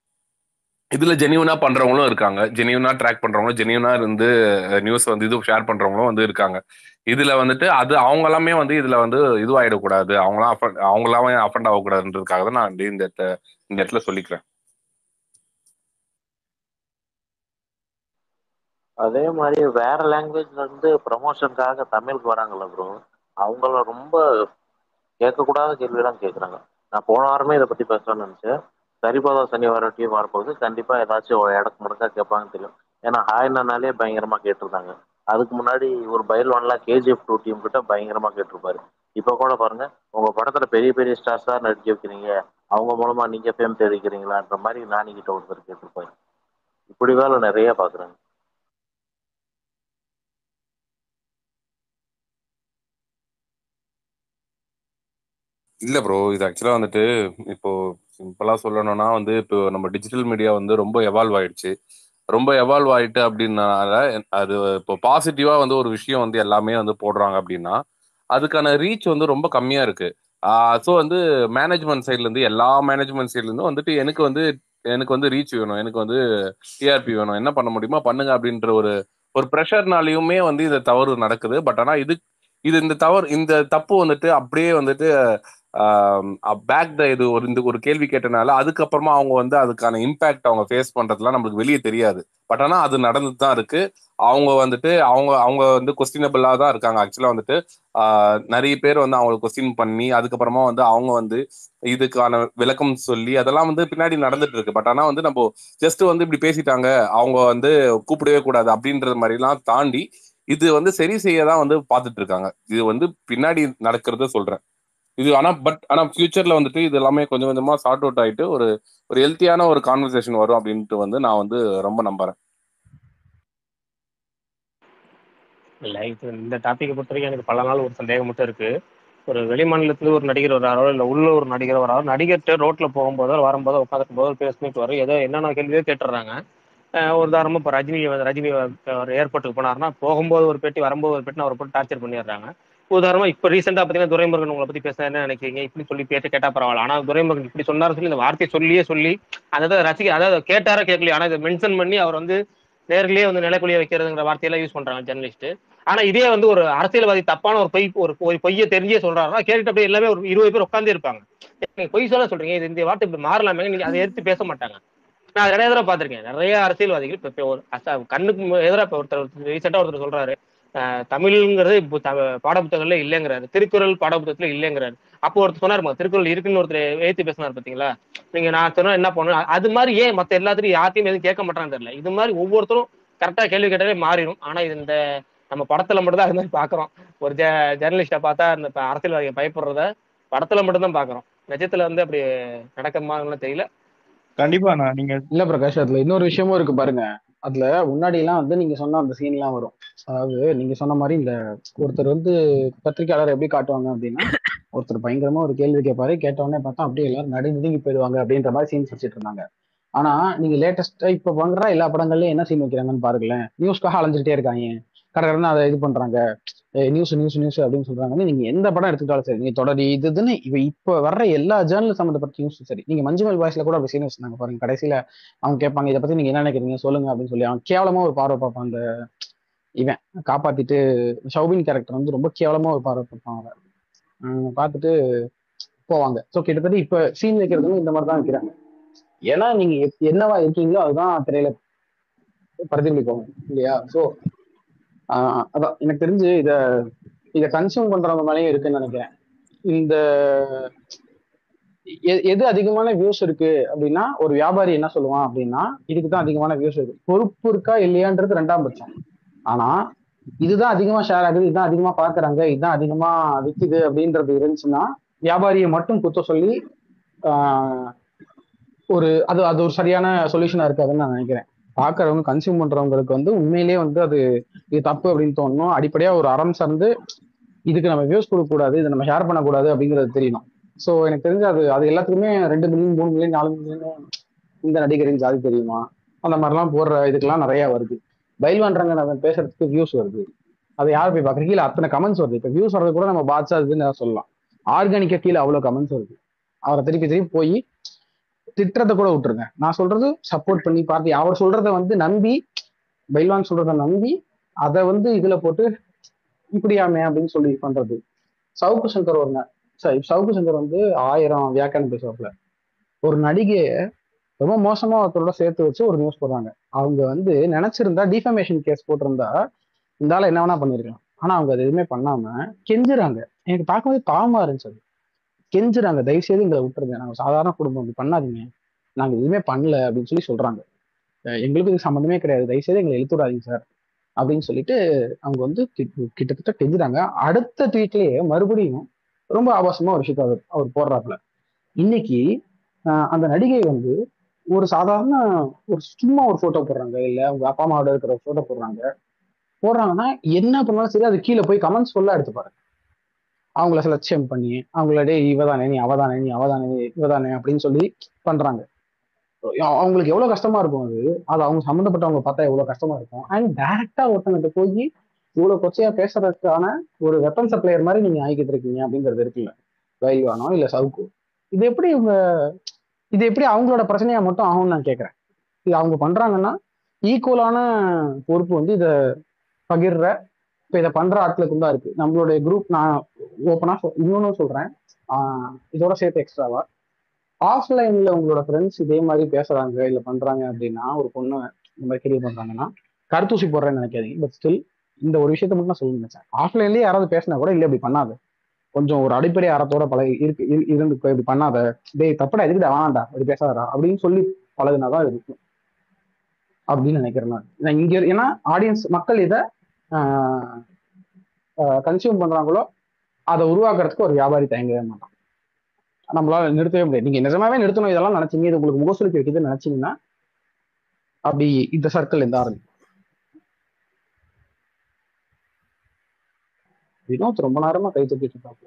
இதுல ஜெனியூனா பண்றவங்களும் இருக்காங்க ஜெனியூனா ட்ராக் பண்றவங்களும் ஜெனியூனா இருந்து நியூஸ் வந்து இது ஷேர் பண்றவங்களும் வந்து இருக்காங்க இதுல வந்துட்டு அது அவங்க எல்லாமே வந்து இதுல வந்து இதுவாயிடக்கூடாது அவங்களாம் affect- அவங்களாமே அஃபண்ட் ஆகக்கூடாதுன்றதுக்காக தான் நான் வந்து இந்த இடத்த- இந்த இடத்துல சொல்லிக்கிறேன் அதே மாதிரி வேற லாங்குவேஜ்ல இருந்து ப்ரமோஷனுக்காக தமிழுக்கு வராங்கல்ல ப்ரோ அவங்கள ரொம்ப கேட்கக்கூடாத கேள்வியெல்லாம் கேட்குறாங்க நான் போன வாரமே இதை பத்தி பேசலாம்னு நினைச்சேன் சரிபாதா சனிவாரம் டீம் வரப்போகுது கண்டிப்பா ஏதாச்சும் ஒரு இடக்கு முடக்கா கேட்பாங்கன்னு தெரியும் ஏன்னா ஹாய்னாலே பயங்கரமா கேட்டிருந்தாங்க அதுக்கு முன்னாடி ஒரு பயில் ஒன்லாம் கேஜிஎஃப் டூ டீம் கிட்ட பயங்கரமா கேட்டிருப்பாரு இப்போ கூட பாருங்க உங்க படத்துல பெரிய பெரிய ஸ்டார்ஸா நடிக்க வைக்கிறீங்க அவங்க மூலமா நீங்க ஃபேம் தெரிவிக்கிறீங்களான்ற மாதிரி நானி கிட்ட ஒருத்தர் கேட்டிருப்பாரு இப்படி வேலை நிறைய பாக்குறாங்க இல்ல ப்ரோ இது ஆக்சுவலா வந்துட்டு இப்போ சிம்பிளா சொல்லணும்னா வந்து இப்போ நம்ம டிஜிட்டல் மீடியா வந்து ரொம்ப எவால்வ் ஆயிடுச்சு ரொம்ப எவால்வ் ஆயிட்டு அப்படின்னால அது இப்போ பாசிட்டிவா வந்து ஒரு விஷயம் வந்து எல்லாமே வந்து போடுறாங்க அப்படின்னா அதுக்கான ரீச் வந்து ரொம்ப கம்மியா இருக்கு ஸோ வந்து மேனேஜ்மெண்ட் சைட்ல இருந்து எல்லா மேனேஜ்மெண்ட் சைட்ல இருந்து வந்துட்டு எனக்கு வந்து எனக்கு வந்து ரீச் வேணும் எனக்கு வந்து டிஆர்பி வேணும் என்ன பண்ண முடியுமா பண்ணுங்க அப்படின்ற ஒரு ஒரு ப்ரெஷர்னாலையுமே வந்து இந்த தவறு நடக்குது பட் ஆனா இது இது இந்த தவறு இந்த தப்பு வந்துட்டு அப்படியே வந்துட்டு பேக் த இது ஒரு இந்த ஒரு கேள்வி கேட்டனால அதுக்கப்புறமா அவங்க வந்து அதுக்கான இம்பாக்ட் அவங்க ஃபேஸ் பண்றதுலாம் நம்மளுக்கு வெளியே தெரியாது பட் ஆனா அது நடந்துட்டு தான் இருக்கு அவங்க வந்துட்டு அவங்க அவங்க வந்து கொஸ்டினபிளா தான் இருக்காங்க ஆக்சுவலா வந்துட்டு ஆஹ் நிறைய பேர் வந்து அவங்களை கொஸ்டின் பண்ணி அதுக்கப்புறமா வந்து அவங்க வந்து இதுக்கான விளக்கம் சொல்லி அதெல்லாம் வந்து பின்னாடி நடந்துட்டு இருக்கு பட் ஆனா வந்து நம்ம ஜஸ்ட் வந்து இப்படி பேசிட்டாங்க அவங்க வந்து கூப்பிடவே கூடாது அப்படின்றது மாதிரிலாம் தாண்டி இது வந்து சரி செய்ய தான் வந்து பார்த்துட்டு இருக்காங்க இது வந்து பின்னாடி நடக்கிறத சொல்றேன் இது ஆனா பட் ஆனா ஃபியூச்சர்ல வந்துட்டு இது எல்லாமே கொஞ்சம் கொஞ்சமா சார்ட் அவுட் ஆயிட்டு ஒரு ஒரு ஹெல்த்தியான ஒரு கான்வர்சேஷன் வரும் அப்படின்ட்டு வந்து நான் வந்து ரொம்ப நம்புறேன் இல்ல இது இந்த டாபிக்கை பொறுத்த வரைக்கும் எனக்கு பல நாள் ஒரு சந்தேகம் மட்டும் இருக்கு ஒரு வெளி மாநிலத்துல ஒரு நடிகர் வராரோ இல்ல உள்ள ஒரு நடிகர் வராரோ நடிகர்கிட்ட ரோட்ல போகும்போதோ வரும்போதோ உட்காந்துக்கும் போதோ பேசிட்டு வரும் ஏதோ என்னென்ன கேள்வியோ கேட்டுடுறாங்க அஹ் ஒரு உதாரணமா இப்போ ரஜினி வந்து- ரஜினி வந்து ஒரு ஏர்போர்ட்டுக்கு போனாருன்னா போகும்போது ஒரு பேட்டி வரும்போது ஒரு பேட்டி அவரை போட்டு டார்ச்சர் பண்ணிடுறாங்க உதாரணமா இப்ப ரீசெண்டா பாத்தீங்கன்னா துரைமுருகன் உங்களை பத்தி பேச என்ன நினைக்கிறீங்க இப்படி சொல்லி பேட்டு கேட்டா பரவாயில்ல ஆனா துரைமுருகன் இப்படி சொன்னாரு சொல்லி இந்த வார்த்தையை சொல்லியே சொல்லி அதாவது ரசிக அதாவது கேட்டாரா கேட்கலையா ஆனா இதை மென்ஷன் பண்ணி அவர் வந்து நேர்லயே வந்து நிலைக்குழிய வைக்கிறதுங்கிற வார்த்தையெல்லாம் யூஸ் பண்றாங்க ஜெர்னலிஸ்ட் ஆனா இதே வந்து ஒரு அரசியல்வாதி தப்பான ஒரு பொய் ஒரு ஒரு பொய்யை தெரிஞ்சே சொல்றாருன்னா கேட்டுட்டு அப்படியே எல்லாமே ஒரு இருபது பேர் உட்காந்தே இருப்பாங்க நீங்க பொய் சொல்ல சொல்றீங்க இது இந்த வார்த்தை இப்படி மாறலாமே நீங்க அதை எடுத்து பேச மாட்டாங்க நான் நிறைய தடவை பார்த்திருக்கேன் நிறைய அரசியல்வாதிகள் இப்ப இப்ப ஒரு அச- கண்ணுக்கு எதிராக இப்ப ஒருத்தர் ரீசெண்டா ஒருத்தர் சொல்றாரு அஹ் தமிழ்ங்கிறது இப்போ த- பாடப்புத்தகங்கள்ல இல்லைங்கிறாரு திருக்குறள் பாடப்புத்தகத்துல இல்லைங்கிறாரு அப்போ ஒருத்தர் சொன்னாரு "ம, திருக்குறள் இருக்குன்னு ஒருத்தர் ஏத்தி பேசினார் பாத்தீங்களா நீங்க நான் சொன்னா என்ன பண்ணணும் அது மாதிரி ஏன் மத்த எல்லாத்தையும் யார்ட்டையும் எதுவும் கேட்க மாட்டான்னு தெரியல இது மாதிரி ஒவ்வொருத்தரும் கரெக்டா கேள்வி கேட்டாலே மாறிடும் ஆனா இது இந்த நம்ம படத்துல மட்டும் தான் அது மாதிரி பாக்குறோம் ஒரு ஜ ஜெர்னலிஸ்டை பார்த்தா இந்த ப- அரசியல்வாதிகள் பயப்படுறத படத்துல மட்டும் தான் பாக்குறோம் நிஜத்துல வந்து அப்படி நடக்குமான்னு தெரியல கண்டிப்பா நான் நீங்க இல்ல பிரகாஷ் அதுல இன்னொரு விஷயமும் இருக்கு பாருங்க அதுல முன்னாடி எல்லாம் வந்து நீங்க சொன்ன அந்த சீன் எல்லாம் வரும் அதாவது நீங்க சொன்ன மாதிரி இந்த ஒருத்தர் வந்து பத்திரிக்கையாளர் எப்படி காட்டுவாங்க அப்படின்னா ஒருத்தர் பயங்கரமா ஒரு கேள்வி கேட்பாரு கேட்ட உடனே பார்த்தா அப்படியே எல்லாரும் நடு நடுங்கி போயிடுவாங்க அப்படின்ற மாதிரி சீன்ஸ் வச்சுட்டு இருந்தாங்க ஆனா நீங்க லேட்டஸ்டா இப்ப பண்ற எல்லா படங்கள்லயும் என்ன சீன் வைக்கிறாங்கன்னு பாருங்களேன் நியூஸ்க்காக அலைஞ்சிட்டே இருக்காங்க கடற்கடன்னு அதை இது பண்றாங்க நியூஸ் நியூஸ் நியூஸ் அப்படின்னு சொல்றாங்க நீங்க எந்த படம் எடுத்துக்கிட்டாலும் சரி நீங்க தொடரி இது இதுன்னு இப்ப இப்ப வர்ற எல்லா ஜேர்னல் சம்மந்தப்பட்ட நியூஸும் சரி நீங்க மஞ்சுமல் வாய்ஸ்ல கூட அப்படி சீன் வச்சிருந்தாங்க பாருங்க கடைசியில அவங்க கேட்பாங்க இதை பத்தி நீங்க என்ன நினைக்கிறீங்க சொல்லுங்க அப்படின்னு சொல்லி அவன் கேவலமா ஒரு பார்வை பார்ப்பான் அந்த இவன் காப்பாத்திட்டு ஷௌபின் கேரக்டர் வந்து ரொம்ப கேவலமா ஒரு பார்வை பார்ப்பான் அவன் உம் பார்த்துட்டு போவாங்க ஸோ கிட்டத்தட்ட இப்ப சீன் வைக்கிறதும் இந்த மாதிரி தான் வைக்கிறாங்க ஏன்னா நீங்க எப்- என்னவா இருக்கீங்களோ அதுதான் திரையில பிரதிபலிக்கும் இல்லையா ஸோ அதான் எனக்கு தெரிஞ்சு இத இத கன்சியூம் பண்றவங்க மேலேயும் இருக்குன்னு நினைக்கிறேன் இந்த எ- எது அதிகமான வியூஸ் இருக்கு அப்படின்னா ஒரு வியாபாரி என்ன சொல்லுவான் அப்படின்னா இதுக்கு தான் அதிகமான வியூஸ் இருக்கு பொறுப்பு இருக்கா இல்லையான்றது ரெண்டாம் பட்சம் ஆனா இதுதான் அதிகமா ஷேர் ஆகுது இதுதான் அதிகமா பாக்குறாங்க இதுதான் அதிகமா விக்குது அப்படின்றது இருந்துச்சுன்னா வியாபாரியை மட்டும் குத்த சொல்லி ஆஹ், ஒரு அது அது ஒரு சரியான சொல்யூஷனா இருக்காதுன்னு நான் நினைக்கிறேன் பாக்குறவங்க கன்சியூம் பண்றவங்களுக்கு வந்து உண்மையிலேயே வந்து அது இது தப்பு அப்படின்னு தோணணும் அடிப்படையா ஒரு அறம் சார்ந்து இதுக்கு நம்ம வியூஸ் கொடுக்க கூடாது இதை நம்ம ஷேர் பண்ணக்கூடாது அப்படிங்கிறது தெரியணும் ஸோ எனக்கு தெரிஞ்சு அது அது எல்லாத்துக்குமே ரெண்டு மில்லியன் மூணு மில்லியன் நாலு மில்லியன் இந்த நடிகரின் ஜாதி தெரியுமா அந்த மாதிரிலாம் போடுற இதுக்கெல்லாம் நிறைய வருது பயில்வான் ரங்கநாதன் பேசுறதுக்கு வியூஸ் வருது அதை யார் போய் பார்க்குறீங்க கீழே அத்தனை கமெண்ட்ஸ் வருது இப்போ வியூஸ் வர்றது கூட நம்ம பாட்சா இதுன்னு சொல்லலாம் ஆர்கானிக்கா கீழே அவ்வளோ கமெண்ட்ஸ் வருது அவரை திருப்பி திருப்பி போய் திட்டுறதை கூட விட்டுருங்க நான் சொல்றது சப்போர்ட் பண்ணி பார்த்து அவர் சொல்றத வந்து நம்பி பைல்வான் சொல்றத நம்பி அதை வந்து இதுல போட்டு இப்படியாமே அப்படின்னு சொல்லி பண்றது சவுக்கு சங்கர் ஒரு ந- சரி சவுக்கு சங்கர் வந்து ஆயிரம் வியாக்கியானம் பேசுவாப்புல ஒரு நடிகைய ரொம்ப மோசமா ஒருத்தரோட சேர்த்து வச்சு ஒரு நியூஸ் போடுறாங்க அவங்க வந்து நினைச்சிருந்தா டிஃபமேஷன் கேஸ் போட்டிருந்தா இந்த ஆளை என்ன வேணா பண்ணிருக்கலாம் ஆனா அவங்க அது எதுவுமே பண்ணாம கெஞ்சுறாங்க எனக்கு பார்க்கும்போது பாவமா இருந்துச்சு அது கெஞ்சுறாங்க தயவு செய்து எங்களை விட்டுருங்க நாங்க சாதாரண குடும்பம் இப்படி பண்ணாதீங்க நாங்க எதுவுமே பண்ணல அப்படின்னு சொல்லி சொல்றாங்க அஹ் எங்களுக்கு இது சம்மந்தமே கிடையாது தயவு செய்து எங்களை இழுத்து விடாதீங்க சார் அப்படின்னு சொல்லிட்டு அவங்க வந்து கிட்ட- கிட்டத்தட்ட கெஞ்சுறாங்க அடுத்த ட்வீட்லயே மறுபடியும் ரொம்ப ஆபாசமா ஒரு விஷயத்த அவர் அவர் போடுறாப்புல இன்னைக்கு ஆஹ் அந்த நடிகை வந்து ஒரு சாதாரண ஒரு சும்மா ஒரு போட்டோ போடுறாங்க இல்ல அவங்க அப்பா அம்மாவோட இருக்கிற போட்டோ போடுறாங்க போடுறாங்கன்னா என்ன பண்ணாலும் சரி அது கீழே போய் கமெண்ட்ஸ் ஃபுல்லா எடுத்து பாருங்க அவங்கள செலக்ஷன் பண்ணி அவங்கள டே இவதானே நீ அவதானே நீ அவதானே நீ இவதானே அப்படின்னு சொல்லி பண்றாங்க அ- அவங்களுக்கு எவ்வளவு கஷ்டமா இருக்கும் அது அது அவங்க சம்மந்தப்பட்டவங்க பார்த்தா எவ்வளவு கஷ்டமா இருக்கும் அண்ட் டைரக்டா ஒருத்தங்கிட்ட போய் இவ்வளவு கொச்சையா பேசுறதுக்கான ஒரு வெப்பன் சப்ளையர் மாதிரி நீங்க ஆகிக்கிட்டு இருக்கீங்க அப்படிங்கிறது இருக்குல்ல வைல்வானோ இல்ல சவுக்கு இது எப்படி இவங்க இது எப்படி அவங்களோட பிரச்சனையா மட்டும் ஆகும்னு நான் கேட்கறேன் இது அவங்க பண்றாங்கன்னா ஈக்குவலான பொறுப்பு வந்து இதை பகிர்ற இப்போ இதை பண்ற ஆட்களுக்கு தான் இருக்கு நம்மளுடைய குரூப் நான் ஓப்பனா இன்னொன்னு சொல்றேன் ஆஹ் இதோட சேர்த்து எக்ஸ்ட்ராவா ஆஃப்லைன்ல உங்களோட ஃப்ரெண்ட்ஸ் இதே மாதிரி பேசுறாங்க இல்ல பண்றாங்க அப்படின்னா ஒரு பொண்ணு இந்த மாதிரி கேள்வி பண்றாங்கன்னா கருத்தூசி போடுறேன்னு நினைக்காதீங்க பட் ஸ்டில் இந்த ஒரு விஷயத்த மட்டும் நான் சொல்ல நினைச்சேன் ஆஃப்லைன்லயே யாராவது பேசினா கூட இல்ல இப்படி பண்ணாத கொஞ்சம் ஒரு அடிப்படை அறத்தோட பழகி இருக்கு இரு- இருந்துக்கோ இப்படி பண்ணாத டேய் தப்புடா எதுக்குடா வேணாம்டா இப்படி பேசாதடா அப்படின்னு சொல்லி பழகுனாதான் இருக்கும் அப்படின்னு நினைக்கிறேன் நான் நான் இங்க இரு- ஏன்னா ஆடியன்ஸ் மக்கள் இதை கன்சியூம் பண்றாங்களோ அதை உருவாக்குறதுக்கு ஒரு வியாபாரி தயங்கவே மாட்டான் நம்மளால நிறுத்தவே முடியாது நீங்க நிஜமாவே நிறுத்தணும் இதெல்லாம் நினைச்சீங்க இது உங்களுக்கு முகசொலிக்கு வைக்குதுன்னு நினைச்சீங்கன்னா அப்படி இந்த சர்க்கிள் இந்த ஆரம்பி வினோத் ரொம்ப நேரமா கை தூக்கிட்டு இருக்காப்ல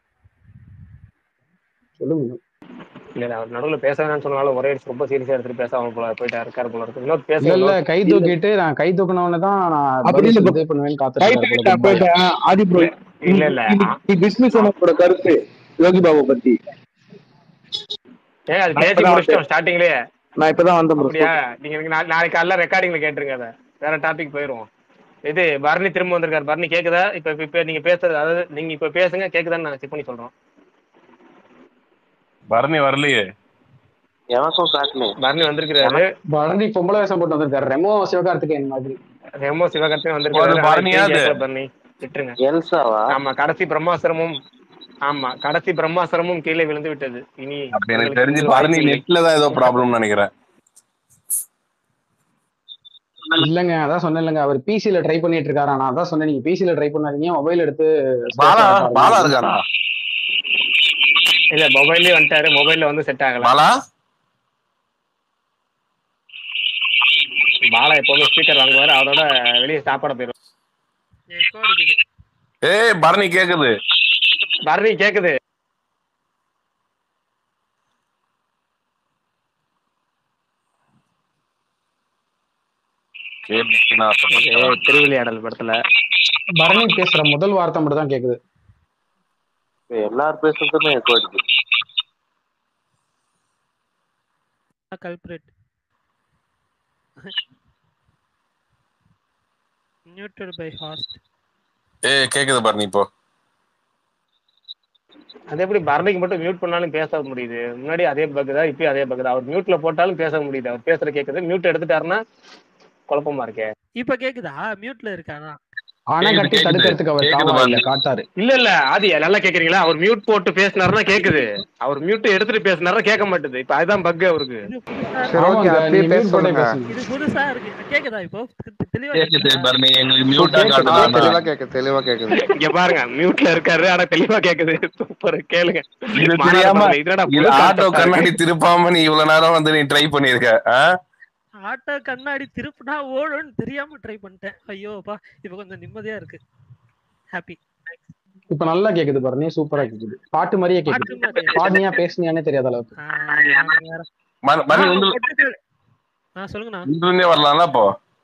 சொல்லுங்க வினோத். இல்ல இல்ல அவர் நடுவுல பேச வேணாம்னு சொன்னாலும் ஒரே அடிச்சு ரொம்ப சீரியஸா எடுத்துட்டு பேச அவங்க போல போயிட்டு இருக்காரு போல இருக்கு இன்னொரு பேச இல்ல இல்ல இன்னொரு- கை தூக்கிட்டு நான் கை தூக்கினவன தான் நான் அப்படி பதில் இல்ல சொல்லி இது பண்ணுவேன்னு கை காத்துட்டு தூக்கிட்டா போயிட்டேன் ஆதி ப்ரோ இல்ல இல்ல டிஸ்மிஸ் உனக்கோட கருத்து யோகி பாபு பத்தி ஏன் அது நான் பேசி இப்பதான் முடிச்சிட்டோம் வந்தேன். ஸ்டார்டிங்லயே நான் இப்பதான் வந்தேன் bro. அப்படியா நீங்க எனக்கு நா- நாளைக்கு காலைல ரெக்கார்டிங்ல கேட்டுருங்க அதை வேற டாபிக் போயிருவோம் இது பரணி திரும்ப வந்திருக்காரு பரணி கேக்குதா இப்ப இப்ப- இப்ப நீங்க பேசுறது அதாவது நீங்க இப்ப பேசுங்க கேக்குதான்னு நாங்க செக் பண்ணி சொல்றோம் பரணி வரலையே எனக்கும் காட்டலையே பரணி வந்திருக்கிறாரு பரணி பொம்பளை வேஷம் போட்டு வந்திருக்காரு ரெமோ சிவகார்த்திகேயன் மாதிரி ரெமோ சிவகார்த்திகேயன் அது வந்திருக்காரு ஆனா பரணியா இப்பயும் அது? கேட்கல பரணி விட்டுருங்க எல்சாவா ஆமா கடைசி பிரம்மாசிரமும் ஆமா கடைசி பிரம்மாசிரமும் கீழே விழுந்து விட்டது இனி அப்ப எனக்கு உங்களுக்கு தெரிஞ்சு இங்கு பரணி வாய்ப்பு இல்லை. நெட்ல தான் ஏதோ ப்ராப்ளம்னு நினைக்கிறேன் இல்லங்க அதான் சொன்னேன் இல்லங்க அவர் பிசில ட்ரை பண்ணிட்டு இருக்காரா நான் அதான் சொன்னேன் நீங்க பிசில ட்ரை பண்ணாதீங்க மொபைல் எடுத்து பாலா space ல பாலா பாருங்க. இருக்காரா இல்ல மொபைல்லயே வந்துட்டாரு மொபைல்ல வந்து செட் ஆகல பாலா பாலா எப்பவுமே ஸ்பீக்கர் வாங்குவாரு அதோட வெளியே சாப்பாட போயிடும் எக்கோ அடிக்குது ஏய் பரணி கேக்குது பரணி கேக்குது கேட்டுச்சுன்னா ஏ, திருவிளையாடல் படத்துல பரணி பேசுற முதல் வார்த்தை மட்டும் தான் கேக்குது எல்லாரும் பேசுறதுமே எக்கோ அடிக்குது கல்பிரேட் நியூட்டட் பை ஹாஸ்ட் ஏய் கேக்குது பரணி இப்போ அது எப்படி பரணிக்கு மட்டும் மியூட் பண்ணாலும் பேச முடியுது முன்னாடி அதே பக் தான் இப்பயும் அதே பக் தான் அவர் மியூட்ல போட்டாலும் பேச முடியுது அவர் பேசுற கேக்குது மியூட் எடுத்துட்டாருன்னா குழப்பமா இருக்கே இப்ப கேக்குதா மியூட்ல இருக்கானா ஆனா கேக்குது, கட்டி கேக்குது. தடுக்கிறதுக்கு அவர் கேக்குது காவலா இல்ல பாருங்க. காட்டாரு இல்ல இல்ல ஆதி நல்லா கேக்குறீங்களா அவர் மியூட் போட்டு பேசினாருன்னா கேக்குது அவர் மியூட் எடுத்துட்டு பேசினாருன்னா கேட்க மாட்டுது இப்ப அதுதான் பக் அவருக்கு சரி, ஆமாங்க, அப்படியே நீங்க பேச mute போட்டே சொல்லுங்க. பேசுங்க இது புதுசா இருக்கு கேக்குதா இப்போ தெ- தெளிவா கேக்குது கேக்குதா? பரணி எங்களுக்கு இப்போ மியூட்டா கேக்குது. ஆ, தெளிவா காட்டுதா கேக்குது தெளிவா கேக்குது இங்க பாருங்க மியூட்ல இருக்காரு ஆனா தெளிவா கேக்குது சூப்பர் கேளுங்க இது மாநாடு தெரியாம பாருங்க, இதுடா இது புது ஆட்டோ concept ஆ கண்ணாடி இருக்கு. திருப்பாம நீ இவ்வளவு நேரம் வந்து நீ ட்ரை பண்ணிருக்க ஆ? ஆட்டோ கண்ணாடி திருப்புனா ஓடும்னு தெரியாம ட்ரை பண்ணிட்டேன் ஐயோப்பா இப்ப கொஞ்சம் நிம்மதியா இருக்கு ஹாப்பி இப்ப நல்லா கேக்குது பரணி சூப்பரா கேக்குது பாட்டு மாதிரியே பாட்டு கேக்குது மாதிரியா? பாடினியா பேசுனியானே தெரியாத அளவுக்கு ம- மணி உந்து ஆ சொல்லுங்கண்ணா இருந்தே வரலாம்ல அப்போ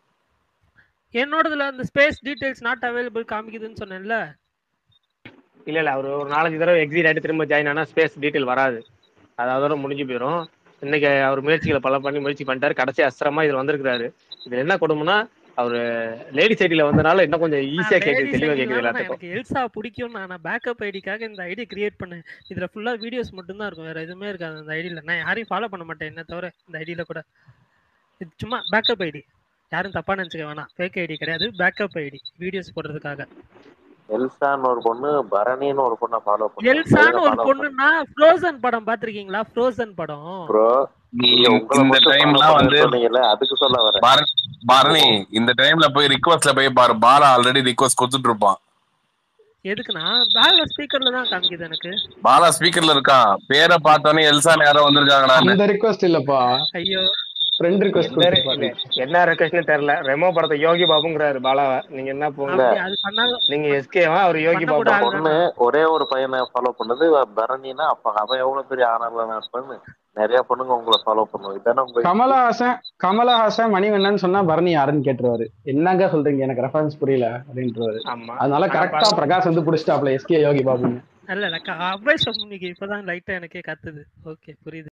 என்னோடதுல அந்த ஸ்பேஸ் டீடைல்ஸ் நாட் அவைலபிள் காமிக்குதுன்னு சொன்னேன்ல இல்ல இல்ல அவர் ஒரு நாலஞ்சு தடவை எக்ஸிட் ஆயிட்டு திரும்ப ஜாயின் ஆனா ஸ்பேஸ் டீடைல் வராது அது அதோட முடிஞ்சு போயிடும் இன்னைக்கு அவர் முயற்சிகளை பல பண்ணி முயற்சி பண்ணிட்டாரு கடைசி அஸ்திரமா இதுல வந்திருக்காரு இதுல என்ன கொடுமைன்னா அவரு லேடி சைடில வந்தனால இன்னும் கொஞ்சம் ஈஸியா கேக்குது தெளிவா கேக்குது எல்லாத்துக்கும் எனக்கு எல்சா பிடிக்கும் நான் பேக்கப் ஐடிக்காக இந்த ஐடி கிரியேட் பண்ணேன் இதுல ஃபுல்லா வீடியோஸ் மட்டும் தான் இருக்கும் வேற எதுவுமே இருக்காது அந்த ஐடியில நான் யாரையும் ஃபாலோ பண்ண மாட்டேன் என்ன தவிர இந்த ஐடியில கூட இது சும்மா பேக்கப் ஐடி யாரும் தப்பா நினைச்சுக்க வேணாம் ஃபேக் ஐடி கிடையாது பேக்கப் ஐடி வீடியோஸ் போடுறதுக்காக எல்சான்னு ஒரு பொண்ணு பரணின்னு ஒரு பொண்ணை ஃபாலோ எல்சான்னு ஒரு பொண்ணுன்னா ஃப்ரோசன் படம் பாத்திருக்கீங்களா ஃப்ரோசன் படம் ப்ரோ நீ நீங்க உங்களை இந்த மட்டும் டைம்லாம் follow வந்து பண்ணுன்னு சொன்னீங்கல்ல அதுக்கு சொல்ல வரேன் பர- பரணி இந்த டைம்ல போய் ரிக்வஸ்ட்ல போய் பாரு பாலா ஆல்ரெடி ரிக்வஸ்ட் கொடுத்துட்டு இருப்பான் எதுக்குன்னா பேக்ல ஸ்பீக்கர்ல தான் காமிக்குது எனக்கு பாலா ஸ்பீக்கர்ல இருக்கான் பேரை பார்த்தோன்னே எல்சான் யாரோ வந்திருக்காங்கடான்னு அந்த ரிக்வஸ்ட் இல்லப்பா ஐயோ ஃப்ரெண்ட் ரிக்வஸ்ட் என்ன இல்ல, என்ன ரெக்வஸ்ட்னு தெரியல ரெமோ படத்தை யோகி பாபுங்கிறாரு பாலாவ நீங்க என்ன போங்க அப்படி அது பண்ணாலும் நீங்க எஸ்கேவா அவர் யோகி பாபு அந்த பொண்ணு ஒரே ஒரு பையனை ஃபாலோ பண்ணது பரணினா அப்ப அவன் எவ்வளவு பெரிய ஆனர்ல இருப்பான்னு நிறைய பொண்ணுங்க உங்களை ஃபாலோ பண்ணுவோம் இதானே உங்க கமலஹாசன் கமலஹாசன் மணிவண்ணன் சொன்னா பரணி யாருன்னு கேட்டுருவாரு என்னங்க சொல்றீங்க எனக்கு ரெஃபரன்ஸ் புரியல அப்படின்ட்டுருவாரு ஆமா அதனால ஆனா கரெக்டா பரணி- பிரகாஷ் வந்து புடிச்சிட்டாப்ல எஸ்கே யோகி பாபுன்னு இல்ல இல்ல அட்வைஸ் இப்பதான் லைட்டா எனக்கே கத்துது ஓகே புரியுது